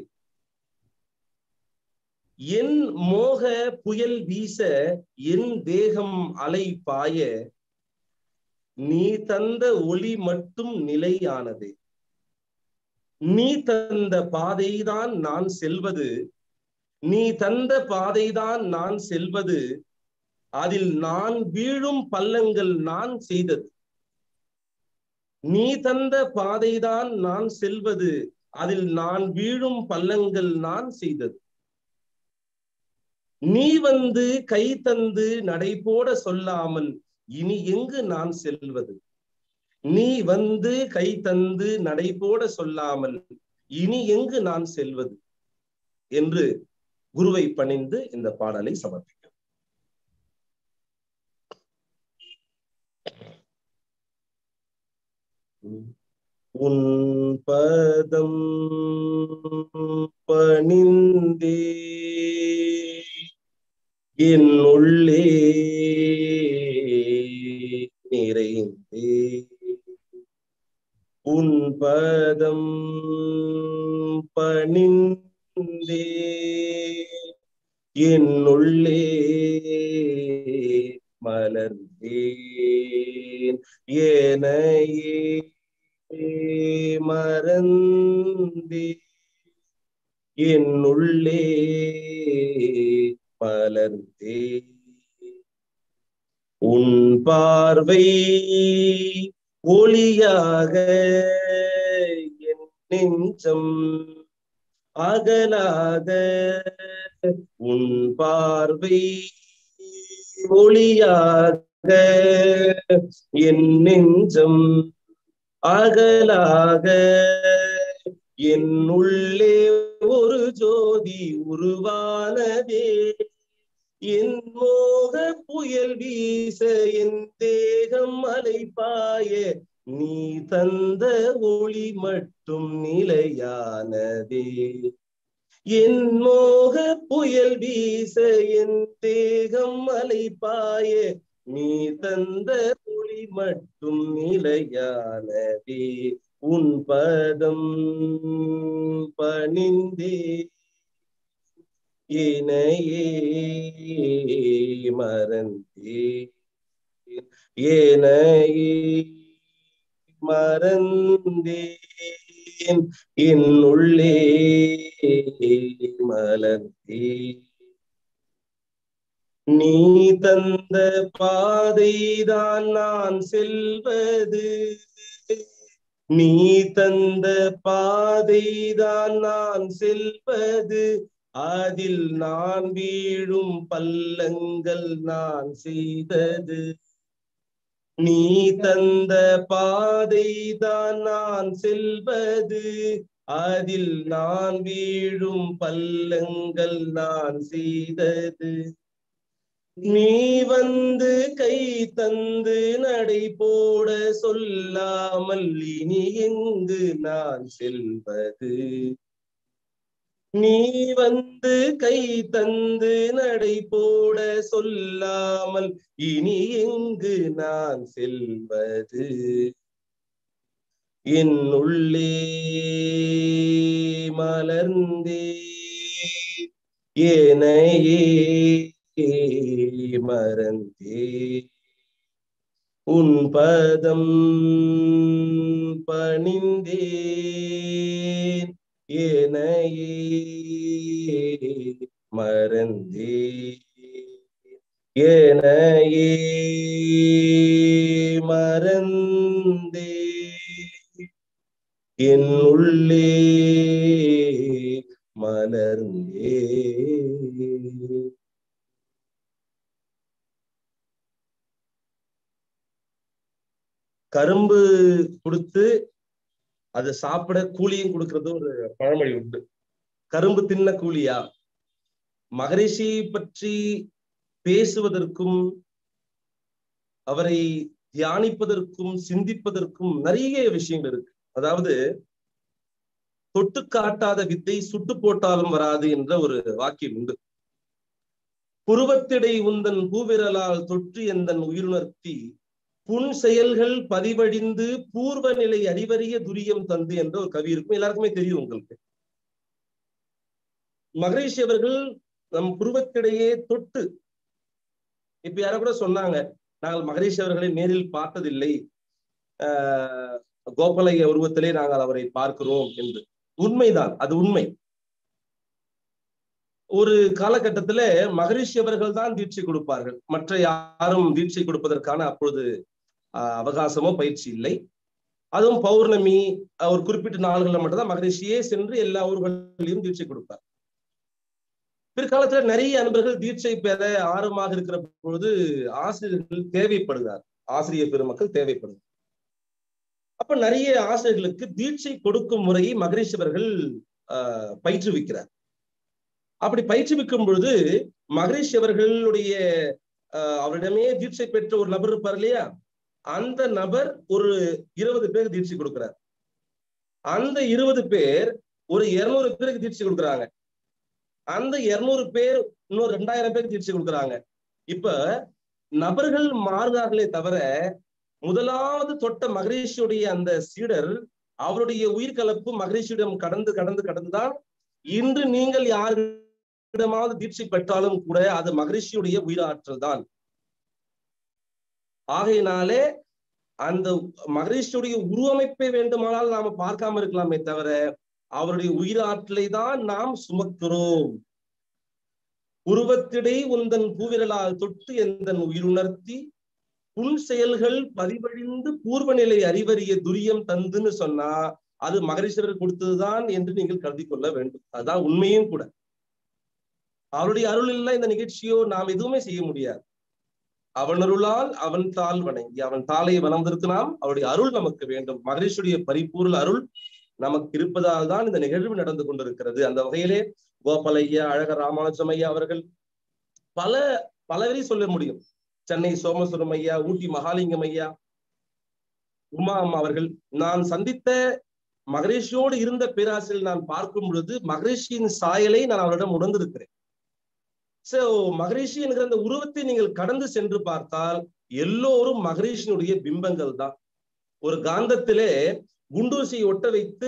என் மோக புயல் வீச என் தேகம் அலை பாய நீ தந்த ஒளி மட்டும் நிலையானது நீ தந்த பாதைதான் நான் செல்வது நீ தந்த பாதைதான் நான் செல்வது அதில் நான் வீழும் பள்ளங்கள் நான் செய்தது நீ தந்த பாதைதான் நான் செல்வது அதில் நான் வீழும் பள்ளங்கள் நான் செய்தது நீ வந்து கை தந்து நடைபோட சொல்லாமல் இனி எங்கு நான் செல்வது நீ வந்து கை தந்து நடைபோட சொல்லாமல் இனி எங்கு நான் செல்வது என்று குருவை பணிந்து இந்த பாடலை சமர்ப்பிக்கும் உன் பதம் பணிந்தே என் உள்ளே நிறைந்தே உன் பதம் பணிந்தே என் உள்ளே மலர்ந்தேன் ஏனையே மறந்தே என் உள்ளே மலர்ந்தே உன் பார்வை ஒளியாக என் நெஞ்சம் அகலாக உன் பார்வை ஒளியாக என் நெஞ்சம் அகலாக என் உள்ளே ஒரு ஜோதி உருவானதே என் மோக புயல் வீச என் தேகம் அலைப்பாய நீ தந்த ஒளி மட்டும் நிலையானதே என் மோக புயல் வீச என் தேகம் அலைப்பாய நீ தந்த ஒளி மட்டும் நிலையானதே உன் பதம் பணிந்தே இணையே மறந்தே ஏனையே மறந்தேன் என் உள்ளே மலர்ந்தே நீ தந்த பாதைதான் நான் செல்வது நீ தந்த பாதைதான் நான் செல்வது அதில் நான் வீழும் பள்ளங்கள் நான் செய்தது நீ தந்த பாதைதான் நான் செல்வது அதில் நான் வீழும் பள்ளங்கள் நான் செய்தது நீ வந்து கை தந்து நடை போட சொல்லாமல் இனி எங்கு நான் செல்வது நீ வந்து கை தந்து நடை போட சொல்லாமல் இனி எங்கு நான் செல்வது என் உள்ளே மலர்ந்தே ஏனையே மறந்தே உன் பதம் பணிந்தேன் ஏனையே மறந்தே ஏனையே மறந்தே என் உள்ளே மலர்ந்தே கரும்பு கொடுத்து அதை சாப்பிட கூலியும் கொடுக்கறது ஒரு பழமொழி உண்டு கரும்பு தின்ன கூலியா மகரிஷி பற்றி பேசுவதற்கும் அவரை தியானிப்பதற்கும் சிந்திப்பதற்கும் நிறைய விஷயங்கள் இருக்கு அதாவது தொட்டு காட்டாத வித்தை சுட்டு போட்டாலும் வராது என்ற ஒரு வாக்கியம் உண்டு புருவத்திடை உந்தன் பூவிரலால் தொற்று எந்தன் உயிருணர்த்தி புன் செயல்கள் பதிவழிந்து பூர்வ நிலை அறிவறிய துரியம் தந்து என்ற ஒரு கவி இருக்கும் எல்லாருக்குமே தெரியும் உங்களுக்கு மகரிஷி அவர்கள் நம் புருவத்திடையே தொட்டு இப்ப யாரோ கூட சொன்னாங்க நாங்கள் மகரிஷி அவர்களை நேரில் பார்த்ததில்லை ஆஹ் கோபாலைய உருவத்திலே நாங்கள் அவரை பார்க்கிறோம் என்று உண்மைதான் அது உண்மை ஒரு காலகட்டத்துல மகரிஷி அவர்கள் தான் தீட்சை கொடுப்பார்கள் மற்ற யாரும் தீட்சை கொடுப்பதற்கான அப்பொழுது ஆஹ் அவகாசமோ பயிற்சி இல்லை அதுவும் பௌர்ணமி ஒரு குறிப்பிட்ட நாள்கள்ல மட்டும்தான் மகரிஷியே சென்று எல்லா ஊர்களிலும் தீட்சை கொடுப்பார் பிற்காலத்துல நிறைய அன்பர்கள் தீட்சை பெற ஆர்வமாக இருக்கிற பொழுது ஆசிரியர்கள் தேவைப்படுகிறார் ஆசிரியர் பெருமக்கள் தேவைப்படுகிறார் அப்ப நிறைய ஆசிரியர்களுக்கு தீட்சை கொடுக்கும் முறையை மகரிஷி அவர்கள் ஆஹ் பயிற்றுவிக்கிறார் அப்படி பயிற்றுவிக்கும் பொழுது மகரிஷி அவர்களுடைய அவரிடமே தீட்சை பெற்ற ஒரு நபர் இருப்பார் இல்லையா அந்த நபர் ஒரு இருபது பேர் தீட்சை கொடுக்கிறார் அந்த இருபது பேர் ஒரு இருநூறு பேருக்கு தீட்சை கொடுக்குறாங்க அந்த இருநூறு பேர் இன்னொரு ரெண்டாயிரம் பேருக்கு தீட்சை கொடுக்குறாங்க இப்ப நபர்கள் மாறுகிறார்களே தவிர முதலாவது தொட்ட மகரிஷியுடைய அந்த சீடர் அவருடைய உயிர்கலப்பு மகரிஷியிடம் கடந்து கடந்து கடந்துதான் இன்று நீங்கள் யாரிடமாவது தீட்சை பெற்றாலும் கூட அது மகரிஷியுடைய உயிராற்றல் தான் ஆகையினாலே அந்த மகரிஷியுடைய உருவமைப்பை வேண்டுமானால் நாம பார்க்காம இருக்கலாமே தவிர அவருடைய உயிராற்றலை தான் நாம் சுமக்கிறோம் உருவத்திடை உந்தன் பூவிரலால் தொட்டு எந்தன் உயிருணர்த்தி புன் செயல்கள் பதிவழிந்து பூர்வ நிலை அறிவறிய துரியம் தந்துன்னு சொன்னா அது மகரிஷவர் கொடுத்ததுதான் என்று நீங்கள் கருதி கொள்ள வேண்டும் அதுதான் உண்மையும் கூட அவருடைய அருள் இல்லை இந்த நிகழ்ச்சியோ நாம் எதுவுமே செய்ய முடியாது அவன் அருளால் அவன் தாள் வணங்கி அவன் தாளை வளர்ந்திருக்கு நாம் அவருடைய அருள் நமக்கு வேண்டும் மகரிஷுடைய பரிபூர்ண அருள் நமக்கு இருப்பதால் தான் இந்த நிகழ்வு நடந்து கொண்டிருக்கிறது அந்த வகையிலே கோபாலையா அழகர் ராமானுஜம் ஐயா அவர்கள் பல பலவரி சொல்ல முடியும் சென்னை சோமசுரம் ஐயா ஊட்டி மகாலிங்கம் ஐயா உமா அம்மா அவர்கள் நான் சந்தித்த மகரிஷியோடு இருந்த பேராசிரியர் நான் பார்க்கும் பொழுது மகரிஷியின் சாயலை நான் அவரிடம் உணர்ந்திருக்கிறேன் சோ மகரிஷி என்கிற அந்த உருவத்தை நீங்கள் கடந்து சென்று பார்த்தால் எல்லோரும் மகரிஷினுடைய பிம்பங்கள் தான் ஒரு காந்தத்திலே குண்டூசியை ஒட்ட வைத்து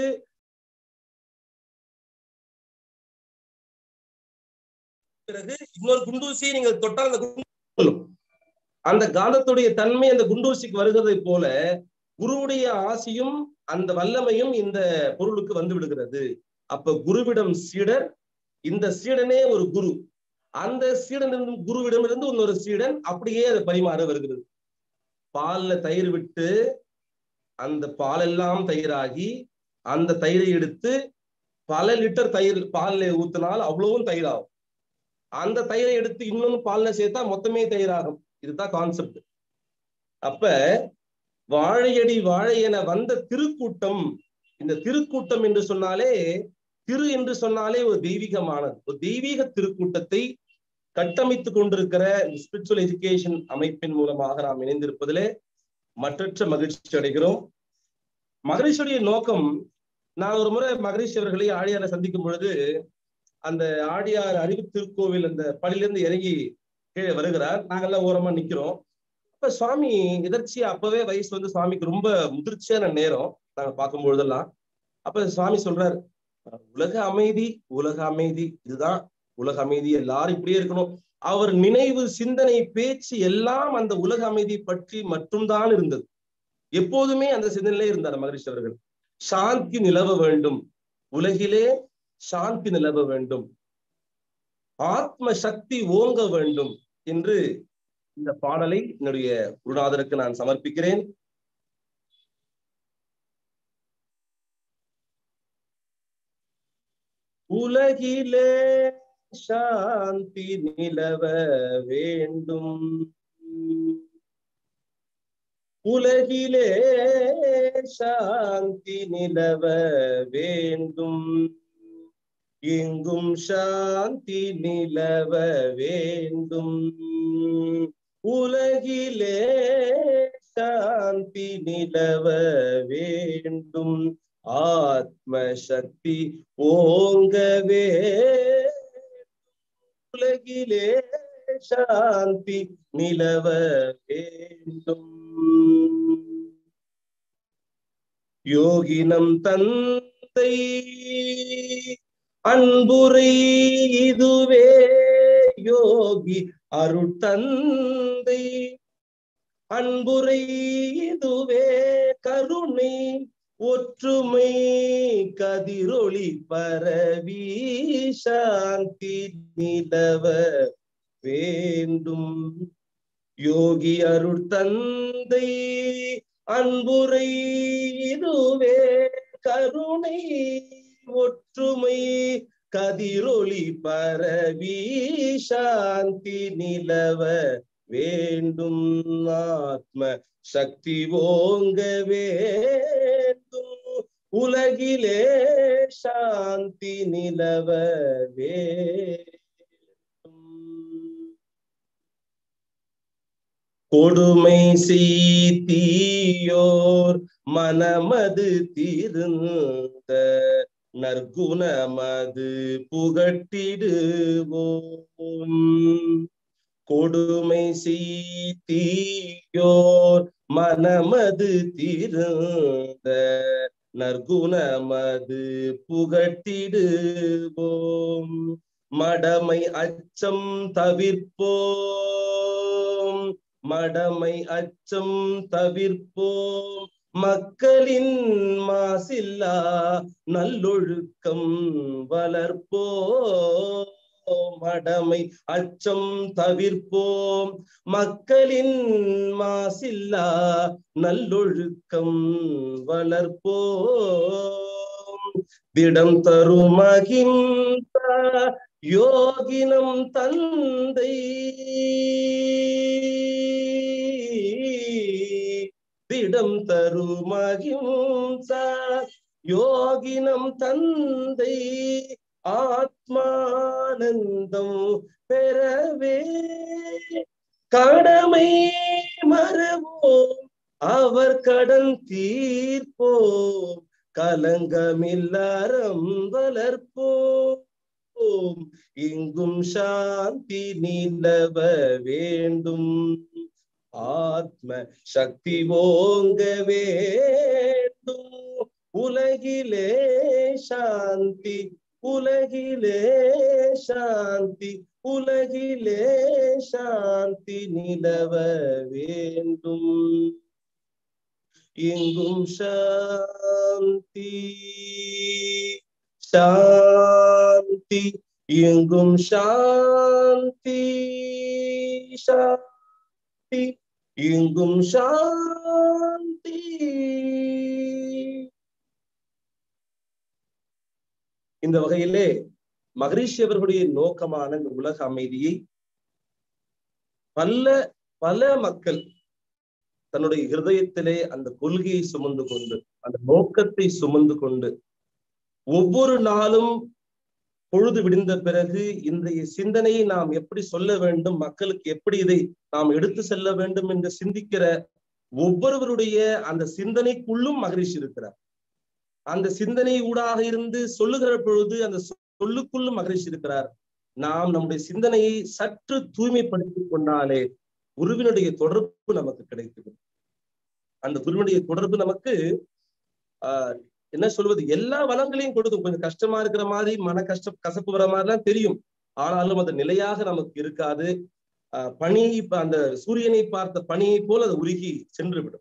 பிறகு இன்னொரு குண்டூசியை நீங்கள் தொட்டால் அந்த குண்டு அந்த காந்தத்துடைய தன்மை அந்த குண்டூசிக்கு வருகிறதை போல குருவுடைய ஆசியும் அந்த வல்லமையும் இந்த பொருளுக்கு வந்து விடுகிறது அப்ப குருவிடம் சீடர் இந்த சீடனே ஒரு குரு அந்த சீடன் குருவிடமிருந்து இன்னொரு சீடன் அப்படியே அதை பரிமாற வருகிறது பால்ல தயிர் விட்டு அந்த பாலெல்லாம் தயிராகி அந்த தயிரை எடுத்து பல லிட்டர் தயிர் பால்ல ஊத்தினால் அவ்வளவும் தயிர் ஆகும் அந்த தயிரை எடுத்து இன்னொன்னு பால்ல சேர்த்தா மொத்தமே தயிராகும் இதுதான் கான்செப்ட் அப்ப வாழையடி வாழை என வந்த திருக்கூட்டம் இந்த திருக்கூட்டம் என்று சொன்னாலே திரு என்று சொன்னாலே ஒரு தெய்வீகமானது ஒரு தெய்வீக திருக்கூட்டத்தை கட்டமைத்துக் கொண்டிருக்கிற ஸ்பிரிச்சுவல் எஜுகேஷன் அமைப்பின் மூலமாக நாம் இணைந்திருப்பதிலே மற்றற்ற மகிழ்ச்சி அடைகிறோம் மகரிஷியுடைய நோக்கம் நான் ஒரு முறை மகரிஷி அவர்களை ஆழியாரை சந்திக்கும் பொழுது அந்த ஆடியார் அறிவு திருக்கோவில் அந்த படியிலிருந்து இறங்கி கீழே வருகிறார் நாங்கெல்லாம் ஓரமா நிக்கிறோம் அப்ப சுவாமி எதர்ச்சியா அப்பவே வயசு வந்து சுவாமிக்கு ரொம்ப முதிர்ச்சியான நேரம் நாங்க பார்க்கும் பொழுதெல்லாம் அப்ப சுவாமி சொல்றாரு உலக அமைதி உலக அமைதி இதுதான் உலக அமைதி எல்லாரும் இப்படியே இருக்கணும் அவர் நினைவு சிந்தனை பேச்சு எல்லாம் அந்த உலக அமைதி பற்றி மட்டும்தான் இருந்தது எப்போதுமே அந்த சிந்தனையிலே இருந்தார் மகரிஷி அவர்கள் சாந்தி நிலவ வேண்டும் உலகிலே சாந்தி நிலவ வேண்டும் ஆத்ம சக்தி ஓங்க வேண்டும் என்று இந்த பாடலை என்னுடைய குருநாதருக்கு நான் சமர்ப்பிக்கிறேன் உலகிலே சாந்தி நிலவ வேண்டும் உலகிலே சாந்தி நிலவ வேண்டும் எங்கும் சாந்தி நிலவ வேண்டும் உலகிலே சாந்தி நிலவ வேண்டும் ஆத்ம சக்தி ஓங்கவே உலகிலே சாந்தி நிலவ வேண்டும் யோகினம் தந்தை அன்புரை இதுவே யோகி அருட்தந்தை அன்புரை இதுவே கருணை ஒற்றுமை கதிரொளி பரவி சாந்தி நிலவ வேண்டும் யோகி அருட்தந்தை அன்புரை இதுவே கருணை ஒற்றுமை கதிரொளி பரவி சாந்தி நிலவ வேண்டும் ஆத்ம சக்தி ஓங்க வேண்டும் உலகிலே சாந்தி நிலவ கொடுமை செய்தியோர் மனமது தீர்ந்த நற்குணமது புகட்டிடுவோம் கொடுமை செய்தியோர் மனமது தீர்ந்த நற்குணமது புகட்டிடுவோம் மடமை அச்சம் தவிர்ப்போம் மடமை அச்சம் தவிர்ப்போம் மக்களின் மாசில்லா நல்லொழுக்கம் வளர்ப்போம் மடமை அச்சம் தவிர்ப்போம் மக்களின் மாசில்லா நல்லொழுக்கம் வளர்ப்போம் திடம் தருமகிந்த யோகினம் தந்தை திடம் தருமகிம்ச யோகினம் தந்தை ஆத்மானந்தம் பெறவே கடமை மறவோம் அவர் கடன் தீர்ப்போம் கலங்கமில்லாரம் வளர்ப்போம் இங்கும் சாந்தி நிலவ வேண்டும் ஆத்ம சக்தி ஓங்க வேண்டும் உலகிலே சாந்தி உலகிலே சாந்தி உலகிலே சாந்தி நிலவ வேண்டும் எங்கும் சாந்தி சாந்தி எங்கும் சாந்தி சாந்தி எங்கும் சாந்தி இந்த வகையிலே மகரிஷி அவர்களுடைய நோக்கமான இந்த உலக அமைதியை பல பல மக்கள் தன்னுடைய இருதயத்திலே அந்த கொள்கையை சுமந்து கொண்டு அந்த நோக்கத்தை சுமந்து கொண்டு ஒவ்வொரு நாளும் பொழுது விடிந்த பிறகு இன்றைய சிந்தனையை நாம் எப்படி சொல்ல வேண்டும் மக்களுக்கு எப்படி இதை நாம் எடுத்து செல்ல வேண்டும் என்று சிந்திக்கிற ஒவ்வொருவருடைய அந்த சிந்தனைக்குள்ளும் மகரிஷி இருக்கிறார் அந்த சிந்தனை ஊடாக இருந்து சொல்லுகிற பொழுது அந்த சொல்லுக்குள்ளும் மகரிஷி இருக்கிறார் நாம் நம்முடைய சிந்தனையை சற்று தூய்மைப்படுத்திக் கொண்டாலே குருவினுடைய தொடர்பு நமக்கு கிடைக்குது அந்த குருவினுடைய தொடர்பு நமக்கு ஆஹ் என்ன சொல்வது எல்லா வளங்களையும் கொடுக்கும் கொஞ்சம் கஷ்டமா இருக்கிற மாதிரி மன கஷ்ட கசப்பு வர மாதிரிலாம் தெரியும் ஆனாலும் அது நிலையாக நமக்கு இருக்காது ஆஹ் பனி அந்த சூரியனை பார்த்த பனியை போல் அது உருகி சென்று விடும்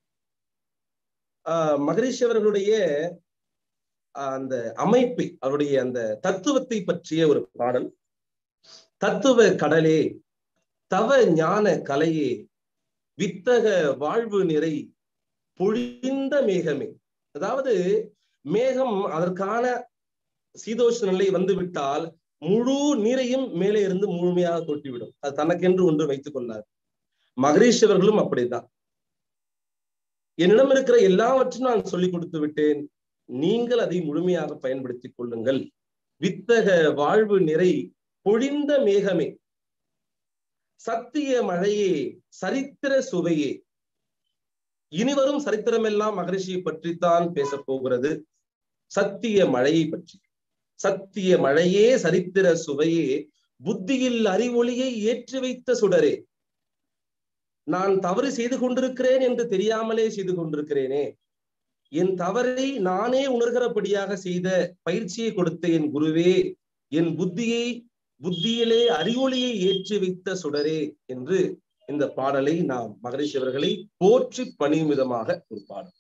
ஆஹ் மகரிஷி அவர்களுடைய அந்த அமைப்பை அவருடைய அந்த தத்துவத்தை பற்றிய ஒரு பாடல் தத்துவ கடலே தவ ஞான கலையே வித்தக வாழ்வு நிறை பொழிந்த மேகமே அதாவது மேகம் அதற்கான சீதோஷ நிலை வந்துவிட்டால் முழு நீரையும் மேலே இருந்து முழுமையாக கொட்டிவிடும் அது தனக்கென்று ஒன்று வைத்துக் கொள்ளாது மகரிஷ் அவர்களும் அப்படித்தான் என்னிடம் இருக்கிற எல்லாவற்றையும் நான் சொல்லிக் கொடுத்து விட்டேன் நீங்கள் அதை முழுமையாக பயன்படுத்திக் கொள்ளுங்கள் வித்தக வாழ்வு நிறை பொழிந்த மேகமே சத்திய மழையே சரித்திர சுவையே இனிவரும் சரித்திரமெல்லாம் மகரிஷியை பற்றித்தான் பேசப் போகிறது சத்திய மழையை பற்றி சத்திய மழையே சரித்திர சுவையே புத்தியில் அறிவொளியை ஏற்றி வைத்த சுடரே நான் தவறு செய்து கொண்டிருக்கிறேன் என்று தெரியாமலே செய்து கொண்டிருக்கிறேனே என் தவறை நானே உணர்கிறபடியாக செய்த பயிற்சியை கொடுத்த என் குருவே என் புத்தியை புத்தியிலே அறிவொளியை ஏற்றி வைத்த சுடரே என்று இந்த பாடலை நாம் மகரிஷி அவர்களை போற்றி பணியும் விதமாக ஒரு பாடல்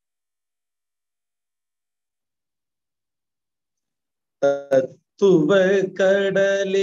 தத்துவ கடலே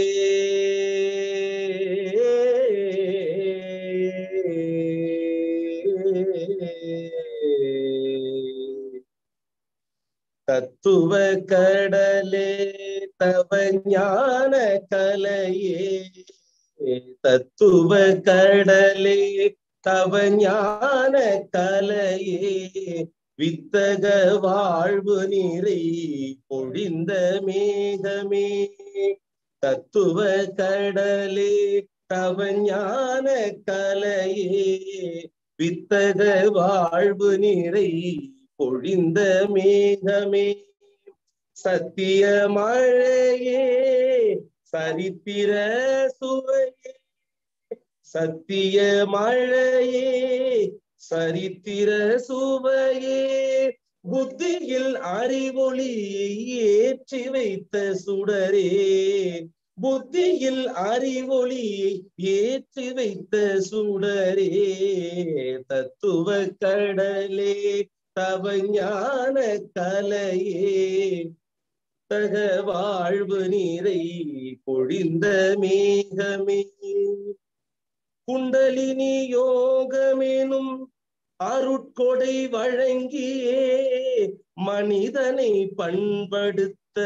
தத்துவ கடலே தவ ஞான கலையே தத்துவ கடலே தவ ஞான கலையே வித்தக வாழ்வு நீரை பொழிந்த மேகமே தத்துவ கடலே தவ ஞான கலையே வித்தக வாழ்வு நீரை பொழிந்த மேகமே சத்திய மழையே சரித்திர சுவையே சத்திய மழையே சரித்திர சுவையே புத்தியில் அறிவொளியை ஏற்றி வைத்த சுடரே புத்தியில் அறிவொளியை ஏற்றி வைத்த சுடரே தத்துவ கடலே தவ ஞான கலையே தக வாழ்வு நீரை பொழிந்த மேகமே குண்டலினி யோகமெனும் அருட்கொடை வழங்கியே மனிதனை பண்படுத்த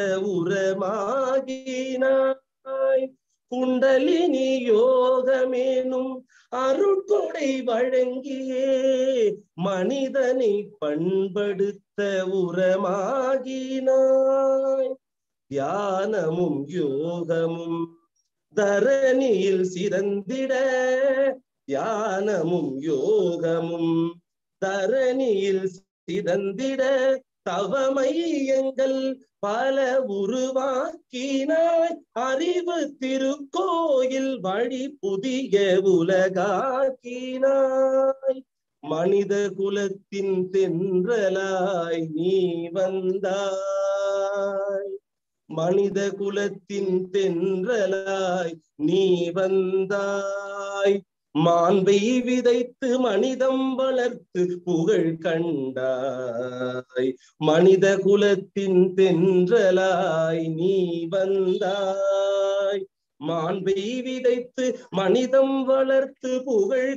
உரமாகினாய் குண்டலினி யோகமேனும் அருட்கொடை வழங்கியே மனிதனை பண்படுத்த உரமாகினாய் தியானமும் யோகமும் தரணியில் சிறந்திட தியானமும் யோகமும் தரணியில் சிறந்திட தவமையங்கள் பல உருவாக்கினாய் அறிவு திருக்கோயில் வழி புதிய உலகாக்கினாய் மனித குலத்தின் தென்றலாய் நீ வந்தாய் மனித குலத்தின் தென்றலாய் நீ வந்தாய் மாண்பை விதைத்து மனிதம் வளர்த்து புகழ் கண்டாய் மனித குலத்தின் தென்றலாய் நீ வந்தாய் மாண்பை விதைத்து மனிதம் வளர்த்து புகழ்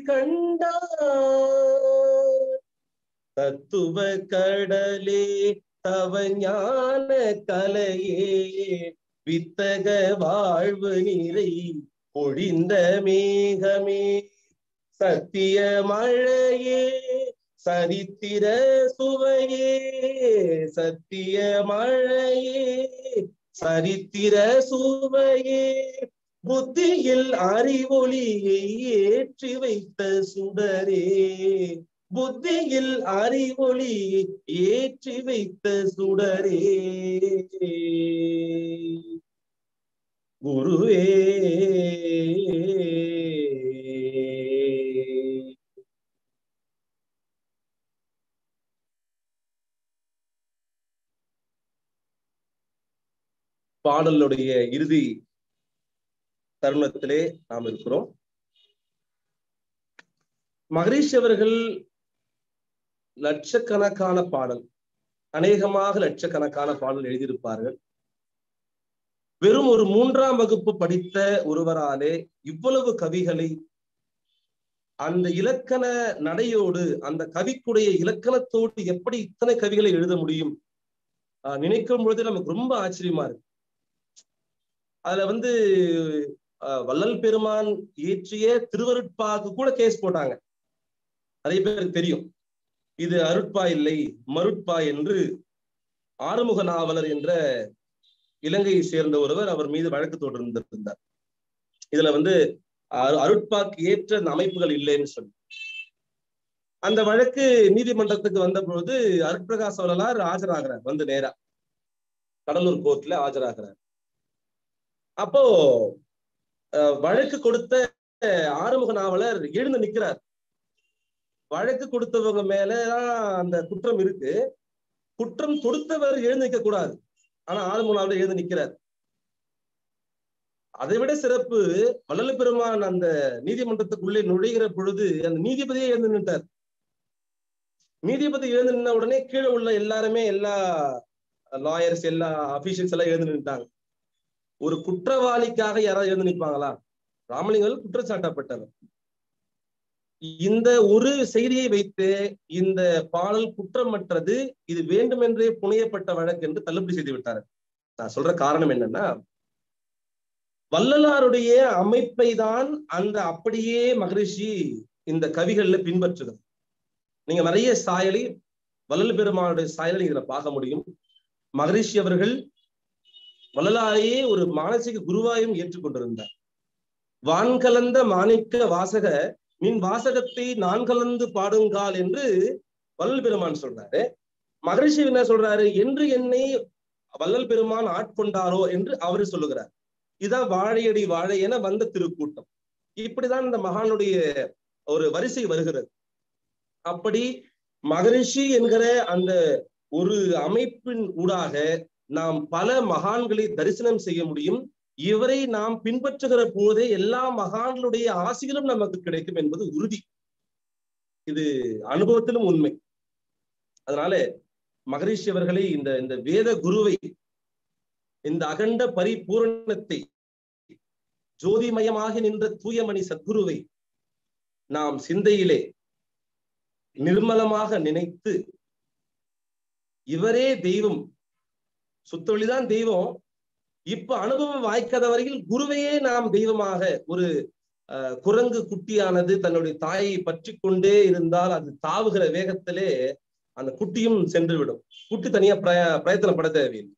கண்டாய் தத்துவ கடலே தவ ஞான கலையே வித்தக வாழ்வு நிறை பொழிந்த மேகமே சத்திய மழையே சரித்திர சுவையே சத்திய மழையே சரித்திர சுவையே புத்தியில் அறிவொளியை ஏற்றி வைத்த சுடரே புத்தியில் அறிவொளியை ஏற்றி வைத்த சுடரே குருவே பாடலுடைய இறுதி தருணத்திலே நாம் இருக்கிறோம் மகரிஷ் அவர்கள் லட்சக்கணக்கான பாடல் அநேகமாக லட்சக்கணக்கான பாடல் எழுதியிருப்பார்கள் வெறும் ஒரு மூன்றாம் வகுப்பு படித்த ஒருவராலே இவ்வளவு கவிகளை அந்த இலக்கண நடையோடு அந்த கவிக்குடைய இலக்கணத்தோடு எப்படி இத்தனை கவிகளை எழுத முடியும் ஆஹ் நினைக்கும் பொழுது நமக்கு ரொம்ப ஆச்சரியமா இருக்கு அதுல வந்து ஆஹ் வள்ளல் பெருமான் இயற்றிய திருவருட்பாக்கு கூட கேஸ் போட்டாங்க நிறைய பேருக்கு தெரியும் இது அருட்பா இல்லை மருட்பா என்று ஆறுமுக நாவலர் என்ற இலங்கையை சேர்ந்த ஒருவர் அவர் மீது வழக்கு தொடர்ந்திருந்தார் இதுல வந்து அரு- அருட்பாக்கு ஏற்ற அந்த அமைப்புகள் இல்லைன்னு சொல்லி அந்த வழக்கு நீதிமன்றத்துக்கு வந்த பொழுது அருட்பிரகாஷ் அவர்களார் ஆஜராகிறார் வந்து நேரா கடலூர் கோர்ட்ல ஆஜராகிறார் அப்போ அஹ், வழக்கு கொடுத்த ஆறுமுக நாவலர் எழுந்து நிக்கிறார் வழக்கு கொடுத்தவங்க மேலதான் அந்த குற்றம் இருக்கு குற்றம் தொடுத்தவர் எழுந்து நிக்க கூடாது ஆனா ஆறுமுக நாவலர் எழுந்து நிக்கிறார் அதை விட சிறப்பு வள்ளல் பெருமான் அந்த நீதிமன்றத்துக்குள்ளே நுழைகிற பொழுது அந்த நீதிபதியே எழுந்து நின்றார் நீதிபதி எழுந்து நின்ன உடனே கீழே உள்ள எல்லாருமே எல்லா லாயர்ஸ் எல்லா அபிஷியல்ஸ் எல்லாம் எழுந்து நின்றாங்க ஒரு குற்றவாளிக்காக யாராவது எழுந்து நிற்பாங்களா ராமலிங்கல் குற்றச்சாட்டப்பட்டவர் இந்த ஒரு செய்தியை வைத்து இந்த பாடல் குற்றமற்றது இது வேண்டுமென்றே புனையப்பட்ட வழக்கு என்று தள்ளுபடி செய்து விட்டார் நான் சொல்ற காரணம் என்னன்னா வள்ளலாருடைய அமைப்பை தான் அந்த அப்படியே மகரிஷி இந்த கவிகள்ல பின்பற்றுகிறது நீங்க நிறைய சாயலை வள்ளல் பெருமானுடைய சாயலை இதுல பார்க்க முடியும் மகரிஷி அவர்கள் வள்ளலாரையே ஒரு மானசீக குருவாயும் ஏற்றுக்கொண்டிருந்தார் வான் கலந்த மாணிக்க வாசக நின் வாசகத்தை நான் கலந்து பாடுங்கால் என்று வள்ளல் பெருமான் சொல்றாரு மகரிஷி என்ன சொல்றாரு என்று என்னை வள்ளல் பெருமான் ஆட்கொண்டாரோ என்று அவர் சொல்லுகிறார் இதான் வாழையடி வாழை என வந்த திருக்கூட்டம் இப்படிதான் இந்த மகானுடைய ஒரு வரிசை வருகிறது அப்படி மகரிஷி என்கிற அந்த ஒரு அமைப்பின் ஊடாக நாம் பல மகான்களை தரிசனம் செய்ய முடியும் இவரை நாம் பின்பற்றுகிற போதே எல்லா மகான்களுடைய ஆசிகளும் நமக்கு கிடைக்கும் என்பது உறுதி இது அனுபவத்திலும் உண்மை அதனால மகரிஷி அவர்களை இந்த இந்த வேத குருவை இந்த அகண்ட பரிபூரணத்தை ஜோதிமயமாக நின்ற தூயமணி சத்குருவை நாம் சிந்தையிலே நிர்மலமாக நினைத்து இவரே தெய்வம் சுத்தொழிதான் தெய்வம் இப்ப அனுபவம் வாய்க்காத வரையில் குருவையே நாம் தெய்வமாக ஒரு அஹ், குரங்கு குட்டியானது தன்னுடைய தாயை பற்றி கொண்டே இருந்தால் அது தாவுகிற வேகத்திலே அந்த குட்டியும் சென்று விடும் குட்டி தனியா பிரய பிரயத்தனப்பட தேவையில்லை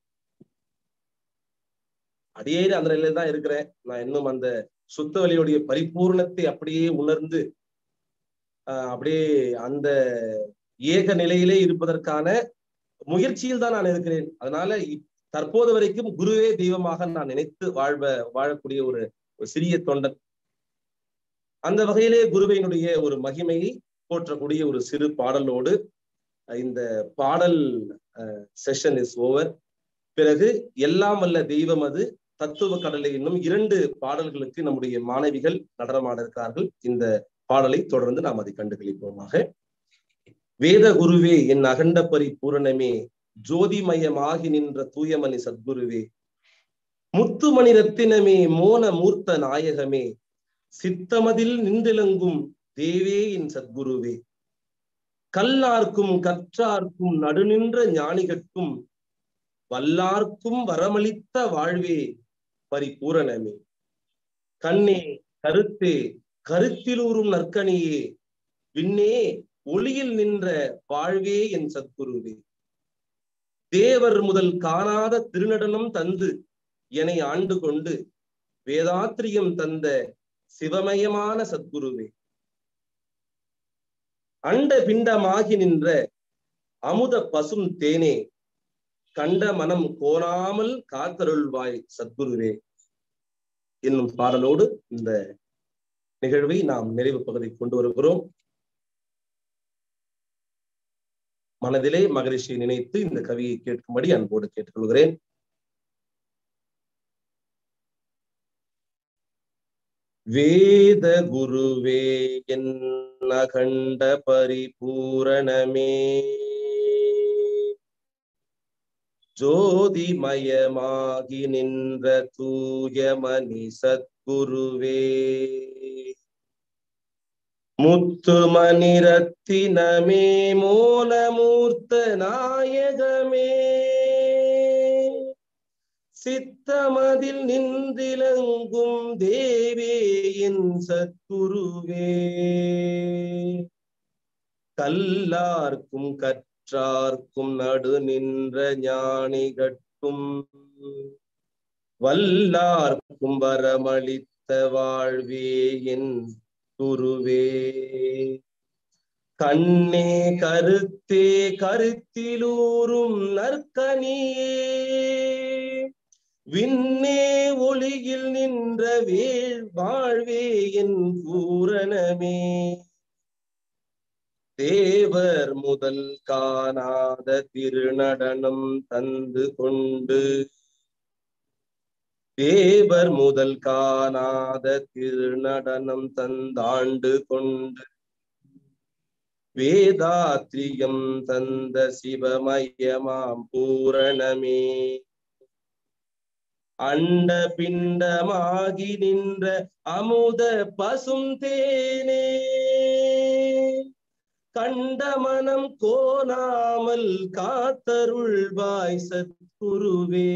அடியே அந்த நிலையில தான் இருக்கிறேன் நான் இன்னும் அந்த சுத்த வழியுடைய பரிபூர்ணத்தை அப்படியே உணர்ந்து ஆஹ் அப்படியே அந்த ஏக நிலையிலே இருப்பதற்கான முயற்சியில் தான் நான் இருக்கிறேன் அதனால இப்- தற்போது வரைக்கும் குருவே தெய்வமாக நான் நினைத்து வாழ்வ வாழக்கூடிய ஒரு ஒரு சிறிய தொண்டன் அந்த வகையிலே குருவினுடைய ஒரு மகிமையை போற்றக்கூடிய ஒரு சிறு பாடலோடு அஹ் இந்த பாடல் செஷன் இஸ் ஓவர் பிறகு எல்லாம் வல்ல தெய்வம் அது தத்துவ கடலை என்னும் இரண்டு பாடல்களுக்கு நம்முடைய மாணவிகள் நடனமாட இருக்கிறார்கள் இந்த பாடலை தொடர்ந்து நாம் அதை கண்டுகளிப்போமாக வேத குருவே என் அகண்ட பரிபூரணமே ஜோதிமயமாகி நின்ற தூயமணி சத்குருவே முத்துமணி ரத்தினமே மோன மூர்த்த நாயகமே சித்தமதில் நின்றிலங்கும் தேவே என் சத்குருவே கல்லார்க்கும் கற்றார்க்கும் நடுநின்ற ஞானிகட்கும் வல்லார்க்கும் வரமளித்த வாழ்வே பரிபூரணமே கண்ணே கருத்தே கருத்திலூறும் நற்கனியே விண்ணே ஒளியில் நின்ற வாழ்வே என் சத்குருவே தேவர் முதல் காணாத திருநடனம் தந்து என்னை ஆண்டு கொண்டு வேதாத்திரியம் தந்த சிவமயமான சத்குருவே அண்ட பிண்டமாகி நின்ற அமுத பசும் தேனே கண்ட மனம் கோணாமல் காத்தருள்வாய் சத்குருவே என்னும் பாடலோடு இந்த நிகழ்வை நாம் நிறைவு பகுதி கொண்டு வருகிறோம் மனதிலே மகரிஷியை நினைத்து இந்த கவியை கேட்கும்படி அன்போடு கேட்டுக்கொள்கிறேன் வேத குருவே என் அகண்ட பரிபூரணமே ஜோதிமயமாகி நின்ற தூயமணி சத்குருவே முத்துமணி ரத்தினமே மோனமூர்த்த நாயகமே சித்தமதில் நின்றிலங்கும் தேவே என் சத்குருவே கல்லார்க்கும் கற்றார்க்கும் நடு நின்ற ஞானிகட்கும் வல்லார்க்கும் வரமளித்த வாழ்வே என் குருவே கண்ணே கருத்தே கருத்திலூறும் நற்கனியே விண்ணே ஒளியில் நின்ற வேள் வாழ்வே என் பூரணமே தேவர் முதல் காணாத திருநடனம் தந்து கொண்டு தேவர் முதல் காணாத திருநடனம் தந்தாண்டு கொண்டு வேதாத்ரியம் தந்த சிவமயமாம் பூரணமே அண்ட பிண்டமாகி நின்ற அமுத பசும் தேனே கண்ட மனம் கோணாமல் காத்தருள்வாய் சத்குருவே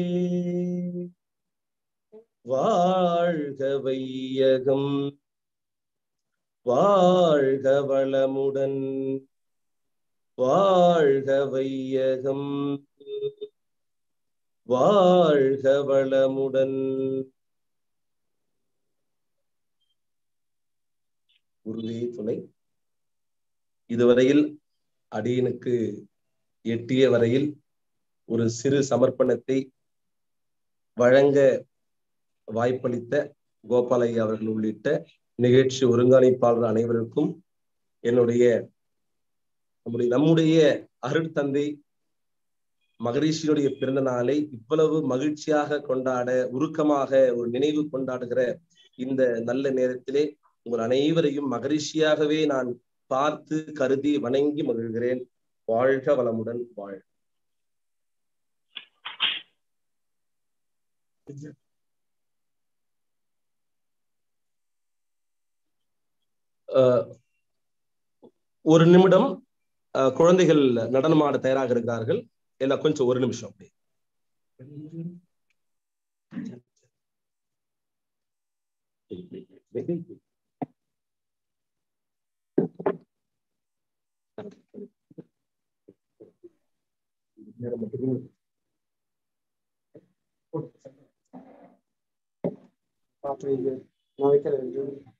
வாழ்க வையகம் வாழ்க வளமுடன் வாழ்க வையகம் வாழ்க வளமுடன் குருவே துணை இதுவரையில் அடியனுக்கு எட்டிய வரையில் ஒரு சிறு சமர்ப்பணத்தை வழங்க வாய்ப்பளித்த கோபாலையா அவர்கள் உள்ளிட்ட நிகழ்ச்சி ஒருங்கிணைப்பாளர் அனைவருக்கும் என்னுடைய நம்முடைய நம்முடைய அருட்தந்தை மகரிஷியுடைய பிறந்த நாளை இவ்வளவு மகிழ்ச்சியாக கொண்டாட உருக்கமாக ஒரு நினைவு கொண்டாடுகிற இந்த நல்ல நேரத்திலே உங்கள் அனைவரையும் மகரிஷியாகவே நான் பார்த்து கருதி வணங்கி மகிழ்கிறேன் வாழ்க வளமுடன் வாழ் ஒரு நிமிடம் குழந்தைகள் நடனமாட தயாராக இருக்கிறார்கள் எல்லாம் கொஞ்சம் ஒரு நிமிஷம் அப்படி நான் வைக்கிறேன்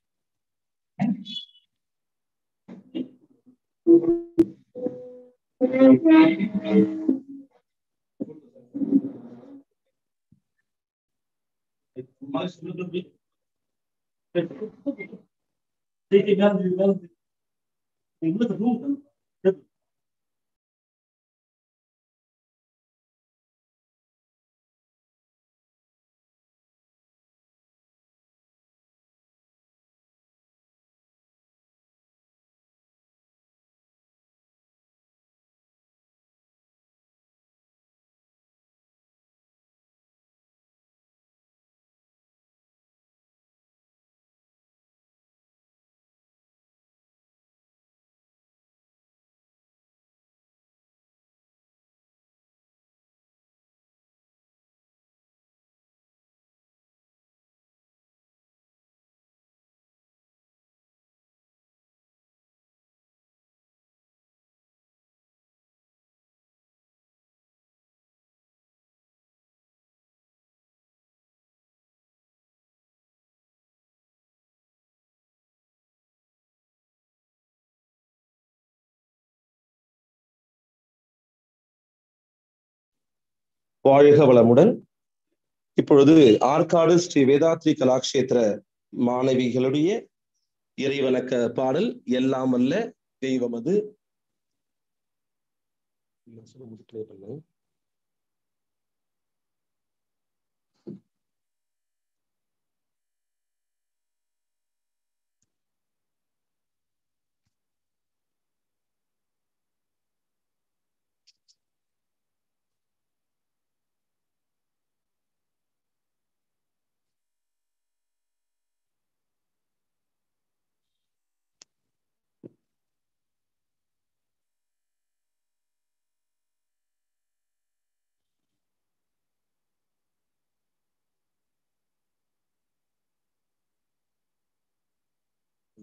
வாழ்க வளமுடன் இப்பொழுது ஆற்காடு ஸ்ரீ வேதாத்ரி கலாக்ஷேத்திர மாணவிகளுடைய இறைவணக்க பாடல் எல்லாம் அல்ல தெய்வம் அது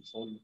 sound.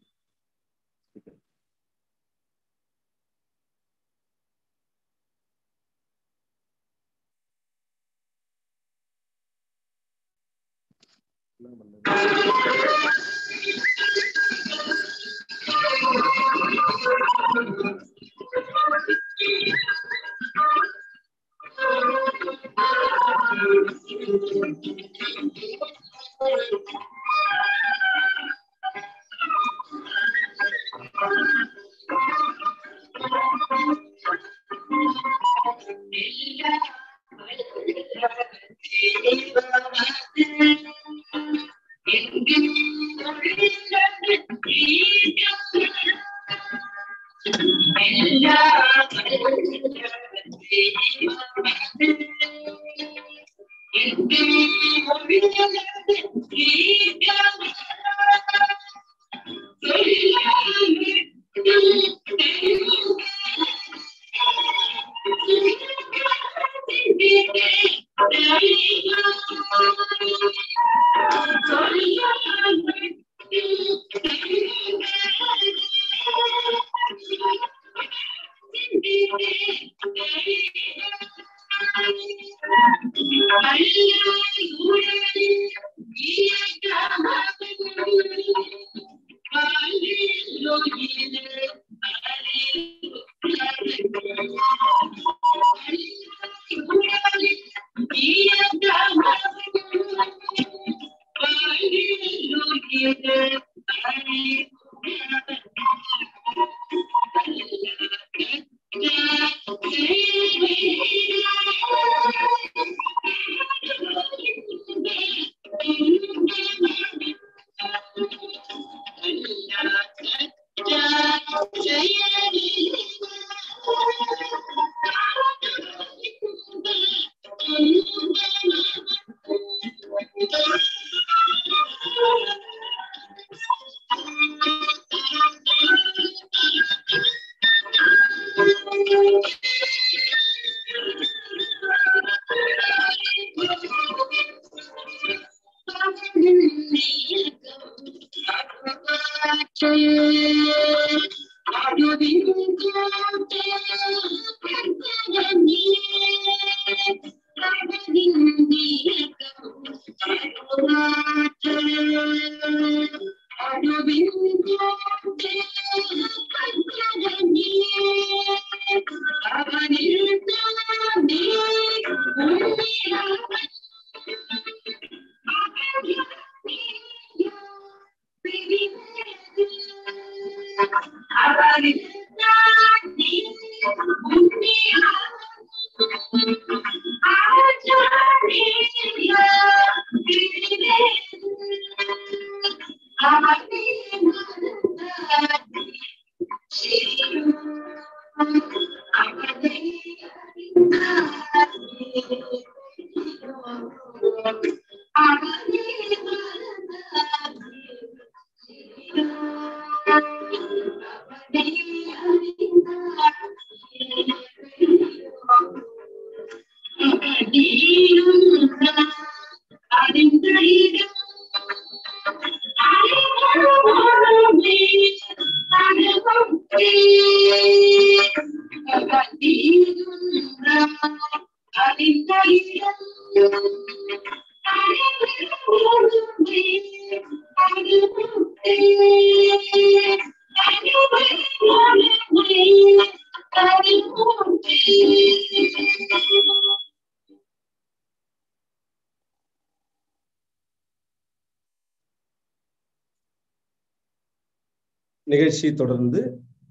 நிகழ்ச்சி தொடர்ந்து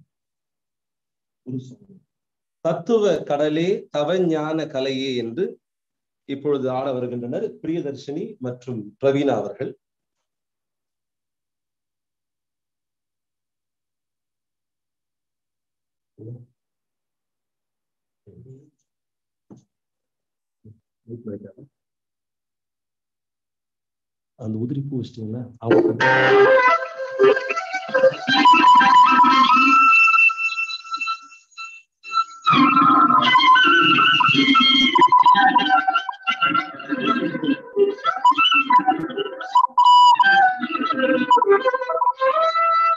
தத்துவ கடலே தவஞான கலையே என்று இப்பொழுது ஆட வருகின்றனர் பிரியதர்ஷினி மற்றும் பிரவீனா அவர்கள் அந்த உதிரி பூ வச்சிட்டீங்களா அவங்க Thank you.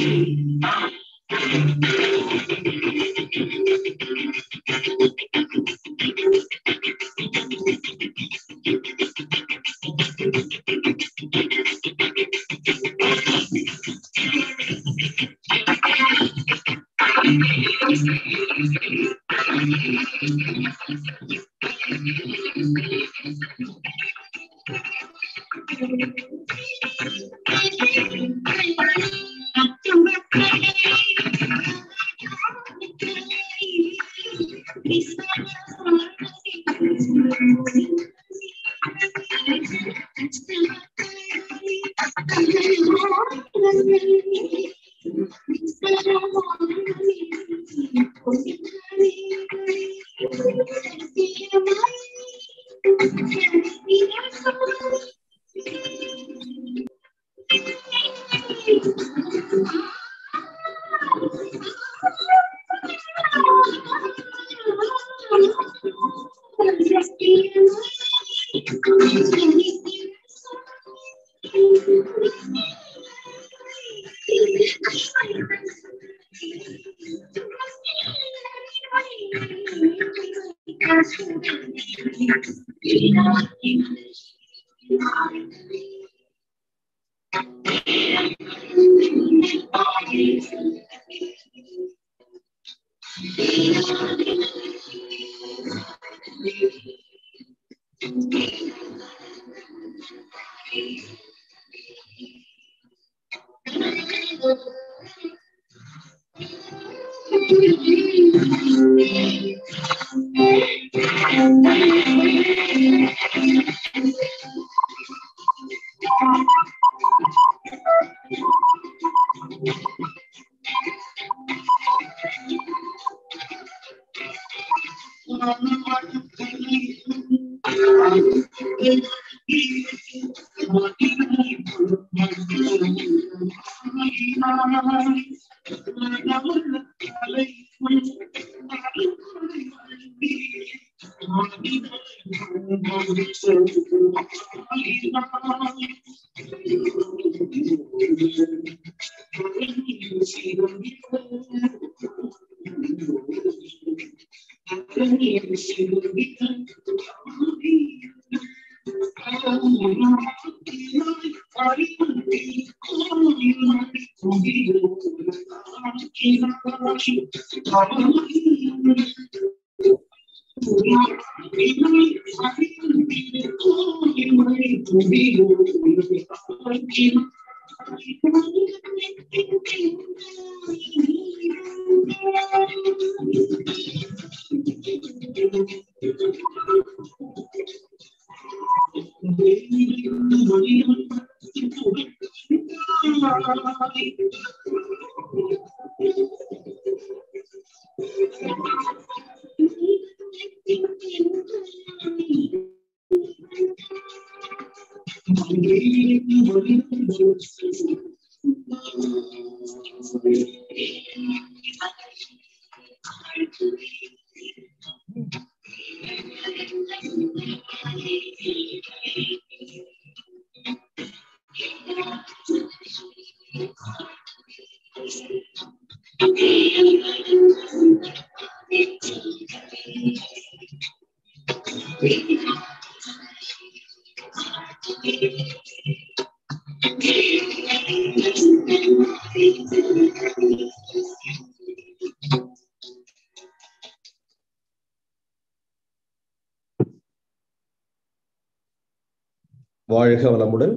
வாழ்க வளமுடன்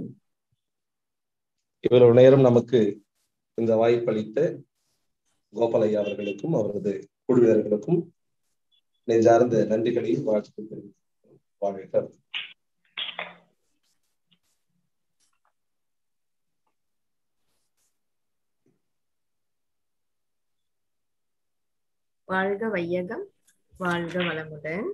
இவ்வளவு நேரம் நமக்கு இந்த வாய்ப்பளித்த கோபாலையா அவர்களுக்கும் அவரது குழுவினர்களுக்கும் நெஞ்சார்ந்த நன்றிகளையும் வாழ்த்து வாழ்க வாழ்க வையகம் வாழ்க வளமுடன்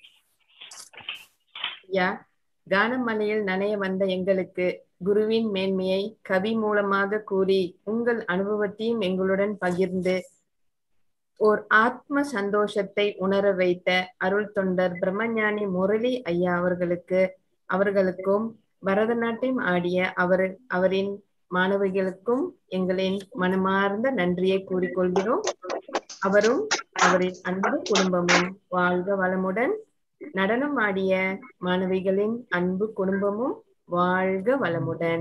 யா கானமலையில் நனைய வந்த எங்களுக்கு குருவின் மேன்மையை கவி மூலமாக கூறி உங்கள் அனுபவத்தையும் எங்களுடன் பகிர்ந்து ஓர் ஆத்ம சந்தோஷத்தை உணர வைத்த அருள் தொண்டர் பிரம்மஞானி முரளி ஐயா அவர்களுக்கு அவர்களுக்கும் பரதநாட்டியம் ஆடிய அவர் அவரின் மாணவிகளுக்கும் எங்களின் மனமார்ந்த நன்றியை கூறிக்கொள்கிறோம் அவரும் அவரின் அன்பு குடும்பமும் வாழ்க வளமுடன் நடனம் ஆடிய மாணவிகளின் அன்பு குடும்பமும் வாழ்க வளமுடன்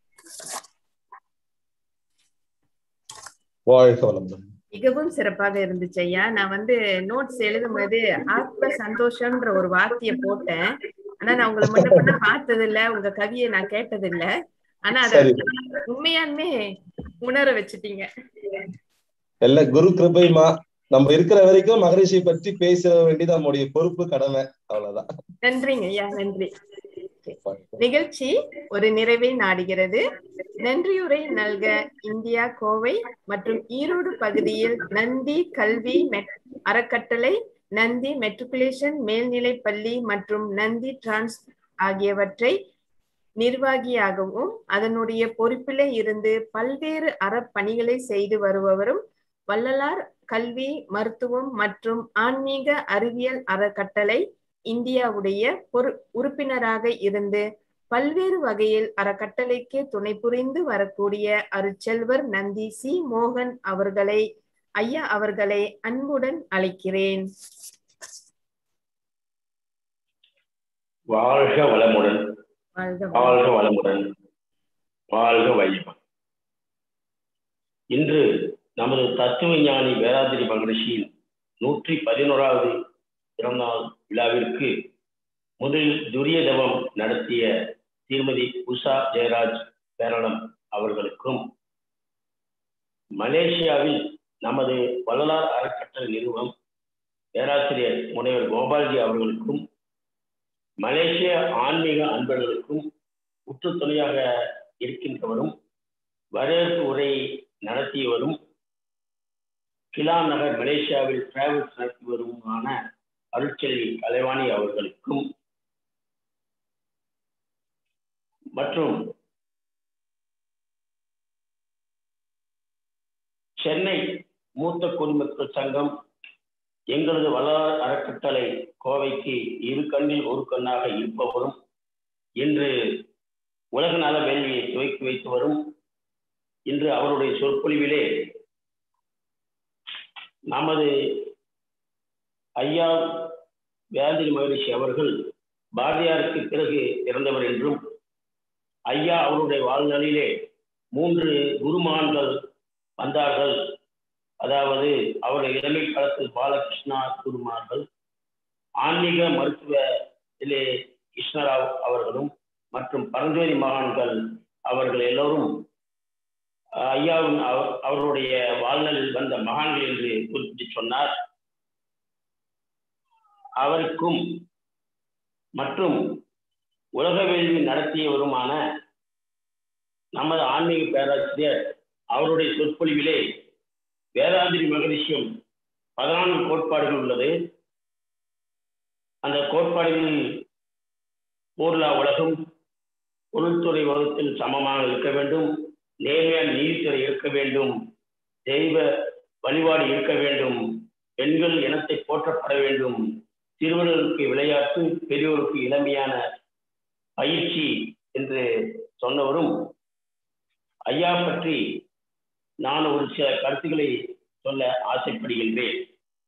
வாழ்க வளமுடன் மிகவும் சிறப்பாக இருந்துச்சு ஐயா நான் வந்து நோட்ஸ் எழுதும் போது ஆத்ம சந்தோஷம்ன்ற ஒரு வார்த்தையை போட்டேன் ஆனா நான் உங்களை முன்ன பண்ண பார்த்தது இல்ல உங்க கவியை நான் கேட்டது இல்ல ஆனா அத சரி. உண்மையாலுமே உணர வச்சுட்டீங்க எல்லா குரு கிருபைமா நம்ம இருக்கிற வரைக்கும் மகரிஷி பற்றி பேச வேண்டியது நம்முடைய பொறுப்பு கடமை அவ்வளவுதான் நன்றிங்க ஐயா நன்றி நிகழ்ச்சி ஒரு நிறைவை நாடுகிறது நன்றியுரை நல்க இந்தியா கோவை மற்றும் ஈரோடு பகுதியில் நந்தி கல்வி மெட்- அறக்கட்டளை நந்தி மெட்ரிகுலேஷன் மேல்நிலைப் பள்ளி மற்றும் நந்தி டிரான்ஸ் ஆகியவற்றை நிர்வாகியாகவும் அதனுடைய பொறுப்பிலே இருந்து பல்வேறு அறப்பணிகளை செய்து வருபவரும் வள்ளலார் கல்வி மருத்துவம் மற்றும் ஆன்மீக அறிவியல் அறக்கட்டளை இந்தியாவுடைய பொறு உறுப்பினராக இருந்து பல்வேறு வகையில் அறக்கட்டளைக்கு துணை புரிந்து வரக்கூடிய அருட்செல்வர் நந்தி சி மோகன் அவர்களை ஐயா அவர்களை அன்புடன் அழைக்கிறேன் வாழ்க வளமுடன் வாழ்க வாழ்க வளமுடன் வாழ்க வையகம் இன்று நமது தத்துவ ஞானி வேதாதிரி மகரிஷியின் நூற்றி பதினோராவது பிறந்தநாள் விழாவிற்கு முதலில் துரிய தவம் நடத்திய திருமதி உஷா ஜெயராஜ் பேரணம் அவர்களுக்கும் மலேசியாவில் நமது வள்ளலார் அறக்கட்டளை நிறுவனம் பேராசிரியர் முனைவர் கோபால்ஜி அவர்களுக்கும் மலேசிய ஆன்மீக அன்பர்களுக்கும் உற்று துணையாக இருக்கின்றவரும் வரவேற்பு உரை நடத்தியவரும் கிலான் நகர் மலேசியாவில் டிராவல்ஸ் நடத்தி வருமான அருட்செல்வி கலைவாணி அவர்களுக்கும் மற்றும் சென்னை மூத்த குடிமக்கள் சங்கம் எங்களது வள்ளலார் அறக்கட்டளை கோவைக்கு இரு கண்ணில் ஒரு கண்ணாக இருப்பவரும் இன்று உலக நல வேள்வியை துவக்கி வைத்து வரும் இன்று அவருடைய சொற்பொழிவிலே நமது ஐயா வேந்திரி மகரிஷி அவர்கள் பாரதியாருக்கு பிறகு இறந்தவர் என்றும் ஐயா அவருடைய வாழ்நாளிலே மூன்று குருமான்கள் வந்தார்கள் அதாவது அவருடைய இளமை காலத்தில் பாலகிருஷ்ணா குருமார்கள் ஆன்மீக மருத்துவத்திலே கிருஷ்ணராவ் அவர்களும் மற்றும் பரஞ்சோதி மகான்கள் அவர்கள் எல்லோரும் அஹ், ஐயாவின் அவ- அவருடைய வாழ்நாளில் வந்த மகான்கள் என்று குறிப்பிட்டு சொன்னார் அவருக்கும் மற்றும் உலக வேள்வி நடத்தியவருமான நமது ஆன்மீக பேராசிரியர் அவருடைய சொற்பொழிவிலே வேதாந்திரி மகரிஷியும் பதினான்கு கோட்பாடுகள் உள்ளது அந்த கோட்பாடுகளில் ஊர்லா உலகம் பொருள்துறை வகுத்தில் சமமாக இருக்க வேண்டும் நேர்மையான நீதித்துறை இருக்க வேண்டும் தெய்வ வழிபாடு இருக்க வேண்டும் பெண்கள் இனத்தை போற்றப்பட வேண்டும் சிறுவர்களுக்கு விளையாட்டு பெரியோருக்கு இளமையான பயிற்சி என்று சொன்னவரும் ஐயா பற்றி நான் ஒரு சில கருத்துக்களை சொல்ல ஆசைப்படுகின்றேன்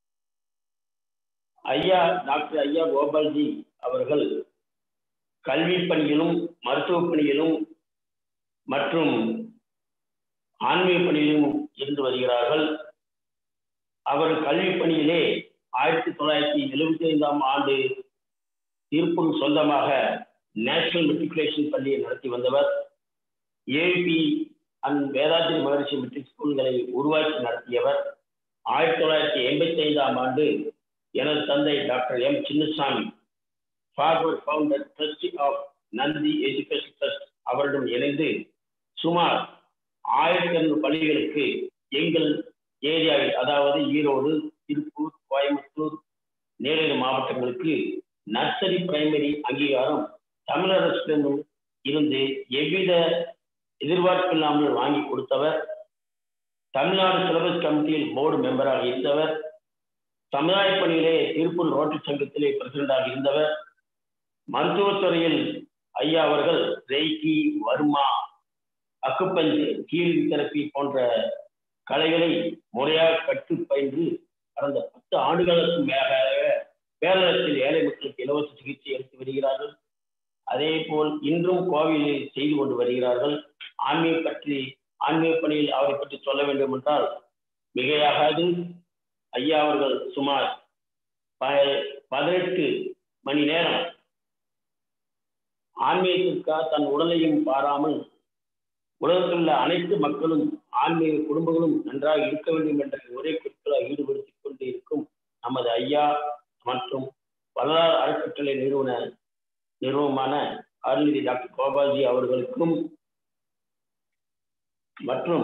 ஐயா டாக்டர் ஐயா கோபால்ஜி அவர்கள் கல்வி பணியிலும் மருத்துவ பணியிலும் மற்றும் ஆன்மீக பணியிலும் இருந்து வருகிறார்கள் அவர் கல்வி பணியிலே ஆயிரத்தி தொள்ளாயிரத்தி எழுபத்தி ஐந்தாம் ஆண்டு திருப்பூர் சொந்தமாக நேஷனல் மெட்ரிகுலேஷன் பள்ளியை நடத்தி வந்தவர் AP and Vethathiri Maharishi matric ஸ்கூல்களை உருவாக்கி நடத்தியவர் ஆயிரத்தி தொள்ளாயிரத்தி எண்பத்தி ஐந்தாம் ஆண்டு எனது தந்தை doctor M Chinnasamy forward founder trustee of Nandi education trust அவருடன் இணைந்து சுமார் ஆயிரத்தி ஐநூறு பள்ளிகளுக்கு எங்கள் ஏரியாவில் அதாவது ஈரோடு திருப்பூர் கோயம்புத்தூர் நீலகிரி மாவட்டங்களுக்கு நர்சரி பிரைமரி அங்கீகாரம் தமிழ் அரசிடமும் இருந்து எவ்வித எதிர்பார்ப்பில்லாமல் வாங்கி கொடுத்தவர் தமிழ்நாடு சிலபஸ் கமிட்டியில் போர்டு மெம்பராக இருந்தவர் சமுதாய பணியிலே திருப்பூர் ரோட்டரி சங்கத்திலே பிரசிடண்டாக இருந்தவர் மருத்துவத்துறையில் ஐயா அவர்கள் ரெய்கி வர்மா அக்குப்பஞ்சு கீழ் தெரப்பி போன்ற கலைகளை முறையாக கற்று பயின்று கடந்த பத்து ஆண்டுகளுக்கு மேலாக பேரளத்தில் ஏழை மக்களுக்கு இலவச சிகிச்சை அளித்து வருகிறார்கள் அதே போல் இன்றும் கோவிலில் செய்து கொண்டு வருகிறார்கள் ஆன்மீக பற்றி ஆன்மீக பணியில் அவரை பற்றி சொல்ல வேண்டும் என்றால் மிகையாகாது ஐயா அவர்கள் சுமார் ப- பதினெட்டு மணி நேரம் ஆன்மீகத்திற்காக தன் உடலையும் பாராமல் உலகத்தில் உள்ள அனைத்து மக்களும் ஆன்மீக குடும்பங்களும் நன்றாக இருக்க வேண்டும் என்ற ஒரே குறிக்கோளாக ஈடுபடுத்திக் கொண்டு இருக்கும் நமது ஐயா மற்றும் வரலாறு அறக்கட்டளை நிறுவன நிறுவனமான அருள்நிதி டாக்டர் கோபால்ஜி அவர்களுக்கும் மற்றும்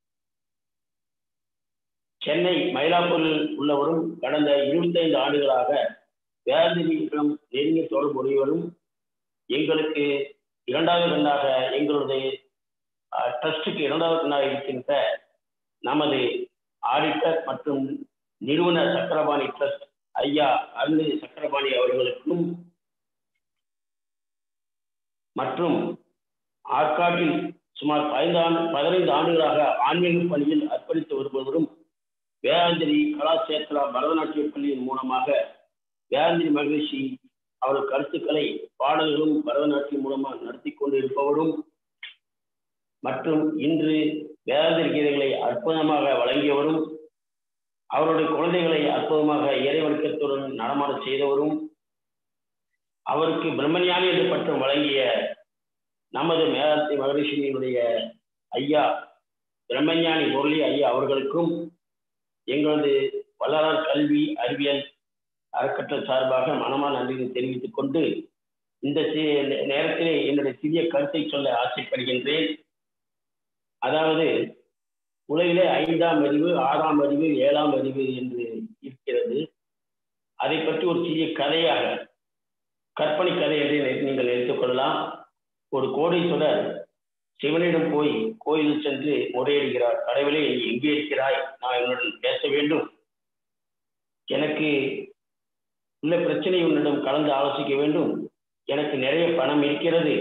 சென்னை மயிலாப்பூரில் உள்ளவரும் கடந்த இருபத்தைந்து ஆண்டுகளாக வேதிரியிடம் நெருங்கிய தொடர்புடையவரும் எங்களுக்கு இரண்டாவது கண்ணாக எங்களுடைய ட்ரஸ்டுக்கு இரண்டாவது கண்ணாக இருக்கின்ற நமது ஆடிட்டர் மற்றும் நிறுவனர் சக்கரபாணி ட்ரஸ்ட் ஐயா அருள்நிதி சக்கரபாணி அவர்களுக்கும் மற்றும் ஆற்காட்டில் சுமார் பதினைந்து ஆண்டு பதினைந்து ஆண்டுகளாக ஆன்மீக பணியில் அர்ப்பணித்து வருபவரும் வேதாந்திரி கலாசேத்ரா பரதநாட்டிய பள்ளியின் மூலமாக வேதாந்திரி மகிழ்ச்சி அவர் கருத்துக்களை பாடல்களும் பரதநாட்டியம் மூலமாக நடத்தி கொண்டு இருப்பவரும் மற்றும் இன்று வேதாந்திரி கீதைகளை அற்புதமாக வழங்கியவரும் அவருடைய குழந்தைகளை அற்புதமாக இறைவணக்கத்துடன் நடமாட செய்தவரும் அவருக்கு பிரம்மஞானி என்ற பட்டம் வழங்கிய நமது மேலாத்தி மகரிஷியினுடைய ஐயா பிரம்மஞானி முரளி ஐயா அவர்களுக்கும் எங்களது வல்லாளர் கல்வி அறிவியல் அறக்கட்டளை சார்பாக மனமான நன்றியை தெரிவித்துக் கொண்டு இந்த சி- நேரத்திலே என்னுடைய சிறிய கருத்தை சொல்ல ஆசைப்படுகின்றேன் அதாவது உலகிலே ஐந்தாம் அறிவு ஆறாம் அறிவு ஏழாம் அறிவு என்று இருக்கிறது அதை பற்றி ஒரு சிறிய கதையாக கற்பனை கதை என்று நீங்கள் எடுத்துக்கொள்ளலாம் ஒரு கோடீஸ்வரர் சிவனிடம் போய் கோயில் சென்று முறையிடுகிறார் கடவுளே நீ எங்கே இருக்கிறாய் நான் என்னுடன் பேச வேண்டும் எனக்கு உள்ள பிரச்சனை உன்னிடம் கலந்து ஆலோசிக்க வேண்டும் எனக்கு நிறைய பணம் இருக்கிறது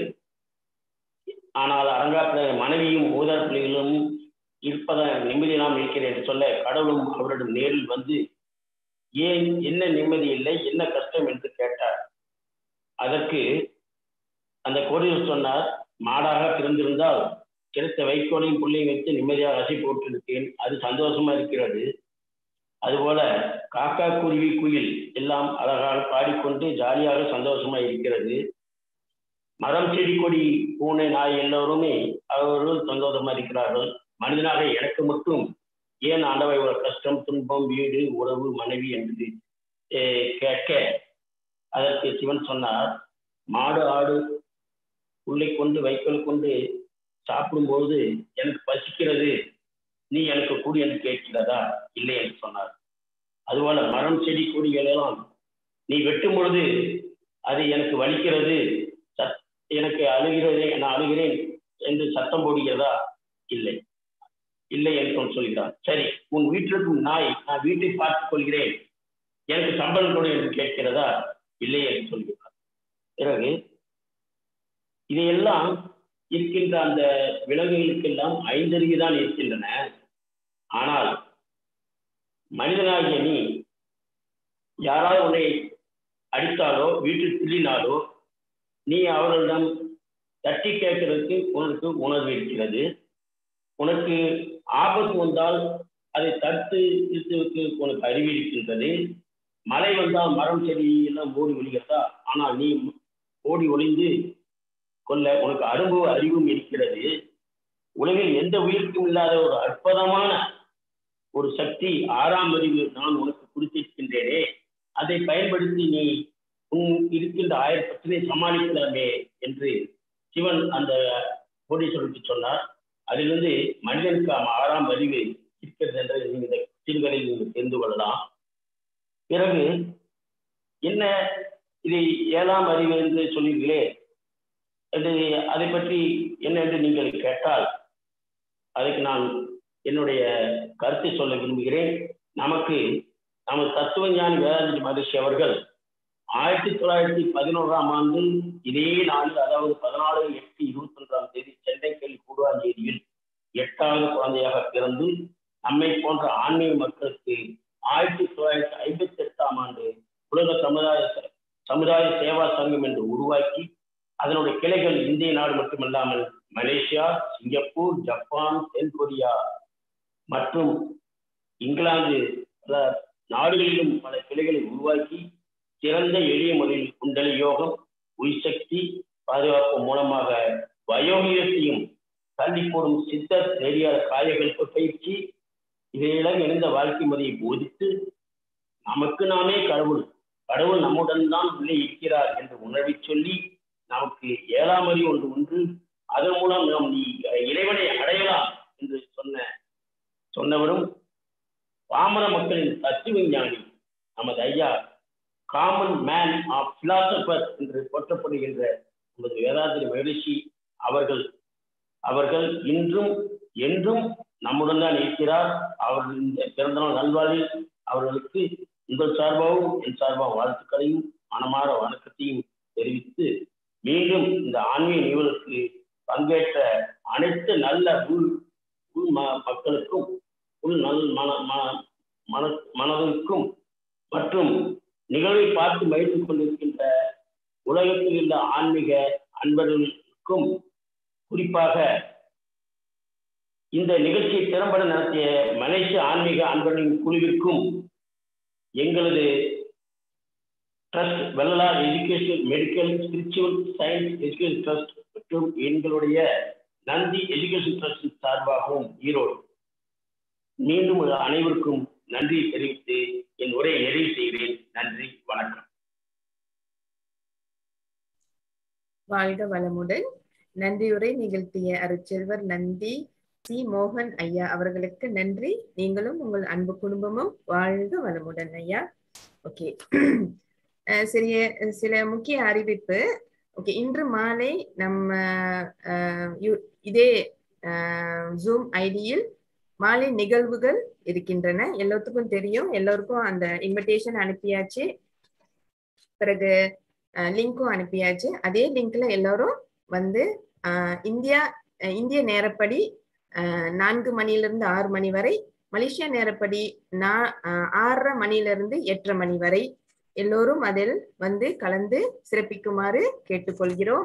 ஆனால் அரங்காப்பிட மனைவியும் மூதார் பிள்ளைகளும் இருப்பதால் நிம்மதி இல்லாமல் இருக்கிறேன் என்று சொல்ல கடவுளும் அவரிடம் நேரில் வந்து ஏன் என்ன நிம்மதி இல்லை என்ன கஷ்டம் என்று கேட்டார் அதற்கு அந்த கோடியில் சொன்னார் மாடாக பிறந்திருந்தால் கிடைத்த வைக்கோலையும் புள்ளையும் வைத்து நிம்மதியாக அசை போட்டிருக்கேன் அது சந்தோஷமா இருக்கிறது அதுபோல காக்கா குருவி குயில் எல்லாம் அழகாக பாடிக்கொண்டு ஜாலியாக சந்தோஷமா இருக்கிறது மரம் செடி கொடி பூனை நாய் எல்லோருமே அவர்கள் சந்தோஷமா இருக்கிறார்கள் மனிதனாக எனக்கு மட்டும் ஏன் ஆண்டவை ஒரு கஷ்டம் துன்பம் வீடு உறவு மனைவி என்று eh, கேட்க அதற்கு சிவன் சொன்னார் மாடு ஆடு உள்ளே கொண்டு வைக்கோல் கொண்டு சாப்பிடும்போது எனக்கு பசிக்கிறது நீ எனக்கு கூடி என்று கேட்கிறதா இல்லை என்று சொன்னார் அதுபோல மரம் செடி கொடிகள் எல்லாம் நீ வெட்டும் பொழுது அது எனக்கு வலிக்கிறது சத் எனக்கு அழுகிறது நான் அழுகிறேன் என்று சத்தம் போடுகிறதா இல்லை இல்லை என்று சொல்கிறார் சரி உன் வீட்டிற்கும் நாய் நான் வீட்டை பார்த்துக் கொள்கிறேன் எனக்கு சம்பளம் கொடு என்று கேட்கிறதா இல்லை என்று சொல்கிறார் பிறகு இதையெல்லாம் இருக்கின்ற அந்த விலங்குகளுக்கெல்லாம் ஐந்தறிவு தான் இருக்கின்றன ஆனால் மனிதனாகிய நீ யாராவது உன்னை அடித்தாலோ வீட்டில் திள்ளினாலோ நீ அவர்களிடம் தட்டி கேட்கறதுக்கு உனக்கு உணர்வு இருக்கிறது உனக்கு ஆபத்து வந்தால் அதை தடுத்து நிறுத்துவதற்கு உனக்கு அறிவு இருக்கின்றது மழை வந்தால் மரம் செடி எல்லாம் ஓடி ஒழிகிறதா ஆனால் நீ ஓடி ஒளிந்து கொள்ள உனக்கு அனுபவ அறிவும் இருக்கிறது உலகில் எந்த உயிருக்கும் இல்லாத ஒரு அற்புதமான ஒரு சக்தி ஆறாம் அறிவு நான் உனக்கு கொடுத்திருக்கின்றேனே அதை பயன்படுத்தி நீ உன் இருக்கின்ற ஆயிரம் பிரச்சனை சமாளிக்கலாமே என்று சிவன் அந்த கோடீஸ்வரருக்கு சொன்னார் அதிலிருந்து மனிதனுக்கு ஆறாம் அறிவு இருக்கிறது என்று நீங்க இந்த சிறுகளில் நீங்கள் தெரிந்து கொள்ளலாம் பிறகு என்ன இதை ஏழாம் அறிவு என்று சொன்னீர்களே என்று அதை பற்றி என்ன என்று நீங்கள் கேட்டால் அதுக்கு நான் என்னுடைய கருத்தை சொல்ல விரும்புகிறேன் நமக்கு நமது தத்துவஞானி வேதாந்தி மகர்ஷி அவர்கள் ஆயிரத்தி தொள்ளாயிரத்தி பதினோராம் ஆண்டு இதே நாளில் அதாவது பதினாலு எட்டு இருபத்தி ஒன்றாம் தேதி சென்னைக்கல் கூடுவாஞ்சேரியில் எட்டாவது குழந்தையாக பிறந்து நம்மை போன்ற ஆன்மீக மக்களுக்கு ஆயிரத்தி தொள்ளாயிரத்தி ஐம்பத்தி எட்டாம் ஆண்டு உலக சமுதாய ச- சமுதாய சேவா சங்கம் என்று உருவாக்கி அதனுடைய கிளைகள் இந்திய நாடு மட்டுமல்லாமல் மலேசியா சிங்கப்பூர் ஜப்பான் தென் கொரியா மற்றும் இங்கிலாந்து பல நாடுகளிலும் பல கிளைகளை உருவாக்கி சிறந்த எளிய முறையில் குண்டலி யோகம் உயிர்சக்தி பாதுகாப்பு மூலமாக வயோமியத்தையும் தள்ளி போடும் சித்தர் நெறியாத காயகல்ப பயிற்சி இதையெல்லாம் இணைந்த வாழ்க்கை முறையை போதித்து நமக்கு நாமே கடவுள் கடவுள் நம்முடன் தான் உள்ளே இருக்கிறார் என்று உணர்வை சொல்லி நமக்கு ஏழாம் அறிவு ஒன்று ஒன்று அதன் மூலம் நாம் நீ இறைவனை அடையலாம் என்று சொன்ன சொன்னவரும் பாமர மக்களின் தத்துவ ஞானி நமது ஐயா காமன் மேன் ஆஃப் பிலாசபர் என்று போற்றப்படுகின்ற நமது வேதாந்திரி மகிழ்ச்சி அவர்கள் அவர்கள் இன்றும் என்றும் நம்முடன் தான் இருக்கிறார் அவர்கள் இந்த பிறந்தநாள் நல்வாழ்வில் அவர்களுக்கு உங்கள் சார்பாகவும் என் சார்பாக வாழ்த்துக்களையும் மனமாற வணக்கத்தையும் தெரிவித்து மீண்டும் இந்த ஆன்மீக நிகழ்வுக்கு பங்கேற்ற அனைத்து நல்ல உள் உள் ம- மக்களுக்கும் உள் நல் மன மன- மன மனதிற்கும் மற்றும் நிகழ்வை பார்த்து மகிழ்ந்து கொண்டிருக்கின்ற உலகத்தில் உள்ள ஆன்மீக அன்பர்களுக்கும் குறிப்பாக இந்த நிகழ்ச்சியை திறம்பட நடத்திய மலேசிய ஆன்மீக அன்பர்களின் குழுவிற்கும் எங்களது trust Vallalar education medical spiritual science education trust மற்றும் எங்களுடைய நந்தி எஜுகேஷன் ட்ரஸ்ட் சார்பாகவும் ஈரோடு மீண்டும் உங்கள் அனைவருக்கும் நன்றி தெரிவித்து என் உரையை நிறைவு செய்கிறேன் நன்றி வணக்கம் வாழ்க வளமுடன் நன்றியுரை நிகழ்த்திய அருட்செல்வர் நந்தி சி மோகன் ஐயா அவர்களுக்கு நன்றி நீங்களும் உங்கள் அன்பு குடும்பமும் வாழ்க வளமுடன் ஐயா ஓகே சிறிய சில முக்கிய அறிவிப்பு ஓகே இன்று மாலை நம்ம அஹ், யு- இதே ஜூம் ஐடியில் மாலை நிகழ்வுகள் இருக்கின்றன எல்லாத்துக்கும் தெரியும் எல்லோருக்கும் அந்த இன்விடேஷன் அனுப்பியாச்சு பிறகு லிங்க்கும் அனுப்பியாச்சு அதே லிங்க்ல எல்லாரும் வந்து அஹ், இந்தியா அஹ், இந்திய நேரப்படி அஹ், நான்கு மணியிலிருந்து ஆறு மணி வரை மலேசியா நேரப்படி நா அஹ், ஆறரை மணியிலிருந்து எட்டரை மணி வரை எல்லோரும் அதில் வந்து கலந்து சிறப்பிக்குமாறு கேட்டுக்கொள்கிறோம்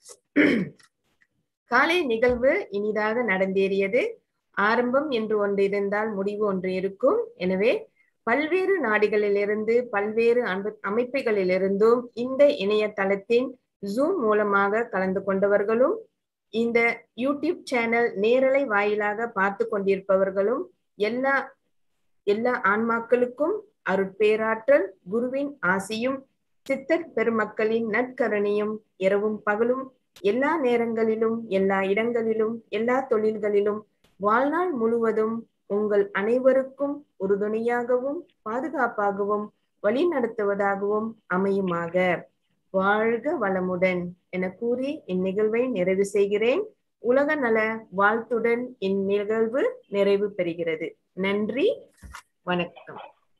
காலை நிகழ்வு இனிதாக நடந்தேறியது ஆரம்பம் என்று ஒன்று இருந்தால் முடிவு ஒன்று இருக்கும் எனவே பல்வேறு நாடுகளிலிருந்து பல்வேறு அன்பு- அமைப்புகளிலிருந்தும் இந்த இணையதளத்தின் ஜூம் மூலமாக கலந்து கொண்டவர்களும் இந்த யூடியூப் சேனல் நேரலை வாயிலாக பார்த்து கொண்டிருப்பவர்களும் எல்லா எல்லா ஆன்மாக்களுக்கும் அருட்பேராற்றல் குருவின் ஆசியும் சித்தர் பெருமக்களின் நற்கருணையும் இரவும் பகலும் எல்லா நேரங்களிலும் எல்லா இடங்களிலும் எல்லா தொழில்களிலும் வாழ்நாள் முழுவதும் உங்கள் அனைவருக்கும் உறுதுணையாகவும் பாதுகாப்பாகவும் வழி நடத்துவதாகவும் அமையுமாக வாழ்க வளமுடன் என கூறி இந்நிகழ்வை நிறைவு செய்கிறேன் உலக நல வாழ்த்துடன் இந்நிகழ்வு நிறைவு பெறுகிறது நன்றி வணக்கம்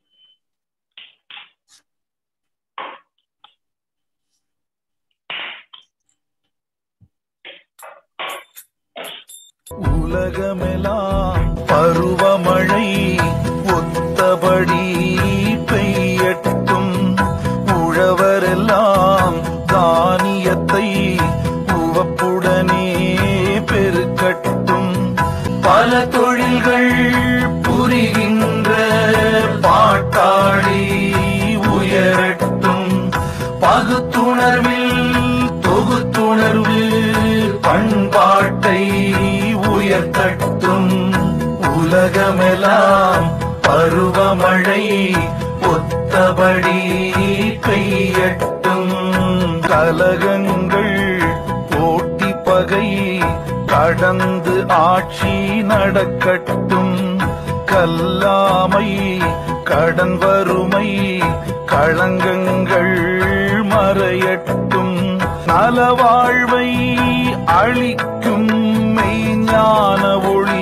உலகமெல்லாம் பருவமழை ஒத்தபடி பெய்யட்டும் உழவரெல்லாம் தானியத்தை உவப்புடனே பெருக்கட்டும் பல தொழில்கள் புரிகின்ற பாட்டாளி உயரட்டும் பகுத்துணர்வில் தொகுத்துணர்வு பண்பாட்டை உயர்த்தட்டும் உலகமெல்லாம் பருவமழை ஒத்தபடி பெய்யட்டும் கலகங்கள் போட்டி பகை கடந்து ஆட்சி நடக்கட்டும் கல்லாமை கடன் வறுமை களங்கங்கள் மறையட்டும் நலவாழ்வை அளிக்கும் மெய்ஞான ஒளி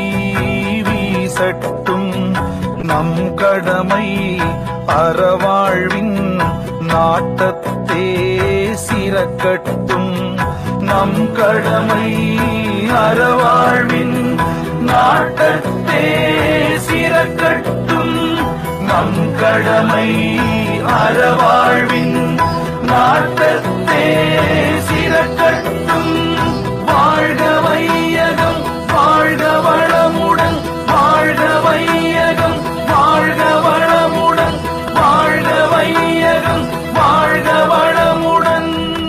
வீசட்டும் நம் கடமை அறவாழ்வின் நா நாட்டத்தே சிறக்கட்டும் நம் கடமை அறவாழ்வின் நாட்டத்தே சிறக்கட்டும் நம் கடமை அறவாழ்வின் நாட்டத்தே சிறக்கட்டும் வாழ்க வையகம் வாழ்க வளமுடன் வாழ்க வையகம் வாழ்க வளமுடன் வாழ்க வையகம் வாழ்க வளமுடன்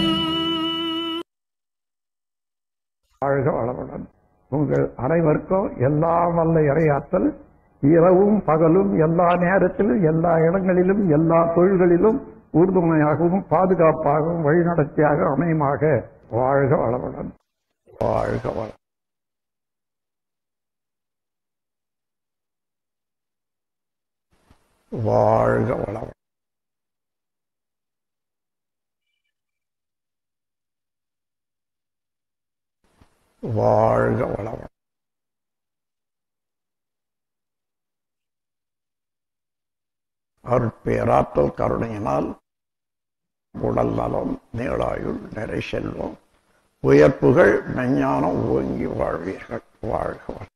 வாழ்க வளமுடன் உங்கள் அனைவருக்கும் எல்லாம் வல்ல இறையாற்றல் இரவும் பகலும் எல்லா நேரத்திலும் எல்லா இடங்களிலும் எல்லா தொழில்களிலும் உறுதுணையாகவும் பாதுகாப்பாகவும் வழிநடத்தியாக அமையுமாக வாழ்க வளமுடன் வாழ்க வளம் வாழ்க வளம் வாழ்க வளம் அருட்பேராற்றல் கருணையினால் உடல் நலம் நீளாயுள் நிறை செல்வம் உயர்ப்புகள் மெஞ்ஞானம் ஓங்கி வாழ்வீர்கள் வாழ்க வளம்